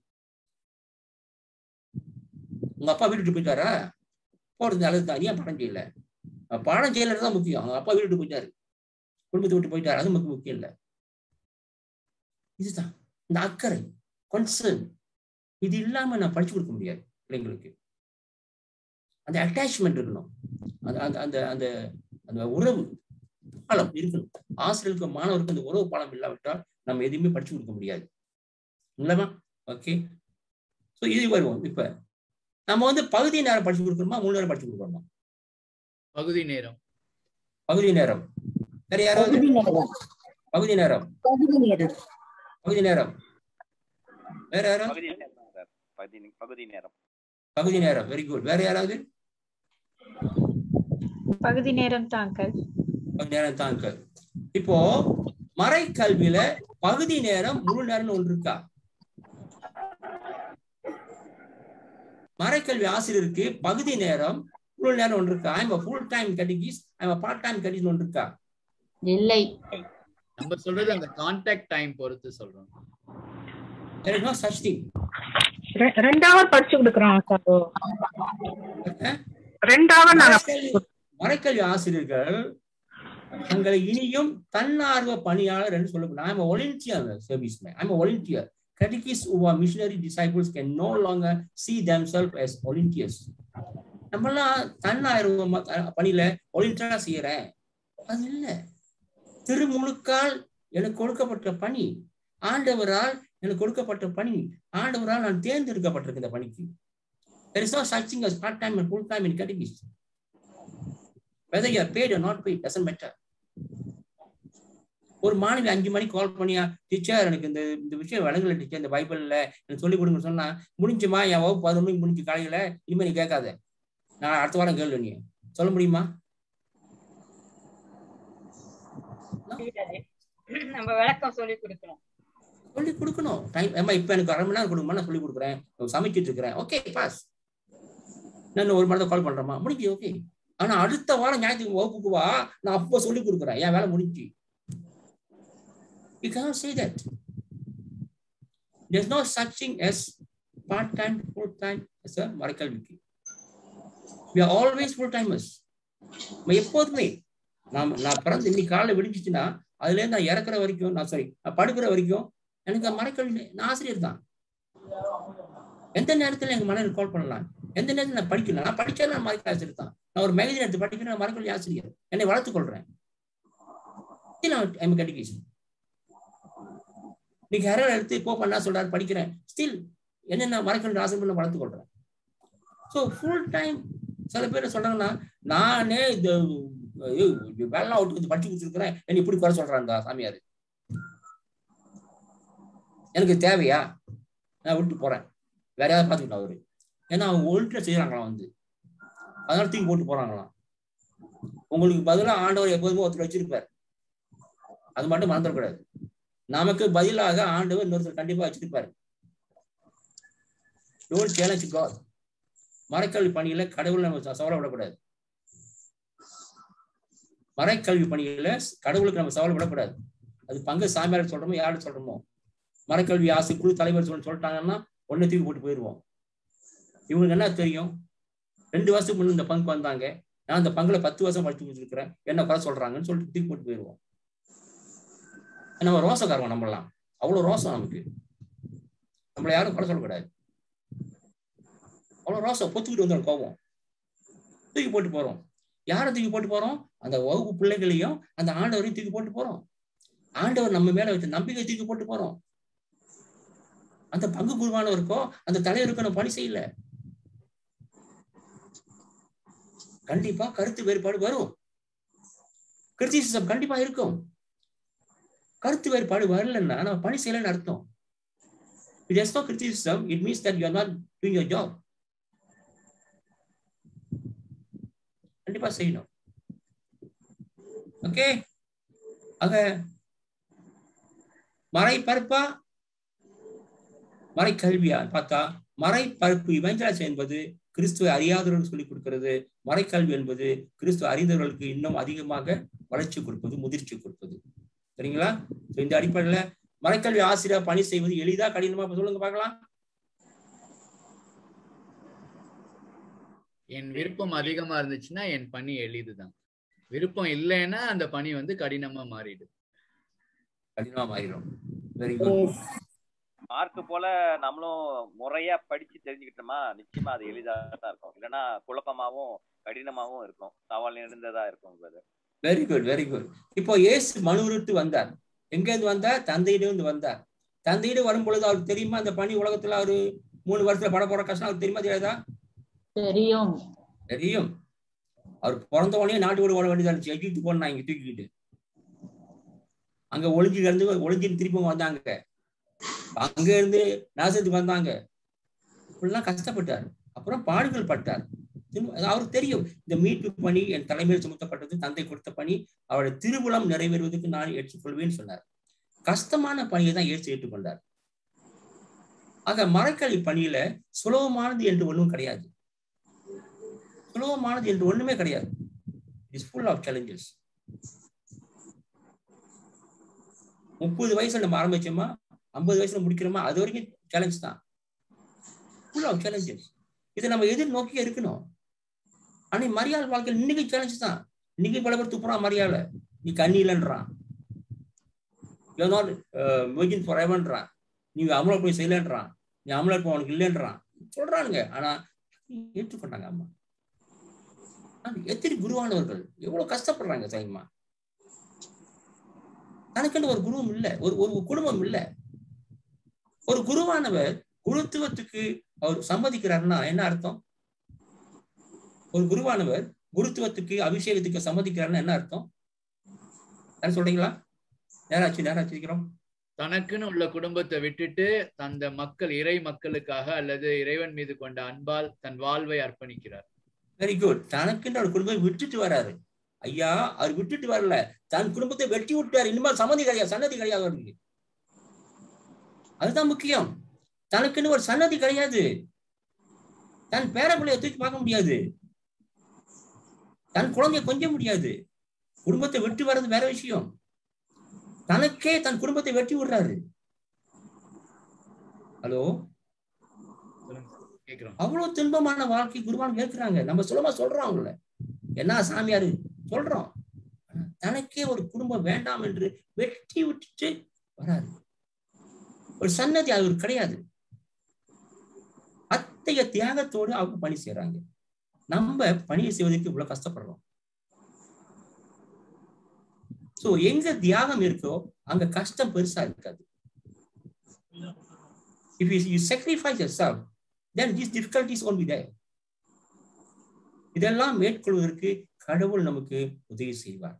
உங்க அப்பா வீட்டுக்கு போயிட்டாரா போறது நல்லதுதான் நீ ஏன் படம் செய்யல அஹ் பாடம் செய்யலன்னு தான் முக்கியம் அவங்க அப்பா வீட்டுக்கு போயிட்டாரு குடும்பத்தை விட்டு போயிட்டாரு அது நமக்கு முக்கியம் இல்லை இதுதான் இந்த அக்கறை கன்சர்ன் இது இல்லாம நான் படிச்சு கொடுக்க முடியாது பிள்ளைங்களுக்கு அந்த அட்டாச்மெண்ட் இருக்கணும் அந்த அந்த அந்த அந்த அந்த உறவு பாலம் இருக்கணும் ஆசிரியருக்கு மாணவருக்கு அந்த உறவு பாலம் இல்லாவிட்டால் நம்ம எதுவுமே படிச்சு கொடுக்க முடியாது இல்லவா ஓகே ஸோ இது வருவோம் இப்ப நம்ம வந்து பகுதி நேரம் படிச்சு கொடுக்கணுமா மூணு நேரம் படிச்சு கொடுக்கணுமா பகுதி நேரம் பகுதி நேரம் வேற யாராவது பகுதி நேரம் பகுதி நேரம் வேற யாரும் பகுதி நேரம் சார் பகுதி பகுதி நேரம் பகுதி நேரம் வெரி குட் வேற யாராவது பகுதி நேரம் தான் அங்கிள் பகுதி நேரம் தான் இருக்கு இப்போ மறைக்கல்வியில பகுதி நேரம் முழு நேரம்னு ஒன்று இருக்கா மறைக்கல்வி ஆசிரியருக்கு பகுதி நேரம் முழு நேரம் ஒன்று இருக்கா I'm full time catechist I'm part time catechist ஒன்று இருக்கா இல்லை நம்ம சொல்றது அந்த கான்டாக்ட் டைம் பொறுத்து சொல்றோம் there is no such thing ரெ- ரெண்டு ஹவர் படிச்சு கொடுக்குறோம் சார் அஹ்? ரெண்டு ஹவர் நாங்க மறைக்கல்வி மறைக்கல்வி ஆசிரியர்கள் தங்களை இனியும் தன்னார்வ பணியாளர் என்று சொல்லப்படும் I'm volunteer service man I'm volunteer Catechists who are missionary disciples can no longer see themselves as volunteers. நம்மலாம் தன்னார்வ ம- பணியில ஒலிண்டியரா செய்யறேன் அது இல்ல திருமுழுக்கால் எனக்கு கொடுக்கப்பட்ட பணி ஆண்டவரால் எனக்கு கொடுக்கப்பட்ட பணி ஆண்டவரால் நான் தேர்ந்தெடுக்கப்பட்டிருக்க இந்த பணிக்கு There is no such thing as part time and full time in catechism. Whether you are paid or not paid doesn't matter. ஒரு மாணவி அஞ்சு மணிக்கு கால் பண்ணியா டீச்சர் எனக்கு இந்த இந்த விஷயம் விளங்கல டீச்சர் இந்த பைபிள்ல எனக்கு சொல்லி கொடுங்க சொன்னா முடிஞ்சுமா என் வகுப்பு பதினொரு மணிக்கு முடிஞ்சு காலையில இனிமே நீ கேட்காத நான் அடுத்த வாரம் கேள்வி நீ சொல்ல முடியுமா முடியாது. நம்ம விளக்கம் சொல்லி கொடுக்கணும் சொல்லி கொடுக்கணும் டைம் ஏமா இப்ப எனக்கு அரை மணி நேரம் கொடுங்கம்மா நான் சொல்லி கொடுக்குறேன் நான் சமைச்சிட்டு இருக்கிறேன் ஓகே பாஸ் நான் இன்னும் ஒரு மணி நேரம் கால் பண்றேம்மா முடிஞ்சு ஓகே ஆனா அடுத்த வாரம் ஞாயிற்றுக்கு வகுப்புக்கு வா நான் அப்போ சொல்லி கொடுக்குறேன் என் வேலை முடிஞ்சு You cannot say that. There's no such thing as part-time, full-time as a மறைக்கல்விக்கு. We are always full-timers. நம்ம எப்போதுமே நான் நான் பிறந்து இன்னைக்கு காலைல விடிஞ்சிச்சுன்னா அதுல இருந்து நான் இறக்குற வரைக்கும் நான் சாரி நான் படுக்கிற வரைக்கும் எனக்கு மறைக்கல்வி நான் ஆசிரியர் தான் எந்த நேரத்துல எங்க மனைவி கால் பண்ணலாம் எந்த நேரத்துல நான் படிக்கலாம் நான் படிச்சாலும் நான் மறைக்கல் ஆசிரியர் தான் நான் ஒரு மேகசின் எடுத்து படிக்கிறேன் நான் மறைக்கல்வி ஆசிரியர் என்னை வளர்த்துக் கொள்றேன் எஜுகேஷன் இன்னைக்கு ஹெரல் எடுத்து போ பண்ணா சொல்றாரு படிக்கிறேன் ஸ்டில் என்னென்ன மறைக்கல்வி ஆசிரியர் நான் வளர்த்துக் கொள்றேன் ஸோ ஃபுல் டைம் சில பேர் சொல்றாங்கன்னா நானே இந்த வேலை அவுட் வந்து படிச்சு கொடுத்துருக்கிறேன் என்ன இப்படி குறை சொல்றாங்க சாமியார் எனக்கு தேவையா நான் விட்டு போறேன் வேற யாராவது பார்த்துக்கிட்டோம் அவரு ஏன்னா அவங்க ஒழுக்க செய்யறாங்களாம் வந்து அதனால தூக்கி போட்டு போறாங்களாம் உங்களுக்கு பதிலாக ஆண்டவர் எப்போதுமே ஒருத்தர் வச்சிருப்பார் அது மட்டும் மறந்துடக்கூடாது நமக்கு பதிலாக ஆண்டவர் இன்னொருத்தர் கண்டிப்பா வச்சிருப்பாரு டோன்ட் சேலஞ்ச் காட் மறைக்கல்வி பணியில கடவுள் நம்ம சவால விடக்கூடாது மறைக்கல்வி பணியில கடவுளுக்கு நம்ம சவால் விடக்கூடாது அது பங்கு சாமியார் சொல்றோமோ யாரு சொல்றோமோ மறைக்கல்வி ஆசை குழு தலைவர் சொல்ல சொல்லிட்டாங்கன்னா ஒன்னு தூக்கி போட்டு போயிடுவோம் இவங்களுக்கு என்ன தெரியும் ரெண்டு வருஷத்துக்கு முன்ன இந்த பங்கு வந்தாங்க நான் இந்த பங்குல பத்து வருஷம் படிச்சு கொடுத்துருக்கிறேன் என்ன குறை சொல்றாங்கன்னு சொல்லிட்டு தூக்கி போட்டு போயிடுவோம் நம்ம ரோசக்காரங்க நம்மளாம் அவ்வளவு ரோசம் நமக்கு நம்மளை யாரும் குறை சொல்லக்கூடாது அவ்வளவு ரோசம் பொத்துக்கிட்டு வந்துடும் கோபம் தூக்கி போட்டு போறோம் யாரை தூக்கி போட்டு போறோம் அந்த வகுப்பு பிள்ளைகளையும் அந்த ஆண்டவரையும் தூக்கி போட்டு போறோம் ஆண்டவர் நம்ம மேல வச்ச நம்பிக்கை தூக்கி போட்டு போறோம் அந்த பங்கு குருவானவருக்கோ அந்த தலைவருக்கோ நம்ம பணி செய்யல கண்டிப்பா கருத்து வேறுபாடு வரும் கிரிட்டிசிசம் கண்டிப்பா இருக்கும் கருத்து வேறுபாடு வரலன்னா நம்ம பணி செய்யலன்னு அர்த்தம் If there's no criticism, it means that you are not doing your job. கண்டிப்பா செய்யணும் ஓகே ஆக மறைப்பருப்பா மறைக்கல்வியா பார்த்தா மறைப்பருப்பு இவஞ்சலாஸ் என்பது கிறிஸ்துவ அறியாதவர்களுக்கு சொல்லிக் கொடுக்கிறது மறைக்கல்வி என்பது கிறிஸ்துவ அறிந்தவர்களுக்கு இன்னும் அதிகமாக வளர்ச்சி கொடுப்பது முதிர்ச்சி கொடுப்பது சரிங்களா இந்த அடிப்படையில மறைக்கல்வி ஆசிரியர் பணி செய்வது எளிதா கடினமா சொல்லுங்க பார்க்கலாம் என் விருப்பம் அதிகமா இருந்துச்சுன்னா என் பணி எளிதுதான் விருப்பம் இல்லைன்னா அந்த பணி வந்து கடினமா மாறிடும் கடினமா மாறிடும் வெரி குட் மார்க் போல நம்மளும் முறையா படிச்சு தெரிஞ்சுக்கிட்டோமா நிச்சயமா அது எளிதா தான் இருக்கும் இல்லைன்னா குழப்பமாவும் கடினமாவும் இருக்கும் சவால் நிறைந்ததா இருக்கும் brother very good very good இப்போ இயேசு மனுவிட்டு வந்தார் எங்க இருந்து வந்தார் தந்தையிடம் வந்தார் தந்தையிடம் வரும் பொழுது அவருக்கு தெரியுமா அந்த பணி உலகத்துல அவரு மூணு வருஷத்துல பட போற கஷ்டம் அவருக்கு தெரியுமா தெரியாதா தெரியும் தெரியும் அவர் பிறந்த உடனே நாட்டு ஓட ஓட வேண்டியதா இருந்துச்சு எஜிப்து போனா இங்க தூக்கிக்கிட்டு அங்க ஒளிஞ்சு கிடந்து ஒளிஞ்சின்னு திருப்பி வந்தாங்க அங்க இருந்து நாசத்துக்கு வந்தாங்க இப்படிலாம் கஷ்டப்பட்டார் அப்புறம் பாடுகள் பட்டார் அவருக்கு தெரியும் இந்த மீட்பு பணி என் தலைமையில் சுமத்தப்பட்டது தந்தை கொடுத்த பணி அவருடைய திருவுளம் நிறைவேறுவதற்கு நான் ஏற்றுக்கொள்வேன்னு சொன்னார் கஷ்டமான பணியை தான் ஏற்று ஏற்றுக்கொண்டார் ஆக மறைக்கல்வி பணியில சுலபமானது என்று ஒன்றும் கிடையாது சுலபமானது என்று ஒண்ணுமே கிடையாது இட்ஸ் ஃபுல் ஆஃப் சேலஞ்சஸ் முப்பது வயசுல நம்ம ஆரம்பிச்சோமா ஐம்பது வயசுல முடிக்கிறோமா அது வரைக்கும் சேலஞ்ச் தான் ஃபுல் ஆஃப் சேலஞ்சஸ் இதை நம்ம எதிர்நோக்கி இருக்கணும் ஆனா மரியாதை வாழ்க்கையில் இன்னைக்கு சேலஞ்ச் தான் இன்னைக்கு பல பேர் துப்புறான் மரியாதை நீ கண்ணி இல்லைன்றான் யூ நாட் வெர்ஜின் ஃபார் எவன்றான் நீ அமலா போய் செய்யலன்றான் நீ அமலா போய் அவனுக்கு இல்லைன்றான் சொல்றானுங்க ஆனா ஏற்றுக்கொண்டாங்க அம்மா எத்தனை குருவானவர்கள் எவ்வளவு கஷ்டப்படுறாங்க சைமா தனக்கென்று ஒரு குருவும் இல்லை ஒரு ஒரு குடும்பம் இல்லை ஒரு குருவானவர் குருத்துவத்துக்கு அவர் சம்மதிக்கிறாருன்னா என்ன அர்த்தம் ஒரு குருவானவர் குருத்துவத்துக்கு அபிஷேகத்துக்கு சம்மதிக்கிறாருன்னா என்ன அர்த்தம் யாரும் சொல்றீங்களா நேராச்சு நேராச்சு இருக்கிறோம் தனக்குன்னு உள்ள குடும்பத்தை விட்டுட்டு அந்த மக்கள் இறை மக்களுக்காக அல்லது இறைவன் மீது கொண்ட அன்பால் தன் வாழ்வை அர்ப்பணிக்கிறார் வெரி குட் தனக்குன்ற ஒரு குடும்பத்தை விட்டுட்டு வராரு ஐயா அவர் விட்டுட்டு வரல தன் குடும்பத்தை வெட்டி விட்டாரு இனிமேல் சம்மதி கிடையாது சன்னதி கிடையாது அவருக்கு அதுதான் முக்கியம் தனக்குன்னு ஒரு சன்னதி கிடையாது தன் பேர பிள்ளைய தூக்கி பார்க்க முடியாது தன் குழந்தைய கொஞ்ச முடியாது குடும்பத்தை விட்டு வர்றது வேற விஷயம் தனக்கே தன் குடும்பத்தை வெட்டி விடுறாரு ஹலோ கேக்குறோம் அவ்வளவு துன்பமான வாழ்க்கை குருவான் கேட்கிறாங்க நம்ம சுலமா சொல்றோம் அவங்கள என்ன சாமியாரு சொல்றோம் ஆனா தனக்கே ஒரு குடும்பம் வேண்டாம் என்று வெட்டி விட்டுட்டு வராரு ஒரு சன்னதி அவர் கிடையாது அத்தகைய தியாகத்தோடு அவங்க பணி செய்யறாங்க நம்ம பணியை செய்வதற்கு இவ்வளவு கஷ்டப்படுறோம் சோ எங்க தியாகம் இருக்கோ அங்க கஷ்டம் பெருசா இருக்காது if you, you sacrifice yourself then these difficulties won't be there இதெல்லாம் மேற்கொள்வதற்கு கடவுள் நமக்கு உதவி செய்வார்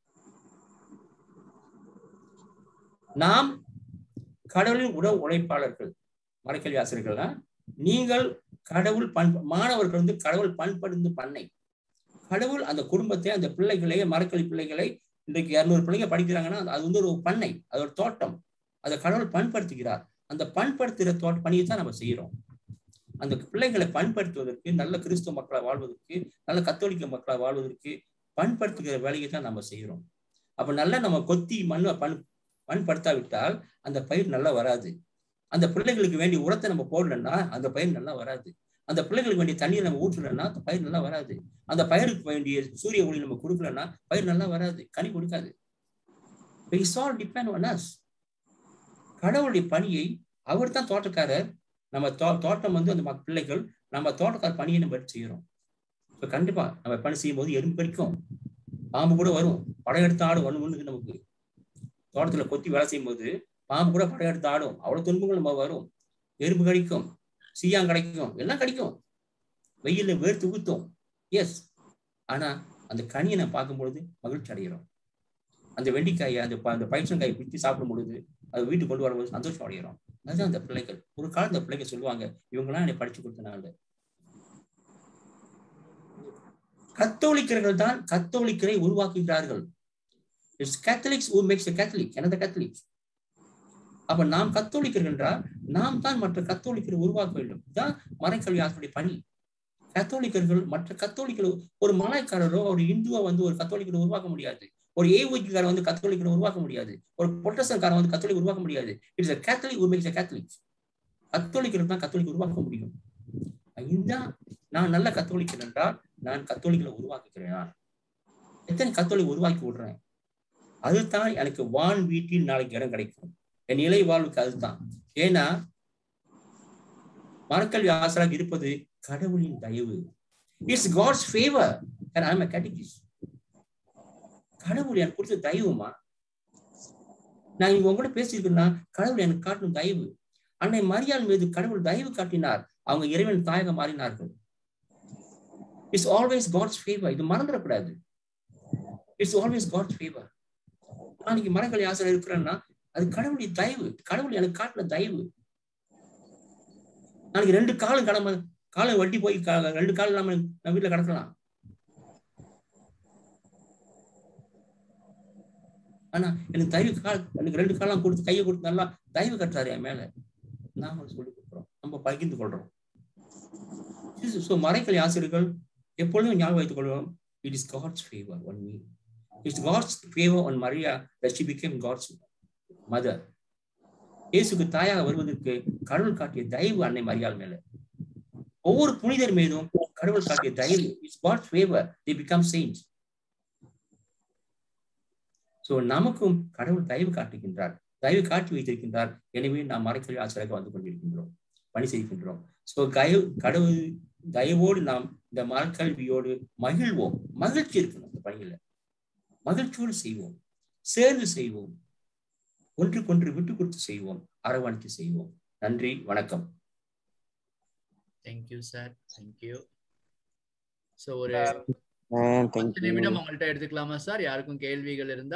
நாம் கடவுளின் உட உழைப்பாளர்கள் மறைக்கல்வி ஆசிரியர்கள்னா நீங்கள் கடவுள் பண் மாணவர்கள் வந்து கடவுள் பண்படுந்து பண்ணை கடவுள் அந்த குடும்பத்தை அந்த பிள்ளைகளை மரக்கல்வி பிள்ளைகளை இன்றைக்கு இருநூறு பிள்ளைங்க படிக்கிறாங்கன்னா அது வந்து ஒரு பண்ணை அது ஒரு தோட்டம் அதை கடவுள் பண்படுத்துகிறார் அந்த பண்படுத்துகிற தோட்ட பணியை தான் நம்ம செய்யறோம் அந்த பிள்ளைகளை பண்படுத்துவதற்கு நல்ல கிறிஸ்துவ மக்களை வாழ்வதற்கு நல்ல கத்தோலிக்க மக்களை வாழ்வதற்கு பண்படுத்துகிற வேலையை தான் நம்ம செய்யறோம் அப்ப நல்லா நம்ம கொத்தி மண்ணை பண் பண்படுத்தாவிட்டால் அந்த பயிர் நல்லா வராது அந்த பிள்ளைகளுக்கு வேண்டிய உரத்தை நம்ம போடலன்னா அந்த பயிர் நல்லா வராது அந்த பிள்ளைகளுக்கு வேண்டிய தண்ணியை நம்ம ஊற்றலன்னா அந்த பயிர் நல்லா வராது அந்த பயிருக்கு வேண்டிய சூரிய ஒளி நம்ம கொடுக்கலன்னா பயிர் நல்லா வராது கனி கொடுக்காது ஆல் டிபெண்ட் on us கடவுளுடைய பணியை அவர் தான் தோட்டக்காரர் நம்ம தோ தோட்டம் வந்து அந்த மக்- பிள்ளைகள் நம்ம தோட்டக்கார பணியை நம்ம எடுத்து செய்யறோம் இப்போ கண்டிப்பா நம்ம பணி செய்யும் போது எறும்பு கடிக்கும் பாம்பு கூட வரும் படம் எடுத்து ஆடும் ஒண்ணு ஒண்ணுக்கு நமக்கு தோட்டத்துல கொத்தி வேலை செய்யும் போது பாம்பு கூட படம் எடுத்து ஆடும் அவ்வளவு துன்பங்கள் நம்ம வரும் எறும்பு கடிக்கும் சீயாங் கிடைக்கும் எல்லாம் கிடைக்கும் வெயில்ல வேர்த்து ஊத்தும் எஸ் ஆனா அந்த கனியை நான் பார்க்கும் பொழுது மகிழ்ச்சி அடைகிறோம் அந்த வெண்டிக்காயை அந்த ப- அந்த பயிற்சங்காயை பிச்சு சாப்பிடும் பொழுது அது வீட்டுக்கு கொண்டு வரும்போது சந்தோஷம் அடைகிறோம் அதுதான் அந்த பிள்ளைகள் ஒரு காலம் அந்த பிள்ளைங்க சொல்லுவாங்க இவங்கெல்லாம் என்னை படிச்சு கொடுத்தனால கத்தோலிக்கர்கள் தான் கத்தோலிக்கரை உருவாக்குகிறார்கள் it's Catholics who makes a catholic another catholic அப்ப நாம் கத்தோலிக்கர்கள் என்றால் நாம் தான் மற்ற கத்தோலிக்கரை உருவாக்க வேண்டும் இதுதான் மறைக்கல்வி ஆசிரியருடைய பணி கத்தோலிக்கர்கள் மற்ற கத்தோலிக்கர் ஒரு மலாய்க்காரரோ ஒரு இந்துவோ வந்து ஒரு கத்தோலிக்கரை உருவாக்க முடியாது ஒரு ஏஓஜிக்காரன் வந்து கத்தோலிக்கரை உருவாக்க முடியாது ஒரு பொட்டசன்காரன் வந்து கத்தோலிக் உருவாக்க முடியாது it's a catholic who makes a catholic கத்தோலிக்கர்கள் தான் கத்தோலிக் உருவாக்க முடியும் இதுதான் நான் நல்ல கத்தோலிக்கர் என்றால் நான் கத்தோலிக்களை உருவாக்குகிறேன் எத்தனை கத்தோலிக் உருவாக்கி விடுறேன் அதுதான் எனக்கு வான் வீட்டில் நாளைக்கு இடம் கிடைக்கும் என் இலை வாழ்வுக்கு அதுதான் ஏன்னா மரக்கல்வி ஆசிரியராக இருப்பது கடவுளின் தயவு it's God's favour and I am catechist கடவுள் எனக்கு கொடுத்த தயவுமா நான் இங்க உங்க கூட பேசியிருக்கேன்னா கடவுள் எனக்கு காட்டும் தயவு அன்னை மரியாள் மீது கடவுள் தயவு காட்டினார் அவங்க இறைவன் தாயகம் மாறினார்கள் இட்ஸ் ஆல்வேஸ் காட்ஸ் ஃபேவர் இது மறந்துடக்கூடாது இட்ஸ் ஆல்வேஸ் காட்ஸ் ஃபேவர் நாளைக்கு மரங்களை ஆசிரியர் இருக்கிறேன்னா அது கடவுளுடைய தயவு கடவுள் எனக்கு காட்டின தயவு நாளைக்கு ரெண்டு காலம் கடமை காலம் வட்டி போய் கா- ரெண்டு காலம் இல்லாம நான் வீட்டுல கிடக்கலாம் ஆனா எனக்கு தயவு கால் எனக்கு ரெண்டு காலம் கொடுத்து கையை கொடுத்து நல்லா தயவு கட்டுறாரு என் மேல நாம சொல்லி கொடுக்குறோம் நம்ம பகிர்ந்து கொள்றோம் ஸோ மறைக்கலை ஆசிரியர்கள் எப்பொழுதும் ஞாபகம் வைத்துக் கொள்வோம் it is God's favour on me it's God's favour on Maria that she became God's mother இயேசுக்கு தாயாக வருவதற்கு கடவுள் காட்டிய தயவு அன்னை மரியாள் மேல ஒவ்வொரு புனிதர் மீதும் கடவுள் காட்டிய தயவு it's God favour the became saints so நமக்கும் கடவுள் தயவு காட்டுகின்றார் தயவு காட்டி வைத்திருக்கின்றார் எனவே நாம் மறைக்கல்வி ஆசிரியராக வந்து கொண்டிருக்கின்றோம் பணி செய்கின்றோம் சோ கய கடவுள் தயவோடு நாம் இந்த மரக்கல்வியோடு மகிழ்வோம் மகிழ்ச்சி இருக்கணும் இந்த பணியில மகிழ்ச்சியோடு செய்வோம் சேர்ந்து செய்வோம் ஒன்றுக்கொன்று விட்டு கொடுத்து செய்வோம் அரவணைத்து செய்வோம் நன்றி வணக்கம் தேங்க்யூ சார் தேங்க்யூ சோ ஒரு Man, thank பத்து நிமிடம் you. உங்கள்ட்ட எடுத்துக்கலாமா சார் யாருக்கும் கேள்விகள் இருந்தா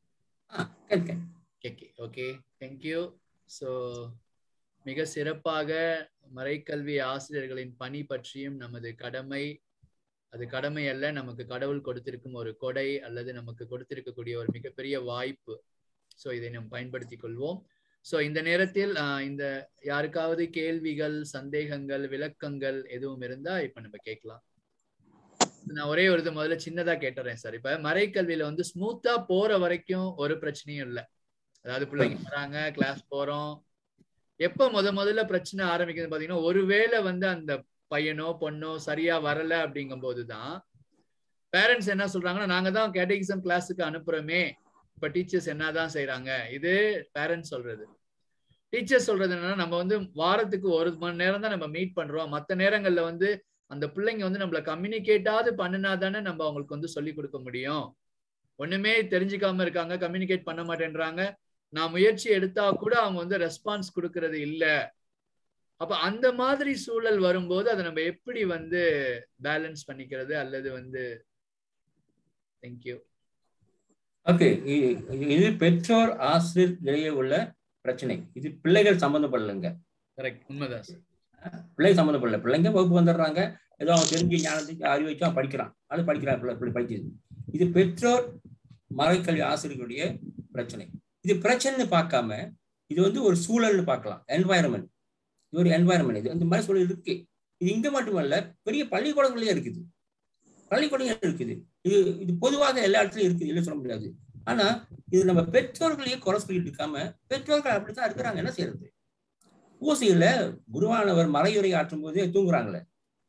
ஓகே ஓகே தேங்க்யூ ஸோ மிக சிறப்பாக மறைக்கல்வி ஆசிரியர்களின் பணி பற்றியும் நமது கடமை அது கடமை அல்ல நமக்கு கடவுள் கொடுத்திருக்கும் ஒரு கொடை அல்லது நமக்கு கொடுத்திருக்கக்கூடிய ஒரு மிகப்பெரிய வாய்ப்பு ஸோ இதை நாம் பயன்படுத்திக் கொள்வோம் ஸோ இந்த நேரத்தில் ஆஹ், இந்த யாருக்காவது கேள்விகள் சந்தேகங்கள் விளக்கங்கள் எதுவும் இருந்தா இப்ப நம்ம கேட்கலாம் நான் ஒரே ஒரு இது முதல்ல சின்னதா கேட்டுறேன் சார் இப்ப மறைக்கல்வியில வந்து ஸ்மூத்தா போற வரைக்கும் ஒரு பிரச்சனையும் இல்லை அதாவது பிள்ளைங்க வராங்க கிளாஸ் போறோம் எப்ப முத முதல்ல பிரச்சனை ஆரம்பிக்குது பாத்தீங்கன்னா ஒருவேளை வந்து அந்த பையனோ பொண்ணோ சரியா வரல அப்படிங்கும் போதுதான் பேரண்ட்ஸ் என்ன சொல்றாங்கன்னா நாங்க தான் கேட்டகிசம் கிளாஸுக்கு அனுப்புறோமே இப்ப டீச்சர்ஸ் என்னதான் செய்யறாங்க இது பேரண்ட்ஸ் சொல்றது டீச்சர்ஸ் சொல்றது என்னன்னா நம்ம வந்து வாரத்துக்கு ஒரு மணி நேரம் தான் நம்ம மீட் பண்றோம் மற்ற நேரங்கள்ல வந்து அந்த பிள்ளைங்க வந்து நம்மள கம்யூனிகேட்டாவது பண்ணினா தானே நம்ம அவங்களுக்கு வந்து சொல்லி கொடுக்க முடியும் ஒண்ணுமே தெரிஞ்சுக்காம இருக்காங்க கம்யூனிகேட் பண்ண மாட்டேன்றாங்க நான் முயற்சி எடுத்தா கூட அவங்க வந்து ரெஸ்பான்ஸ் கொடுக்கறது இல்ல அப்ப அந்த மாதிரி சூழல் வரும்போது அதை நம்ம எப்படி வந்து பேலன்ஸ் பண்ணிக்கிறது அல்லது வந்து தேங்க்யூ ஓகே இது பெற்றோர் ஆசிரியர் இடையே உள்ள பிரச்சனை இது பிள்ளைகள் சம்மந்தப்படலைங்க கரெக்ட் உண்மைதான் சார் பிள்ளைகள் சம்மந்தப்படல பிள்ளைங்க வகுப்பு வந்துடுறாங்க ஏதோ அவன் தெரிஞ்ச ஞானத்துக்கு அறிவு வச்சு அவன் படிக்கிறான் அது படிக்கிறான் பிள்ளை இப்படி படிக்குது இது பெற்றோர் மறைக்கல்வி ஆசிரியர்களுடைய பிரச்சனை இது பிரச்சனைன்னு பார்க்காம இது வந்து ஒரு சூழல்னு பார்க்கலாம் என்வாயரன்மெண்ட் இது ஒரு என்வாயரன்மெண்ட் இது இந்த மாதிரி சூழல் இருக்கு இது இங்க மட்டுமல்ல பெரிய பள்ளிக்கூடங்களே இருக்குது பள்ளிக்கூடங்கள் இருக்குது இது இது பொதுவாக எல்லா இடத்துலயும் இருக்குது இல்லை சொல்ல முடியாது ஆனா இது நம்ம பெற்றோர்களையே குறை சொல்லிட்டு இருக்காம பெற்றோர்கள் அப்படித்தான் இருக்கிறாங்க என்ன செய்யறது ஊசியில குருவானவர் மறையுரை ஆற்றும் போதே தூங்குறாங்களே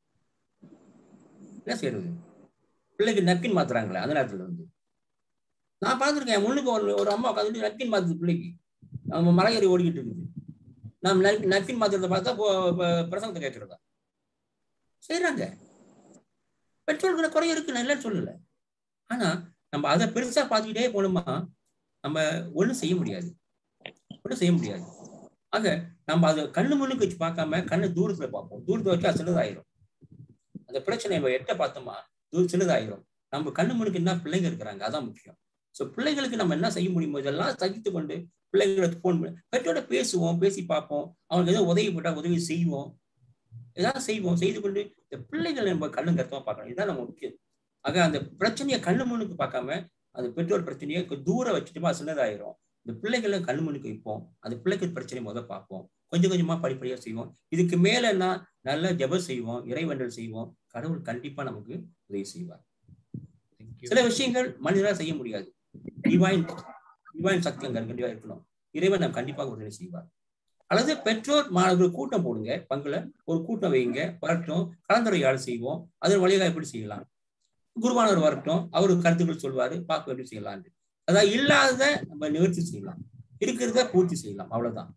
என்ன செய்யறது பிள்ளைக்கு நப்பின் மாத்துறாங்களே அந்த நேரத்துல இருந்து நான் பார்த்துருக்கேன் முன்னுக்கு ஒரு ஒரு அம்மா உட்காந்துட்டு நப்பின் மாத்துது பிள்ளைக்கு நம்ம மலையறி ஓடிக்கிட்டு இருக்குது நாம் நப்பின் மாத்துறத பார்த்தா பிரசங்கத்தை கேட்கறதா செய்யறாங்க பெற்றோர்களை குறை இருக்கு நான் இல்லைன்னு சொல்லல ஆனா நம்ம அதை பெருசா பார்த்துக்கிட்டே போனோமா நம்ம ஒண்ணும் செய்ய முடியாது ஒண்ணும் செய்ய முடியாது ஆக நம்ம அதை கண்ணு முன்னுக்கு வச்சு பார்க்காம கண்ணு தூரத்துல பார்ப்போம் தூரத்துல வச்சா சின்னதாயிரும் அந்த பிரச்சனை நம்ம எட்ட பார்த்தோமா தூர சின்னதாயிரும் நம்ம கண்ணு முன்னுக்கு என்ன பிள்ளைங்க இருக்கிறாங்க அதான் முக்கியம் ஸோ பிள்ளைகளுக்கு நம்ம என்ன செய்ய முடியுமோ இதெல்லாம் சகித்து கொண்டு பிள்ளைங்களுக்கு போன் பெற்றோட பேசுவோம் பேசி பார்ப்போம் அவங்களுக்கு ஏதோ உதவி போட்டா உதவி செய்வோம் ஏதாவது செய்வோம் செய்து கொண்டு இந்த பிள்ளைகளை நம்ம கண்ணு கருத்தமா பார்க்கணும் இதுதான் நம்ம முக்கியம் ஆக அந்த பிரச்சனையை கண்ணு முன்னுக்கு பார்க்காம அந்த பெற்றோர் பிரச்சனையை தூரம் வச்சுட்டுமா சின்னதாயிரும் இந்த பிள்ளைகளை கண்ணு முன்னுக்கு வைப்போம் அந்த பிள்ளைக்கு பிரச்சனை முதல் பார்ப்போம் கொஞ்சம் கொஞ்சமா படிப்படியா செய்வோம் இதுக்கு மேலன்னா நல்ல ஜபம் செய்வோம் இறைவண்டல் செய்வோம் கடவுள் கண்டிப்பா நமக்கு உதவி செய்வார் சில விஷயங்கள் மனிதரால் செய்ய முடியாது டிவைன் டிவைன் சக்தி அங்க கண்டிப்பா இருக்கணும் இறைவன் நம்ம கண்டிப்பாக உதவி செய்வார் அல்லது பெற்றோர் மாணவர்கள் கூட்டம் போடுங்க பங்குல ஒரு கூட்டம் வைங்க வரட்டும் கலந்துரையாடல் செய்வோம் அதன் வழியாக எப்படி செய்யலாம் குருவானவர் வரட்டும் அவரு கருத்துக்கள் சொல்வாரு பார்க்க எப்படி செய்யலாம் அதாவது இல்லாத நம்ம நிவர்த்தி செய்யலாம் இருக்கிறத பூர்த்தி செய்யலாம் அவ்வளவுதான்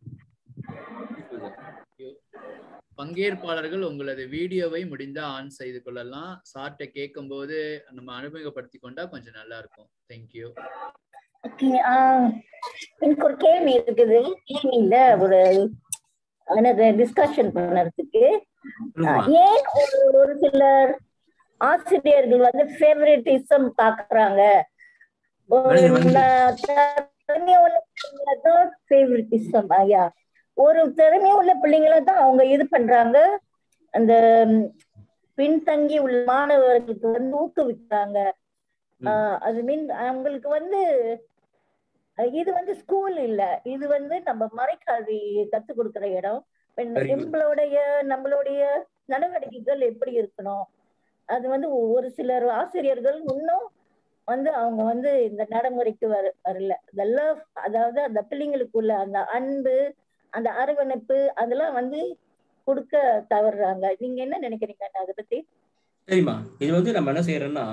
பங்கேற்பாளர்கள் உங்களது வீடியோவை முடிந்தா ஆன் செய்து கொள்ளலாம் சார்ட்ட கேட்கும் போது நம்ம அறிமுகப்படுத்தி கொண்டா கொஞ்சம் நல்லா இருக்கும் தேங்க்யூ எனக்கு ஒரு கேள்வி இருக்குது ஈவினிங்ல ஒரு என்னது டிஸ்கஷன் பண்ணறதுக்கு ஏன் ஒரு ஒரு சிலர் ஆசிரியர்கள் வந்து ஃபேவரட்டிசம் பாக்குறாங்க ஃபேவரட்டிசம் ஐயா ஒரு திறமையா உள்ள பிள்ளைங்கள தான் அவங்க இது பண்றாங்க அந்த பின்தங்கி உள்ள மாணவர்களுக்கு வந்து ஊக்குவிக்கிறாங்க அது மீன் அவங்களுக்கு வந்து இது வந்து ஸ்கூல் இல்ல இது வந்து நம்ம மறைக்கல்வி கத்து கொடுக்கிற இடம் நம்மளுடைய நம்மளுடைய நடவடிக்கைகள் எப்படி இருக்கணும் அது வந்து ஒரு சிலர் ஆசிரியர்கள் இன்னும் வந்து அவங்க வந்து இந்த நடைமுறைக்கு வர வரல அதெல்லாம் அதாவது அந்த பிள்ளைங்களுக்குள்ள அந்த அன்பு அந்த அரவணைப்பு அதெல்லாம் வந்து கொடுக்க தவறுறாங்க நீங்க என்ன நினைக்கிறீங்க அதை பத்தி சரிம்மா இது வந்து நம்ம என்ன செய்யறோம்னா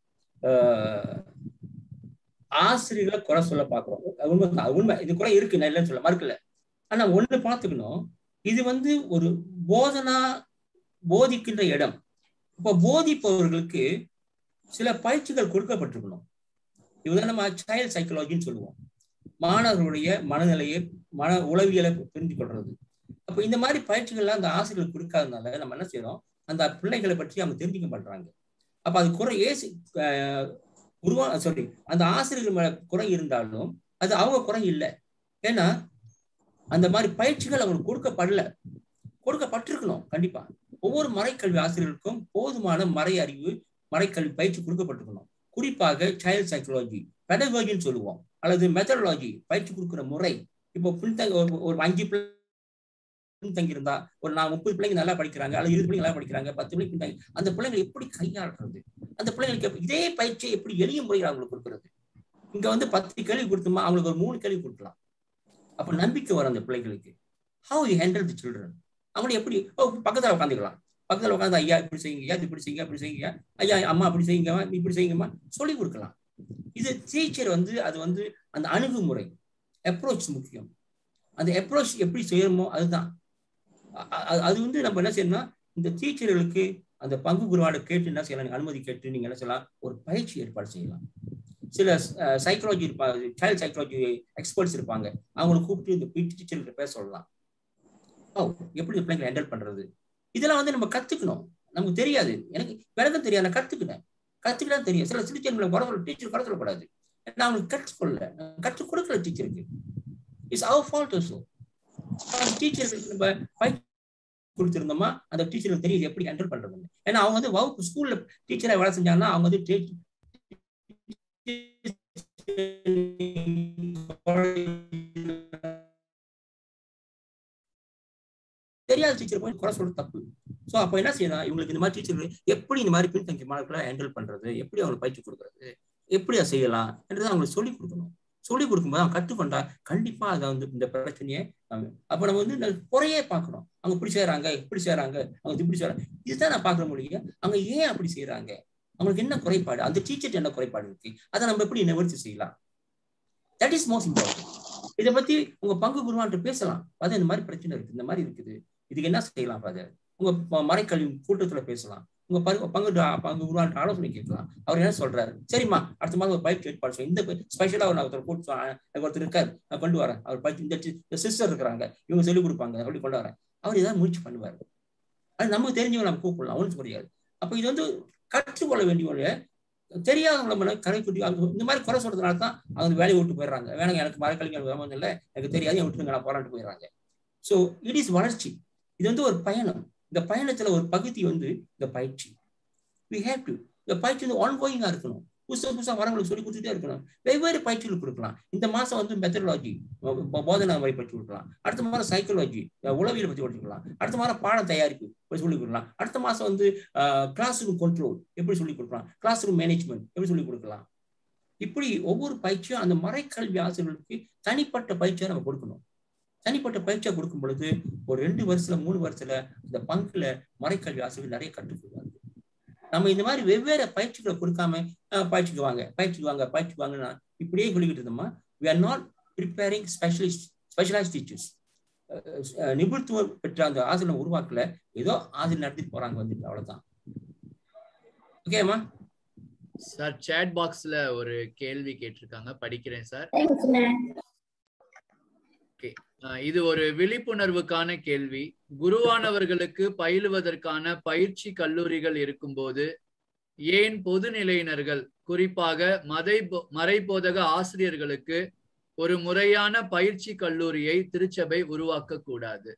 ஆசிரியர்களை குறை சொல்ல பாக்குறோம் உண்மை உண்மை இது குறை இருக்கு நான் இல்லைன்னு சொல்ல மறுக்கல ஆனா ஒண்ணு பாத்துக்கணும் இது வந்து ஒரு போதனா போதிக்கின்ற இடம் இப்போ போதிப்பவர்களுக்கு சில பயிற்சிகள் கொடுக்கப்பட்டிருக்கணும் இதுதான் நம்ம சைல்ட் சைக்காலஜின்னு சொல்லுவோம் மாணவர்களுடைய மனநிலையை மன உளவியலை புரிஞ்சு கொள்றது அப்போ இந்த மாதிரி பயிற்சிகள்லாம் அந்த ஆசிரியர்கள் கொடுக்காதனால நம்ம என்ன செய்யறோம் அந்த பிள்ளைகளை பற்றி அவங்க தெரிஞ்சுக்க மாட்டாங்க அப்ப அது குறை ஏசி உருவா சாரி அந்த ஆசிரியர்கள் மேல குறை இருந்தாலும் அது அவங்க குறை இல்லை ஏன்னா அந்த மாதிரி பயிற்சிகள் அவங்களுக்கு கொடுக்கப்படல கொடுக்கப்பட்டிருக்கணும் கண்டிப்பா ஒவ்வொரு மறைக்கல்வி ஆசிரியர்களுக்கும் போதுமான மறை அறிவு மறைக்கல்வி பயிற்சி கொடுக்கப்பட்டிருக்கணும் குறிப்பாக சைல்ட் சைக்காலஜி பெடகாலஜின்னு சொல்லுவோம் அல்லது மெத்தடாலஜி பயிற்சி கொடுக்குற முறை இப்போ பின்தங்க ஒரு அஞ்சு பின்தங்கி இருந்தா ஒரு நான் முப்பது பிள்ளைங்க நல்லா படிக்கிறாங்க அல்லது இருபது பிள்ளைங்க நல்லா படிக்கிறாங்க பத்து பிள்ளைங்க பின்தங்கி அந்த பிள்ளைங்களை எப்படி கையாளுறது அந்த பிள்ளைங்களுக்கு இதே பயிற்சியை எப்படி எளிய முறையில் அவங்களுக்கு கொடுக்கறது இங்க வந்து பத்து கேள்வி கொடுத்தோமா அவங்களுக்கு ஒரு மூணு கேள்வி கொடுக்கலாம் அப்ப நம்பிக்கை வரும் அந்த பிள்ளைகளுக்கு how you handle the children அவங்களை எப்படி ஓ பக்கத்துல உட்காந்துக்கலாம் பக்கத்துல உட்காந்து ஐயா இப்படி செய்யுங்க ஐயா இப்படி செய்யுங்க அப்படி செய்யுங்க ஐயா அம்மா அப்படி செய்யுங்க இப்படி செய்யுங்கம்மா சொல்லி கொடுக்கலாம் இது டீச்சர் வந்து அது வந்து அந்த அணுகுமுறை அப்ரோச் முக்கியம் அந்த அப்ரோச் எப்படி செய்யணுமோ அதுதான் அது வந்து நம்ம என்ன செய்யணும்னா இந்த டீச்சர்களுக்கு அந்த பங்கு குருவாட கேட்டு என்ன செய்யலாம் அனுமதி கேட்டு நீங்க என்ன செய்யலாம் ஒரு பயிற்சி ஏற்பாடு செய்யலாம் சில சைக்காலஜி இருப்பாங்க சைல்ட் சைக்காலஜி எக்ஸ்பர்ட்ஸ் இருப்பாங்க அவங்களை கூப்பிட்டு இந்த டீச்சர்கிட்ட பேச சொல்லலாம் ஓ எப்படி பிள்ளைங்களை ஹேண்டில் பண்றது இதெல்லாம் வந்து நம்ம கத்துக்கணும் நமக்கு தெரியாது எனக்கு விளக்கம் தெரியாது நான் கத்துக்கினேன் கத்துக்கிட்டா தெரியும் சில டீச்சர் குறை சொல்ல டீச்சர் குறை சொல்லக்கூடாது நான் அவங்களுக்கு கற்றுக்கொள்ள கற்றுக் கொடுக்கல டீச்சருக்கு இட்ஸ் அவர் ஃபால்ட் ஆல்சோ டீச்சருக்கு நம்ம பயிற்சி கொடுத்துருந்தோமா அந்த டீச்சருக்கு தெரியுது எப்படி ஹேண்டில் பண்றதுன்னு ஏன்னா அவங்க வந்து வகுப்பு ஸ்கூல்ல டீச்சரா வேலை செஞ்சாங்கன்னா அவங்க வந்து தெரியாத டீச்சர் போய் குறை சொல்றது தப்பு ஸோ அப்போ என்ன செய்யலாம் இவங்களுக்கு இந்த மாதிரி டீச்சர் எப்படி இந்த மாதிரி பின்தங்கிய மாணவர்களை ஹேண்டில் பண்றது எப்படி அவங்களுக்கு பயிற்சி கொடுக்கறது எப்படி அதை செய்யலாம் என்றதை அவங்களுக்கு சொல்லிக் கொடுக்கணும் சொல்லிக் கொடுக்கும்போது அவங்க கற்றுக்கொண்டா கண்டிப்பா அதை வந்து இந்த பிரச்சனையை அப்ப நம்ம வந்து இந்த குறையே பார்க்கணும் அவங்க இப்படி செய்யறாங்க இப்படி செய்யறாங்க அவங்க இப்படி செய்யறாங்க இதுதான் நான் பார்க்க முடியும் அவங்க ஏன் அப்படி செய்யறாங்க அவங்களுக்கு என்ன குறைபாடு அந்த டீச்சர் என்ன குறைபாடு இருக்கு அதை நம்ம எப்படி நிவர்த்தி செய்யலாம் தட் இஸ் மோஸ்ட் இம்பார்ட்டன்ட் இதை பத்தி உங்க பங்கு குருவான்ட்டு பேசலாம் அது இந்த மாதிரி பிரச்சனை இருக்கு இந்த மாதிரி இருக்குது இதுக்கு என்ன செய்யலாம் ஃபாதர் உங்க மறைக்கல்வி கூட்டத்துல பேசலாம் உங்க பங்கு பங்கு பங்கு குருவான்ட்டு ஆலோசனை கேட்கலாம் அவர் என்ன சொல்றாரு சரிம்மா அடுத்த மாதம் ஒரு பயிற்சி ஏற்பாடு செய்யும் இந்த ஸ்பெஷலா ஒரு ஒருத்தர் கூட்டு ஒருத்தர் இருக்காரு நான் கொண்டு வரேன் அவர் பயிற்சி இந்த சிஸ்டர் இருக்கிறாங்க இவங்க சொல்லிக் கொடுப்பாங்க சொல்லி கொண்டு வரேன் அவர் ஏதாவது முயற்சி பண்ணுவாரு அது நமக்கு தெரிஞ்சவங்க நம்ம கூப்பிடலாம் ஒன்றும் முடியாது அப்ப இது வந்து கற்றுக்கொள்ள வேண்டிய தெரியாதவங்களை நம்ம கரை குட்டி இந்த மாதிரி குறை சொல்றதுனால தான் அவங்க வேலையை விட்டு போயிடுறாங்க வேணாங்க எனக்கு மரக்கலைஞர் வேணும் இல்லை எனக்கு தெரியாது என் விட்டுருங்க நான் போராட்டு போயிடுறாங்க ஸோ இட் இஸ் வளர்ச்சி இது வந்து ஒரு பயணம் இந்த பயணத்துல ஒரு பகுதி வந்து இந்த பயிற்சி வி ஹேவ் டு இந்த பயிற்சி வந்து ஆன் கோயிங்கா இருக்கணும் புதுசா புதுசா வரவங்களுக்கு சொல்லி கொடுத்துட்டே இருக்கணும் வெவ்வேறு பயிற்சிகள் கொடுக்கலாம் இந்த மாசம் வந்து மெத்தடாலஜி போதனா முறை பற்றி கொடுக்கலாம் அடுத்த மாதம் சைக்காலஜி உளவியல் பற்றி கொடுக்கலாம் அடுத்த மாதம் பாடம் தயாரிப்பு சொல்லி கொடுக்கலாம் அடுத்த மாசம் வந்து கிளாஸ் ரூம் கண்ட்ரோல் எப்படி சொல்லி கொடுக்கலாம் கிளாஸ் ரூம் மேனேஜ்மெண்ட் எப்படி சொல்லி கொடுக்கலாம் இப்படி ஒவ்வொரு பயிற்சியும் அந்த மறைக்கல்வி ஆசிரியர்களுக்கு தனிப்பட்ட பயிற்சியை நம்ம கொடுக்கணும் தனிப்பட்ட பயிற்சியை கொடுக்கும் பொழுது ஒரு ரெண்டு வருஷத்துல மூணு வருஷத்துல இந்த பங்குல மறைக்கல்வி ஆசிரியர்கள் நிறைய கற்றுக்கொள்வாங்க நம்ம இந்த மாதிரி வெவ்வேறு பயிற்சிகளை கொடுக்காம பயிற்சிக்கு வாங்க பயிற்சிக்கு வாங்க பயிற்சிக்கு வாங்கன்னா இப்படியே சொல்லிக்கிட்டு இருந்தோமா we are not preparing specialist specialised teachers நிபுணத்துவம் பெற்ற அந்த ஆசிரியர் உருவாக்கல ஏதோ ஆசிரியர் நடத்திட்டு போறாங்க வந்துட்டு அவ்வளவுதான் ஓகேமா சார் சேட் பாக்ஸ்ல ஒரு கேள்வி கேட்டிருக்காங்க படிக்கிறேன் சார் இது ஒரு விழிப்புணர்வுக்கான கேள்வி குருவானவர்களுக்கு பயிலுவதற்கான பயிற்சி கல்லூரிகள் இருக்கும்போது ஏன் பொதுநிலையினர்கள் குறிப்பாக மதை மறைபோதக ஆசிரியர்களுக்கு ஒரு முறையான பயிற்சி கல்லூரியை திருச்சபை உருவாக்க கூடாது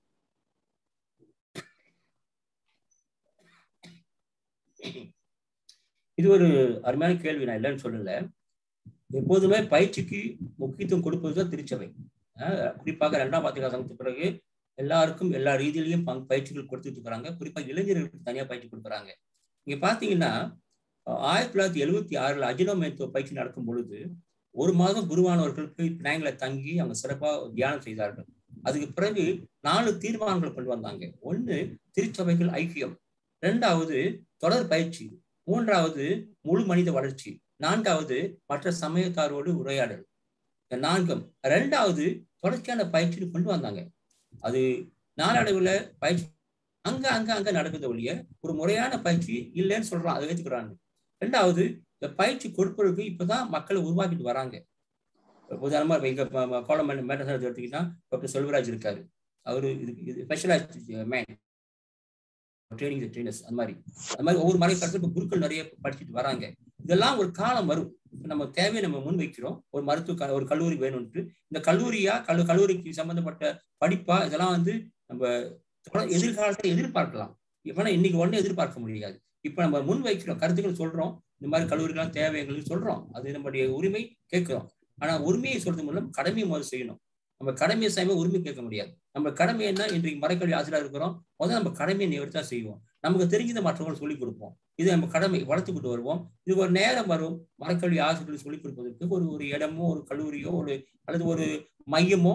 இது ஒரு அருமையான கேள்வி நான் இல்லைன்னு சொல்லல எப்போதுமே பயிற்சிக்கு முக்கியத்துவம் கொடுப்பதுதான் திருச்சபை குறிப்பாக இரண்டாம் பாத்திகா சங்கத்துக்கு பிறகு எல்லாருக்கும் எல்லா ரீதியிலையும் பங்கு பயிற்சிகள் கொடுத்துட்டு இருக்கிறாங்க குறிப்பாக இளைஞர்களுக்கு தனியா பயிற்சி கொடுக்குறாங்க இங்க பாத்தீங்கன்னா ஆயிரத்தி தொள்ளாயிரத்தி எழுபத்தி ஆறுல அஜினோமேத்துவ பயிற்சி நடக்கும் பொழுது ஒரு மாதம் குருவானவர்கள் போய் பினாங்கில தங்கி அவங்க சிறப்பா தியானம் செய்தார்கள் அதுக்கு பிறகு நாலு தீர்மானங்கள் கொண்டு வந்தாங்க ஒண்ணு திருச்சபைகள் ஐக்கியம் இரண்டாவது தொடர் பயிற்சி மூன்றாவது முழு மனித வளர்ச்சி நான்காவது மற்ற சமயத்தாரோடு உரையாடல் இந்த நான்கும் ரெண்டாவது தொடர்ச்சியான பயிற்சி கொண்டு வந்தாங்க அது நாளடைவுல பயிற்சி அங்க அங்க அங்க நடக்குது ஒழிய ஒரு முறையான பயிற்சி இல்லைன்னு சொல்றான் அதை ஏத்துக்கிறாங்க ரெண்டாவது இந்த பயிற்சி கொடுப்பதற்கு இப்பதான் மக்களை உருவாக்கிட்டு வராங்க உதாரணமா எங்க கோலம் மேட்டர் எடுத்துக்கிட்டா டாக்டர் செல்வராஜ் இருக்காரு அவரு இது ஸ்பெஷலைஸ்ட் மேன் ட்ரைனிங் ட்ரைனர்ஸ் அந்த மாதிரி அந்த மாதிரி ஒவ்வொரு மறை கருத்து குருக்கள் நிறைய படிச்சுட்டு வராங்க இதெல்லாம் ஒரு காலம் வரும் நம்ம தேவையை நம்ம முன் வைக்கிறோம் ஒரு மருத்துவ ஒரு கல்லூரி வேணும்ட்டு இந்த கல்லூரியா கல்லு கல்லூரிக்கு சம்பந்தப்பட்ட படிப்பா இதெல்லாம் வந்து நம்ம எதிர்காலத்தை எதிர்பார்க்கலாம் இப்ப இன்னைக்கு உடனே எதிர்பார்க்க முடியாது இப்ப நம்ம முன் வைக்கிறோம் கருத்துக்கள் சொல்றோம் இந்த மாதிரி கல்லூரிகள்லாம் தேவை எங்களுக்கு சொல்றோம் அது நம்முடைய உரிமை கேட்கிறோம் ஆனா உரிமையை சொல்றது மூலம் கடமையை முதல் செய்யணும் நம்ம கடமையை செய்யாம உரிமை கேட்க முடியாது நம்ம கடமை என்ன இன்றைக்கு மறைக்கல்வி ஆசிரியர் இருக்கிறோம் முதல்ல நம்ம கடமையை நிவர்த்தா செய்வோம் நமக்கு தெரிஞ்சதை மற்றவங்களுக்கு சொல்லிக் கொடுப்போம் இது நம்ம கடமை வளர்த்துக்கிட்டு வருவோம் இது ஒரு நேரம் வரும் மறைக்கல்வி ஆசிரியர்கள் சொல்லிக் கொடுப்பதற்கு ஒரு ஒரு இடமோ ஒரு கல்லூரியோ ஒரு அல்லது ஒரு மையமோ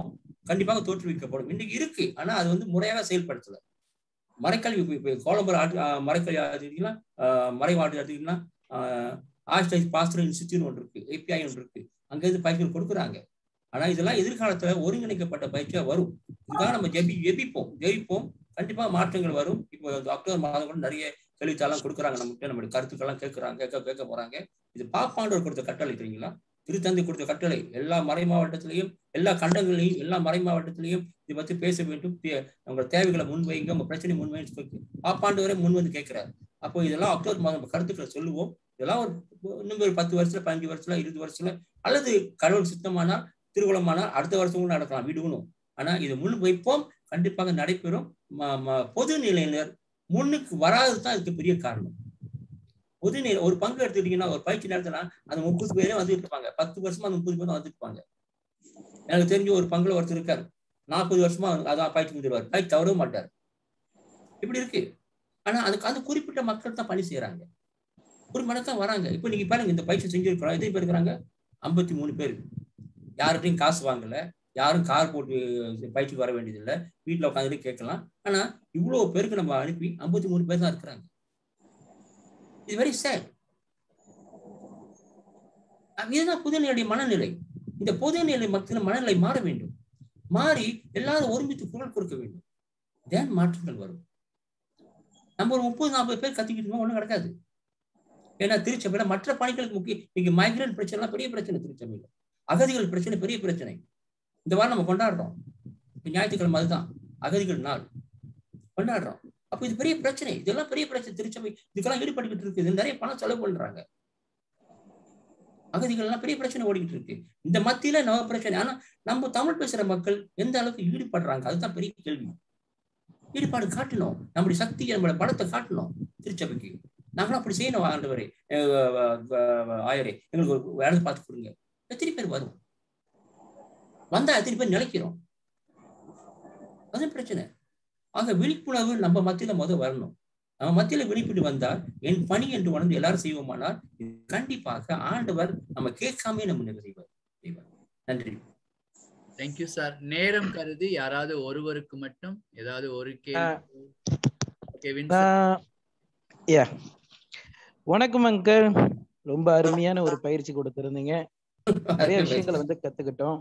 கண்டிப்பாக தோற்றுவிக்கப்படும் இன்னைக்கு இருக்கு ஆனா அது வந்து முறையாக செயல்படுத்தல மறைக்கல்வி இப்ப- இப்ப கோலம்பர் ஆட்டு ஆஹ் மறைக்கல்வி எடுத்தீங்கன்னா மறைவாட்டு எடுத்தீங்கன்னா ஆஸ்டைஸ் பாஸ்டர் இன்ஸ்டியூட் ஒன்று இருக்கு ஏபிஐ ஒன்று இருக்கு அங்க இருந்து பயிற்சிகள் கொடுக்குறாங்க ஆனா இதெல்லாம் எதிர்காலத்துல ஒருங்கிணைக்கப்பட்ட பயிற்சியா வரும் இதுக்காக நம்ம ஜெபி ஜெபிப்போம் ஜெபிப்போம் கண்டிப்பா மாற்றங்கள் வரும் இப்போ இந்த அக்டோபர் மாதம் கூட நிறைய கேள்வித்தாளம் கொடுக்குறாங்க நம்மகிட்ட நம்மளுடைய கருத்துக்கள்லாம் கேட்கறாங்க கேட்க கேட்க போறாங்க இது பாப்பாண்டவர் கொடுத்த கட்டளை தெரியுங்களா திருத்தந்தை கொடுத்த கட்டளை எல்லா மறை மாவட்டத்திலையும் எல்லா கண்டங்களையும் எல்லா மறை மாவட்டத்திலையும் இதை பத்தி பேச வேண்டும் பே- உங்க தேவைகளை முன்வைங்க உங்க பிரச்சனை முன்வைன்னு சொல்லி பாப்பாண்டவரே முன் வந்து கேட்கிறாரு அப்போ இதெல்லாம் அக்டோபர் மாதம் நம்ம கருத்துக்களை சொல்லுவோம் இதெல்லாம் ஒரு இன்னும் ஒரு பத்து வருஷத்துல பதினஞ்சு வருஷத்துல இருபது வருஷத்துல அல்லது கடவுள் சுத்தமானால் திருக்குளமானால் அடுத்த வருஷம் கூட நடக்கலாம் விடுவணும் ஆனா இதை முன் வைப்போம் கண்டிப்பாக நடைபெறும் ம- ம- பொது நிலையினர் முன்னுக்கு வராது தான் இதுக்கு பெரிய காரணம் பொது நிலை ஒரு பங்கு எடுத்துக்கிட்டீங்கன்னா ஒரு பயிற்சி நடத்தினா அந்த முப்பது பேரே வந்துட்டு இருப்பாங்க பத்து வருஷமா அந்த முப்பது பேரும் வந்துட்டு இருப்பாங்க எனக்கு தெரிஞ்ச ஒரு பங்குல ஒருத்தர் இருக்காரு நாற்பது வருஷமா அதான் பயிற்சி முடிவார் பயிற்சி தவறவே மாட்டார் இப்படி இருக்கு ஆனா அதுக்கு அந்த குறிப்பிட்ட மக்கள் தான் பணி செய்யறாங்க ஒரு மணி தான் வராங்க இப்போ நீங்க பாருங்க இந்த பயிற்சி செஞ்சிருக்கிறோம் எத்தனை பேர் இருக்கிறாங்க ஐம்பத்தி மூணு பேர் யார்கிட்டையும் காசு வாங்கல யாரும் கார் போட்டு பயிற்சி வர வேண்டியதில்லை வீட்டில் உட்காந்துட்டு கேட்கலாம் ஆனா இவ்வளவு பேருக்கு நம்ம அனுப்பி ஐம்பத்தி மூணு பேர் தான் இருக்கிறாங்க இது வெரி சேட் இதுதான் புதுநிலையுடைய மனநிலை இந்த பொதுநிலை மக்கள் மனநிலை மாற வேண்டும் மாறி எல்லாரும் ஒருமித்து குரல் கொடுக்க வேண்டும் தேன் மாற்றங்கள் வரும் நம்ம ஒரு முப்பது நாற்பது பேர் கத்திக்கிட்டு இருக்கோம் ஒண்ணும் நடக்காது ஏன்னா திருச்சபையில மற்ற பணிகளுக்கு முக்கிய இன்னைக்கு மைக்ரேட் பிரச்சனை எல்லாம் பெரிய பிரச்சனை திருச்சபையில அகதிகள் பிரச்சனை பெரிய பிரச்சனை இந்த வாரம் நம்ம கொண்டாடுறோம் இப்ப ஞாயிற்றுக்கிழமை அதுதான் அகதிகள் நாள் கொண்டாடுறோம் அப்ப இது பெரிய பிரச்சனை இதெல்லாம் பெரிய பிரச்சனை திருச்சபை இதுக்கெல்லாம் ஈடுபட்டுக்கிட்டு இருக்கு இது நிறைய பணம் செலவு பண்றாங்க அகதிகள் எல்லாம் பெரிய பிரச்சனை ஓடிக்கிட்டு இருக்கு இந்த மத்தியில நம்ம பிரச்சனை ஆனா நம்ம தமிழ் பேசுற மக்கள் எந்த அளவுக்கு ஈடுபடுறாங்க அதுதான் பெரிய கேள்வி ஈடுபாடு காட்டணும் நம்முடைய சக்தியை நம்மளோட பலத்தை காட்டணும் திருச்சபைக்கு நாங்களும் அப்படி செய்யணும் ஆண்டவரே அஹ் அஹ் ஆயரே எங்களுக்கு ஒரு வேலை பார்த்து கொடுங்க எத்தனை பேர் வரும் வந்தா எத்தனை பேர் நிலைக்கிறோம் அது பிரச்சனை ஆக விழிப்புணர்வு நம்ம மத்தியில முத வரணும் நம்ம மத்தியில விழிப்புணர்வு வந்தால் என் பணி என்று உணர்ந்து எல்லாரும் செய்வோமானால் இது கண்டிப்பாக ஆண்டவர் நம்ம கேட்காமே நம்ம நிறைவு செய்வார் செய்வார் நன்றி தேங்க்யூ சார் நேரம் கருதி யாராவது ஒருவருக்கு மட்டும் ஏதாவது ஒரு கேள்வி கெவின் ஆஹ் யா வணக்கம் அங்கிள் ரொம்ப அருமையான ஒரு பயிற்சி கொடுத்திருந்தீங்க நிறைய விஷயங்களை வந்து கத்துக்கிட்டோம்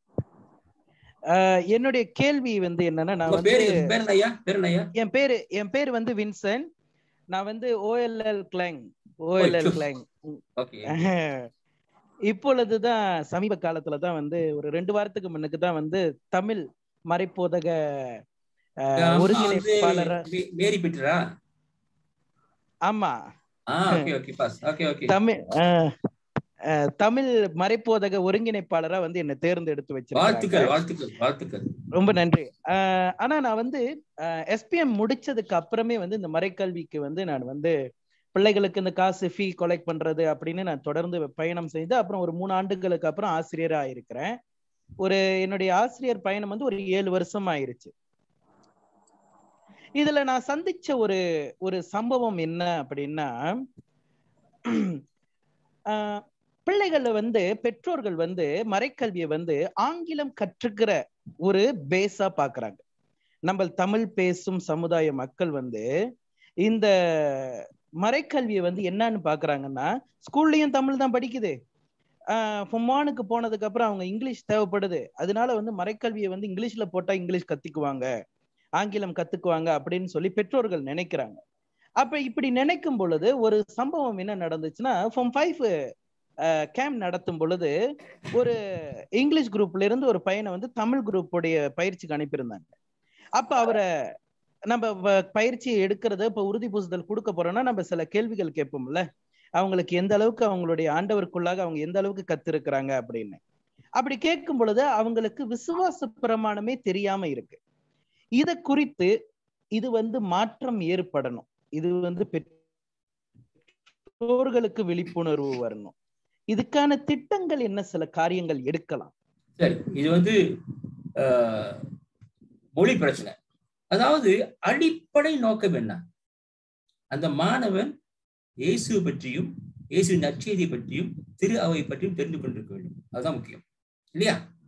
ஆஹ் என்னுடைய கேள்வி வந்து என்னன்னா நான் உங்க வந்து பேரு பேர் என்ன ஐயா பேர் என்ன ஐயா என் பேரு என் பேர் வந்து வின்சன் நான் வந்து ஓஎல்எல் கிளாங் ஓஎல்எல் சு. கிளாங் ஓகே இப்பொழுதுதான் சமீப காலத்துல தான் வந்து ஒரு ரெண்டு வாரத்துக்கு முன்னுக்கு தான் வந்து தமிழ் மறைப்போதக ஆஹ், ஒருங்கிணைப்பாளர் மேரி பீட்டரா ஆமா ஆ okay okay boss okay okay Tamil ஆஹ், ஆஹ், தமிழ் மறைப்போதக ஒருங்கிணைப்பாளரா வந்து என்ன தேர்ந்தெடுத்து வாழ்த்துக்கள் வச்சிருக்காங்க வாழ்த்துக்கள் வாழ்த்துக்கள் ரொம்ப நன்றி ஆஹ், ஆனா நான் வந்து எஸ்பிஎம் முடிச்சதுக்கு அப்புறமே வந்து இந்த மறைக்கல்விக்கு வந்து நான் வந்து பிள்ளைகளுக்கு இந்த காசு ஃபீ கொலெக்ட் பண்றது அப்படின்னு நான் தொடர்ந்து பயணம் செய்து அப்புறம் ஒரு மூணு ஆண்டுகளுக்கு அப்புறம் ஆசிரியரா இருக்கிறேன் ஒரு என்னுடைய ஆசிரியர் பயணம் வந்து ஒரு ஏழு வருஷம் ஆயிருச்சு இதுல நான் சந்திச்ச ஒரு ஒரு சம்பவம் என்ன அப்படின்னா ஆஹ், பிள்ளைகளை வந்து பெற்றோர்கள் வந்து மறைக்கல்வியை வந்து ஆங்கிலம் கற்றுக்கிற ஒரு பேஸா பாக்குறாங்க நம்ம தமிழ் பேசும் சமுதாய மக்கள் வந்து இந்த மறைக்கல்வியை வந்து என்னன்னு பாக்குறாங்கன்னா ஸ்கூல்லயும் தமிழ் தான் படிக்குது ஆஹ் ஃபொமானுக்கு போனதுக்கு அப்புறம் அவங்க இங்கிலீஷ் தேவைப்படுது அதனால வந்து மறைக்கல்வியை வந்து இங்கிலீஷ்ல போட்டா இங்கிலீஷ் கத்துக்குவாங்க ஆங்கிலம் கத்துக்குவாங்க அப்படின்னு சொல்லி பெற்றோர்கள் நினைக்கிறாங்க அப்ப இப்படி நினைக்கும் பொழுது ஒரு சம்பவம் என்ன நடந்துச்சுன்னா ஃபார்ம் ஃபைவ் கேம்ப் நடத்தும் பொழுது ஒரு இங்கிலீஷ் குரூப்ல இருந்து ஒரு பையனை வந்து தமிழ் குரூப்புடைய பயிற்சிக்கு அனுப்பியிருந்தாங்க அப்ப அவரை நம்ம வ- பயிற்சி எடுக்கிறத இப்ப உறுதி பூசுதல் கொடுக்க போறோம்னா நம்ம சில கேள்விகள் கேட்போம்ல அவங்களுக்கு எந்த அளவுக்கு அவங்களுடைய ஆண்டவருக்குள்ளாக அவங்க எந்த அளவுக்கு கத்திருக்கிறாங்க அப்படின்னு அப்படி கேட்கும் பொழுது அவங்களுக்கு விசுவாச பிரமாணமே தெரியாம இருக்கு இத குறித்து இது வந்து மாற்றம் ஏற்படணும் இது வந்து பெற்றோர்களுக்கு விழிப்புணர்வு வரணும் இதுக்கான திட்டங்கள் என்ன சில காரியங்கள் எடுக்கலாம் சரி இது வந்து ஆஹ், மொழி பிரச்சனை அதாவது அடிப்படை நோக்கம் என்ன அந்த மாணவன் இயேசு பற்றியும் இயேசு நற்செய்தி பற்றியும் திரு அவை பற்றியும் தெரிந்து கொண்டிருக்க வேண்டும் அதுதான் முக்கியம் இல்லையா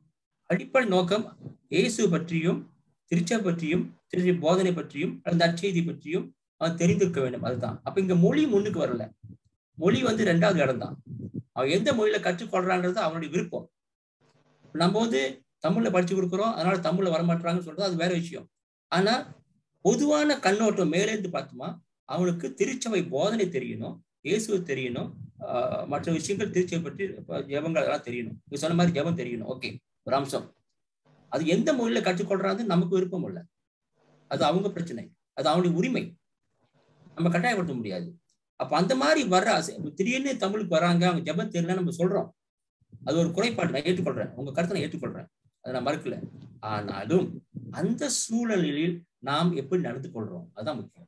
அடிப்படை நோக்கம் இயேசு பற்றியும் திருச்சை பற்றியும் திருச்சி போதனை பற்றியும் அந்த நற்செய்தி பற்றியும் அவன் தெரிந்திருக்க வேண்டும் அதுதான் அப்ப இங்க மொழி முன்னுக்கு வரல மொழி வந்து ரெண்டாவது இடம் தான் அவன் எந்த மொழியில கற்றுக்கொள்றான்றது அவனுடைய விருப்பம் நம்ம வந்து தமிழ்ல படிச்சு கொடுக்குறோம் அதனால தமிழ்ல வரமாட்டாங்கன்னு சொல்றது அது வேற விஷயம் ஆனா பொதுவான கண்ணோட்டம் மேலேந்து பார்த்தோமா அவனுக்கு திருச்சபை போதனை தெரியணும் இயேசுவை தெரியணும் ஆஹ் மற்ற விஷயங்கள் திருச்சபை பற்றி இப்ப ஜெபங்கள் அதெல்லாம் தெரியணும் நீ சொன்ன மாதிரி ஜெபம் தெரியணும் ஓகே ஒரு அம்சம் அது எந்த மொழியில கற்றுக்கொள்றாங்க நமக்கு விருப்பம் இல்லை அது அவங்க பிரச்சனை அது அவனுடைய உரிமை நம்ம கட்டாயப்படுத்த முடியாது அப்ப அந்த மாதிரி வர்ற அசை- திடீர்னு தமிழுக்கு வராங்க அவங்க ஜெபம் தெரியல நம்ம சொல்றோம் அது ஒரு குறைபாடு நான் ஏற்றுக்கொள்றேன் உங்க கருத்தை நான் ஏற்றுக்கொள்றேன் அதை நான் மறுக்கல ஆனாலும் அந்த சூழலில் நாம் எப்படி நடந்து கொள்றோம் அதான் முக்கியம்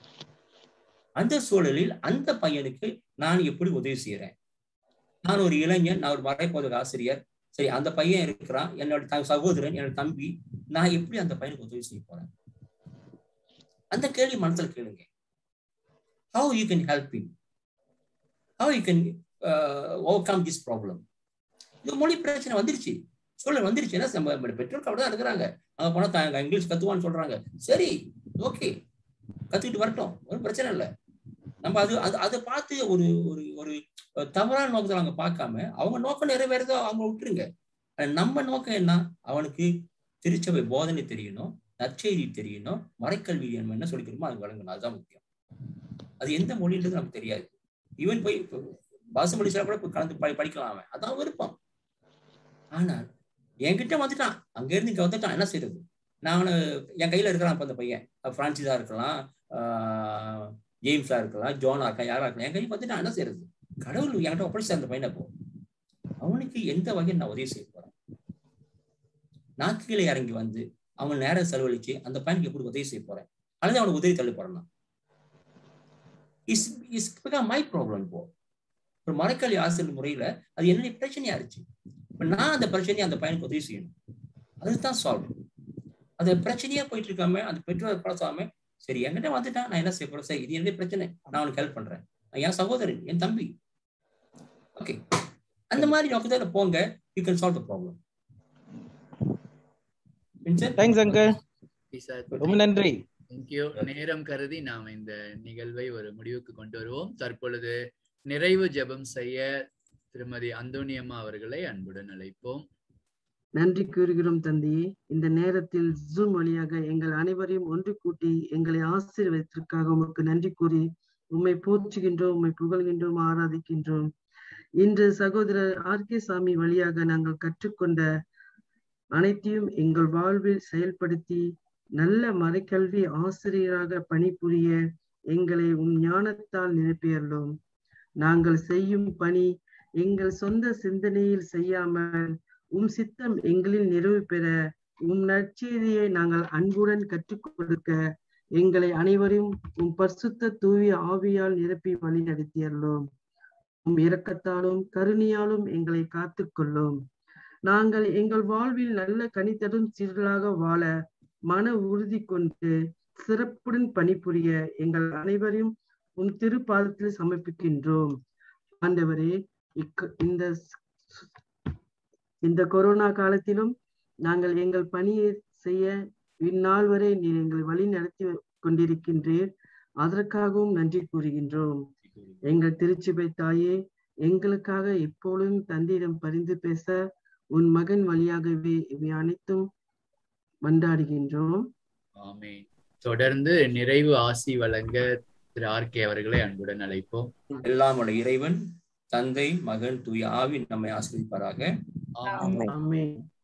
அந்த சூழலில் அந்த பையனுக்கு நான் எப்படி உதவி செய்யறேன் நான் ஒரு இளைஞன் நான் ஒரு மறைப்போதக ஆசிரியர் சரி அந்த பையன் இருக்கிறான் என்னோட த- சகோதரன் என்னோட தம்பி நான் எப்படி அந்த பையனுக்கு உதவி செய்ய போறேன் அந்த கேள்வி மனசுல கேளுங்க how you can help him how you can overcome this problem இது மொழி பிரச்சனை வந்துருச்சு சூழல் வந்துருச்சு ஏன்னா நம்ம நம்ம பெற்றோருக்கு அப்படிதான் இருக்கிறாங்க அங்க போனா தாங்க இங்கிலீஷ் கத்துவான்னு சொல்றாங்க சரி ஓகே கத்துக்கிட்டு வரட்டும் ஒன்றும் பிரச்சனை இல்லை நம்ம அது அது அதை பார்த்து ஒரு ஒரு ஒரு தவறான நோக்கத்தில் அவங்க பார்க்காம அவங்க நோக்கம் நிறைவேறதோ அவங்க விட்டுருங்க ஆனா நம்ம நோக்கம் என்ன அவனுக்கு திருச்சபை போதனை தெரியணும் நற்செய்தி தெரியணும் மறைக்கல்வி நம்ம என்ன சொல்லிக்கிறோமோ அது வழங்கணும் அதுதான் முக்கியம் அது எந்த மொழின்றது நமக்கு தெரியாது ஈவன் போய் பாச மொழிசில கூட போய் கலந்து படி- படிக்கலாம் அவன் அதான் விருப்பம் ஆனால் என்கிட்ட வந்துட்டான் அங்க இருந்து இங்க வந்துட்டான் என்ன செய்யறது நான் அவனு என் கையில இருக்கிறான் இப்ப அந்த பையன் பிரான்சிஸா இருக்கலாம் ஆஹ் ஜேம்ஸா இருக்கலாம் ஜோனா இருக்கலாம் யாரா இருக்கலாம் என் கையில் வந்துட்டான் என்ன செய்யறது கடவுள் என்கிட்ட ஒப்படைச்ச அந்த பையனை போ அவனுக்கு எந்த வகையில் நான் உதவி செய்ய போறேன் நான் கீழே இறங்கி வந்து அவன் நேரம் செலவழிச்சு அந்த பையனுக்கு எப்படி உதவி செய்ய போறேன் அல்லது அவனுக்கு உதவி தள்ளி போறேன் இஸ் இஸ் மை ப்ராப்ளம் இப்போ ஒரு மரக்கல்வி ஆசிரியர் முறையில அது என்னுடைய பிரச்சனையா இருந்துச்சு இப்ப நான் அந்த பிரச்சனையை அந்த பையனுக்கு உதவி செய்யணும் அதுதான் சால்வ் அது பிரச்சனையா போயிட்டு இருக்காம அந்த பெற்றோர் பழசாம சரி என்கிட்ட வந்துட்டான் நான் என்ன செய்ய போறேன் சரி இது என்னுடைய பிரச்சனை நான் அவனுக்கு ஹெல்ப் பண்றேன் நான் என் சகோதரன் என் தம்பி ஓகே அந்த மாதிரி நோக்கத்துல போங்க you can solve the problem thanks uncle ரொம்ப நன்றி தேங்க்யூ நேரம் கருதி நாம் இந்த நிகழ்வை ஒரு முடிவுக்கு கொண்டு வருவோம் தற்பொழுது நிறைவு ஜெபம் செய்ய திருமதி அந்தோனியம்மா அவர்களை அன்புடன் அழைப்போம் நன்றி கூறுகிறோம் தந்தையே இந்த நேரத்தில் ஜூம் வழியாக எங்கள் அனைவரையும் ஒன்று கூட்டி எங்களை ஆசீர்வதித்திற்காக உமக்கு நன்றி கூறி உம்மை போற்றுகின்றோம் உம்மை புகழ்கின்றோம் ஆராதிக்கின்றோம் இன்று சகோதரர் ஆர் கே சாமி வழியாக நாங்கள் கற்றுக்கொண்ட அனைத்தையும் எங்கள் வாழ்வில் செயல்படுத்தி நல்ல மறைக்கல்வி ஆசிரியராக பணிபுரிய எங்களை உம் ஞானத்தால் நிரப்பியள்ளோம் நாங்கள் செய்யும் பணி எங்கள் சொந்த சிந்தனையில் செய்யாமல் உம் சித்தம் எங்களில் நிறைவு பெற உம் நற்செய்தியை நாங்கள் அன்புடன் கற்றுக் கொடுக்க எங்களை அனைவரையும் உம் பரிசுத்த தூய ஆவியால் நிரப்பி வழி நடத்தியள்ளோம் உம் இரக்கத்தாலும் கருணையாலும் எங்களை காத்துக்கொள்ளும் நாங்கள் எங்கள் வாழ்வில் நல்ல கனித்தரும் சீர்களாக வாழ மன உறுதி கொண்டு சிறப்புடன் பணிபுரிய எங்கள் அனைவரையும் உம் திருப்பாதத்தில் சமர்ப்பிக்கின்றோம் ஆண்டவரே இக்க- இந்த இந்த கொரோனா காலத்திலும் நாங்கள் எங்கள் பணியை செய்ய இந்நாள் வரை நீர் எங்களை வழி நடத்தி கொண்டிருக்கின்றீர் அதற்காகவும் நன்றி கூறுகின்றோம் எங்கள் திருச்சிபை தாயே எங்களுக்காக எப்பொழுதும் தந்தையிடம் பரிந்து பேச உன் மகன் வழியாகவே இவை அனைத்தும் மன்றாடுகின்றோம் ஆமே தொடர்ந்து நிறைவு ஆசி வழங்க திரு ஆர் கே அவர்களை அன்புடன் அழைப்போம் எல்லாம் உள்ள இறைவன் தந்தை மகன் தூய ஆவி நம்மை ஆசிரியப்பாராக ஆமென்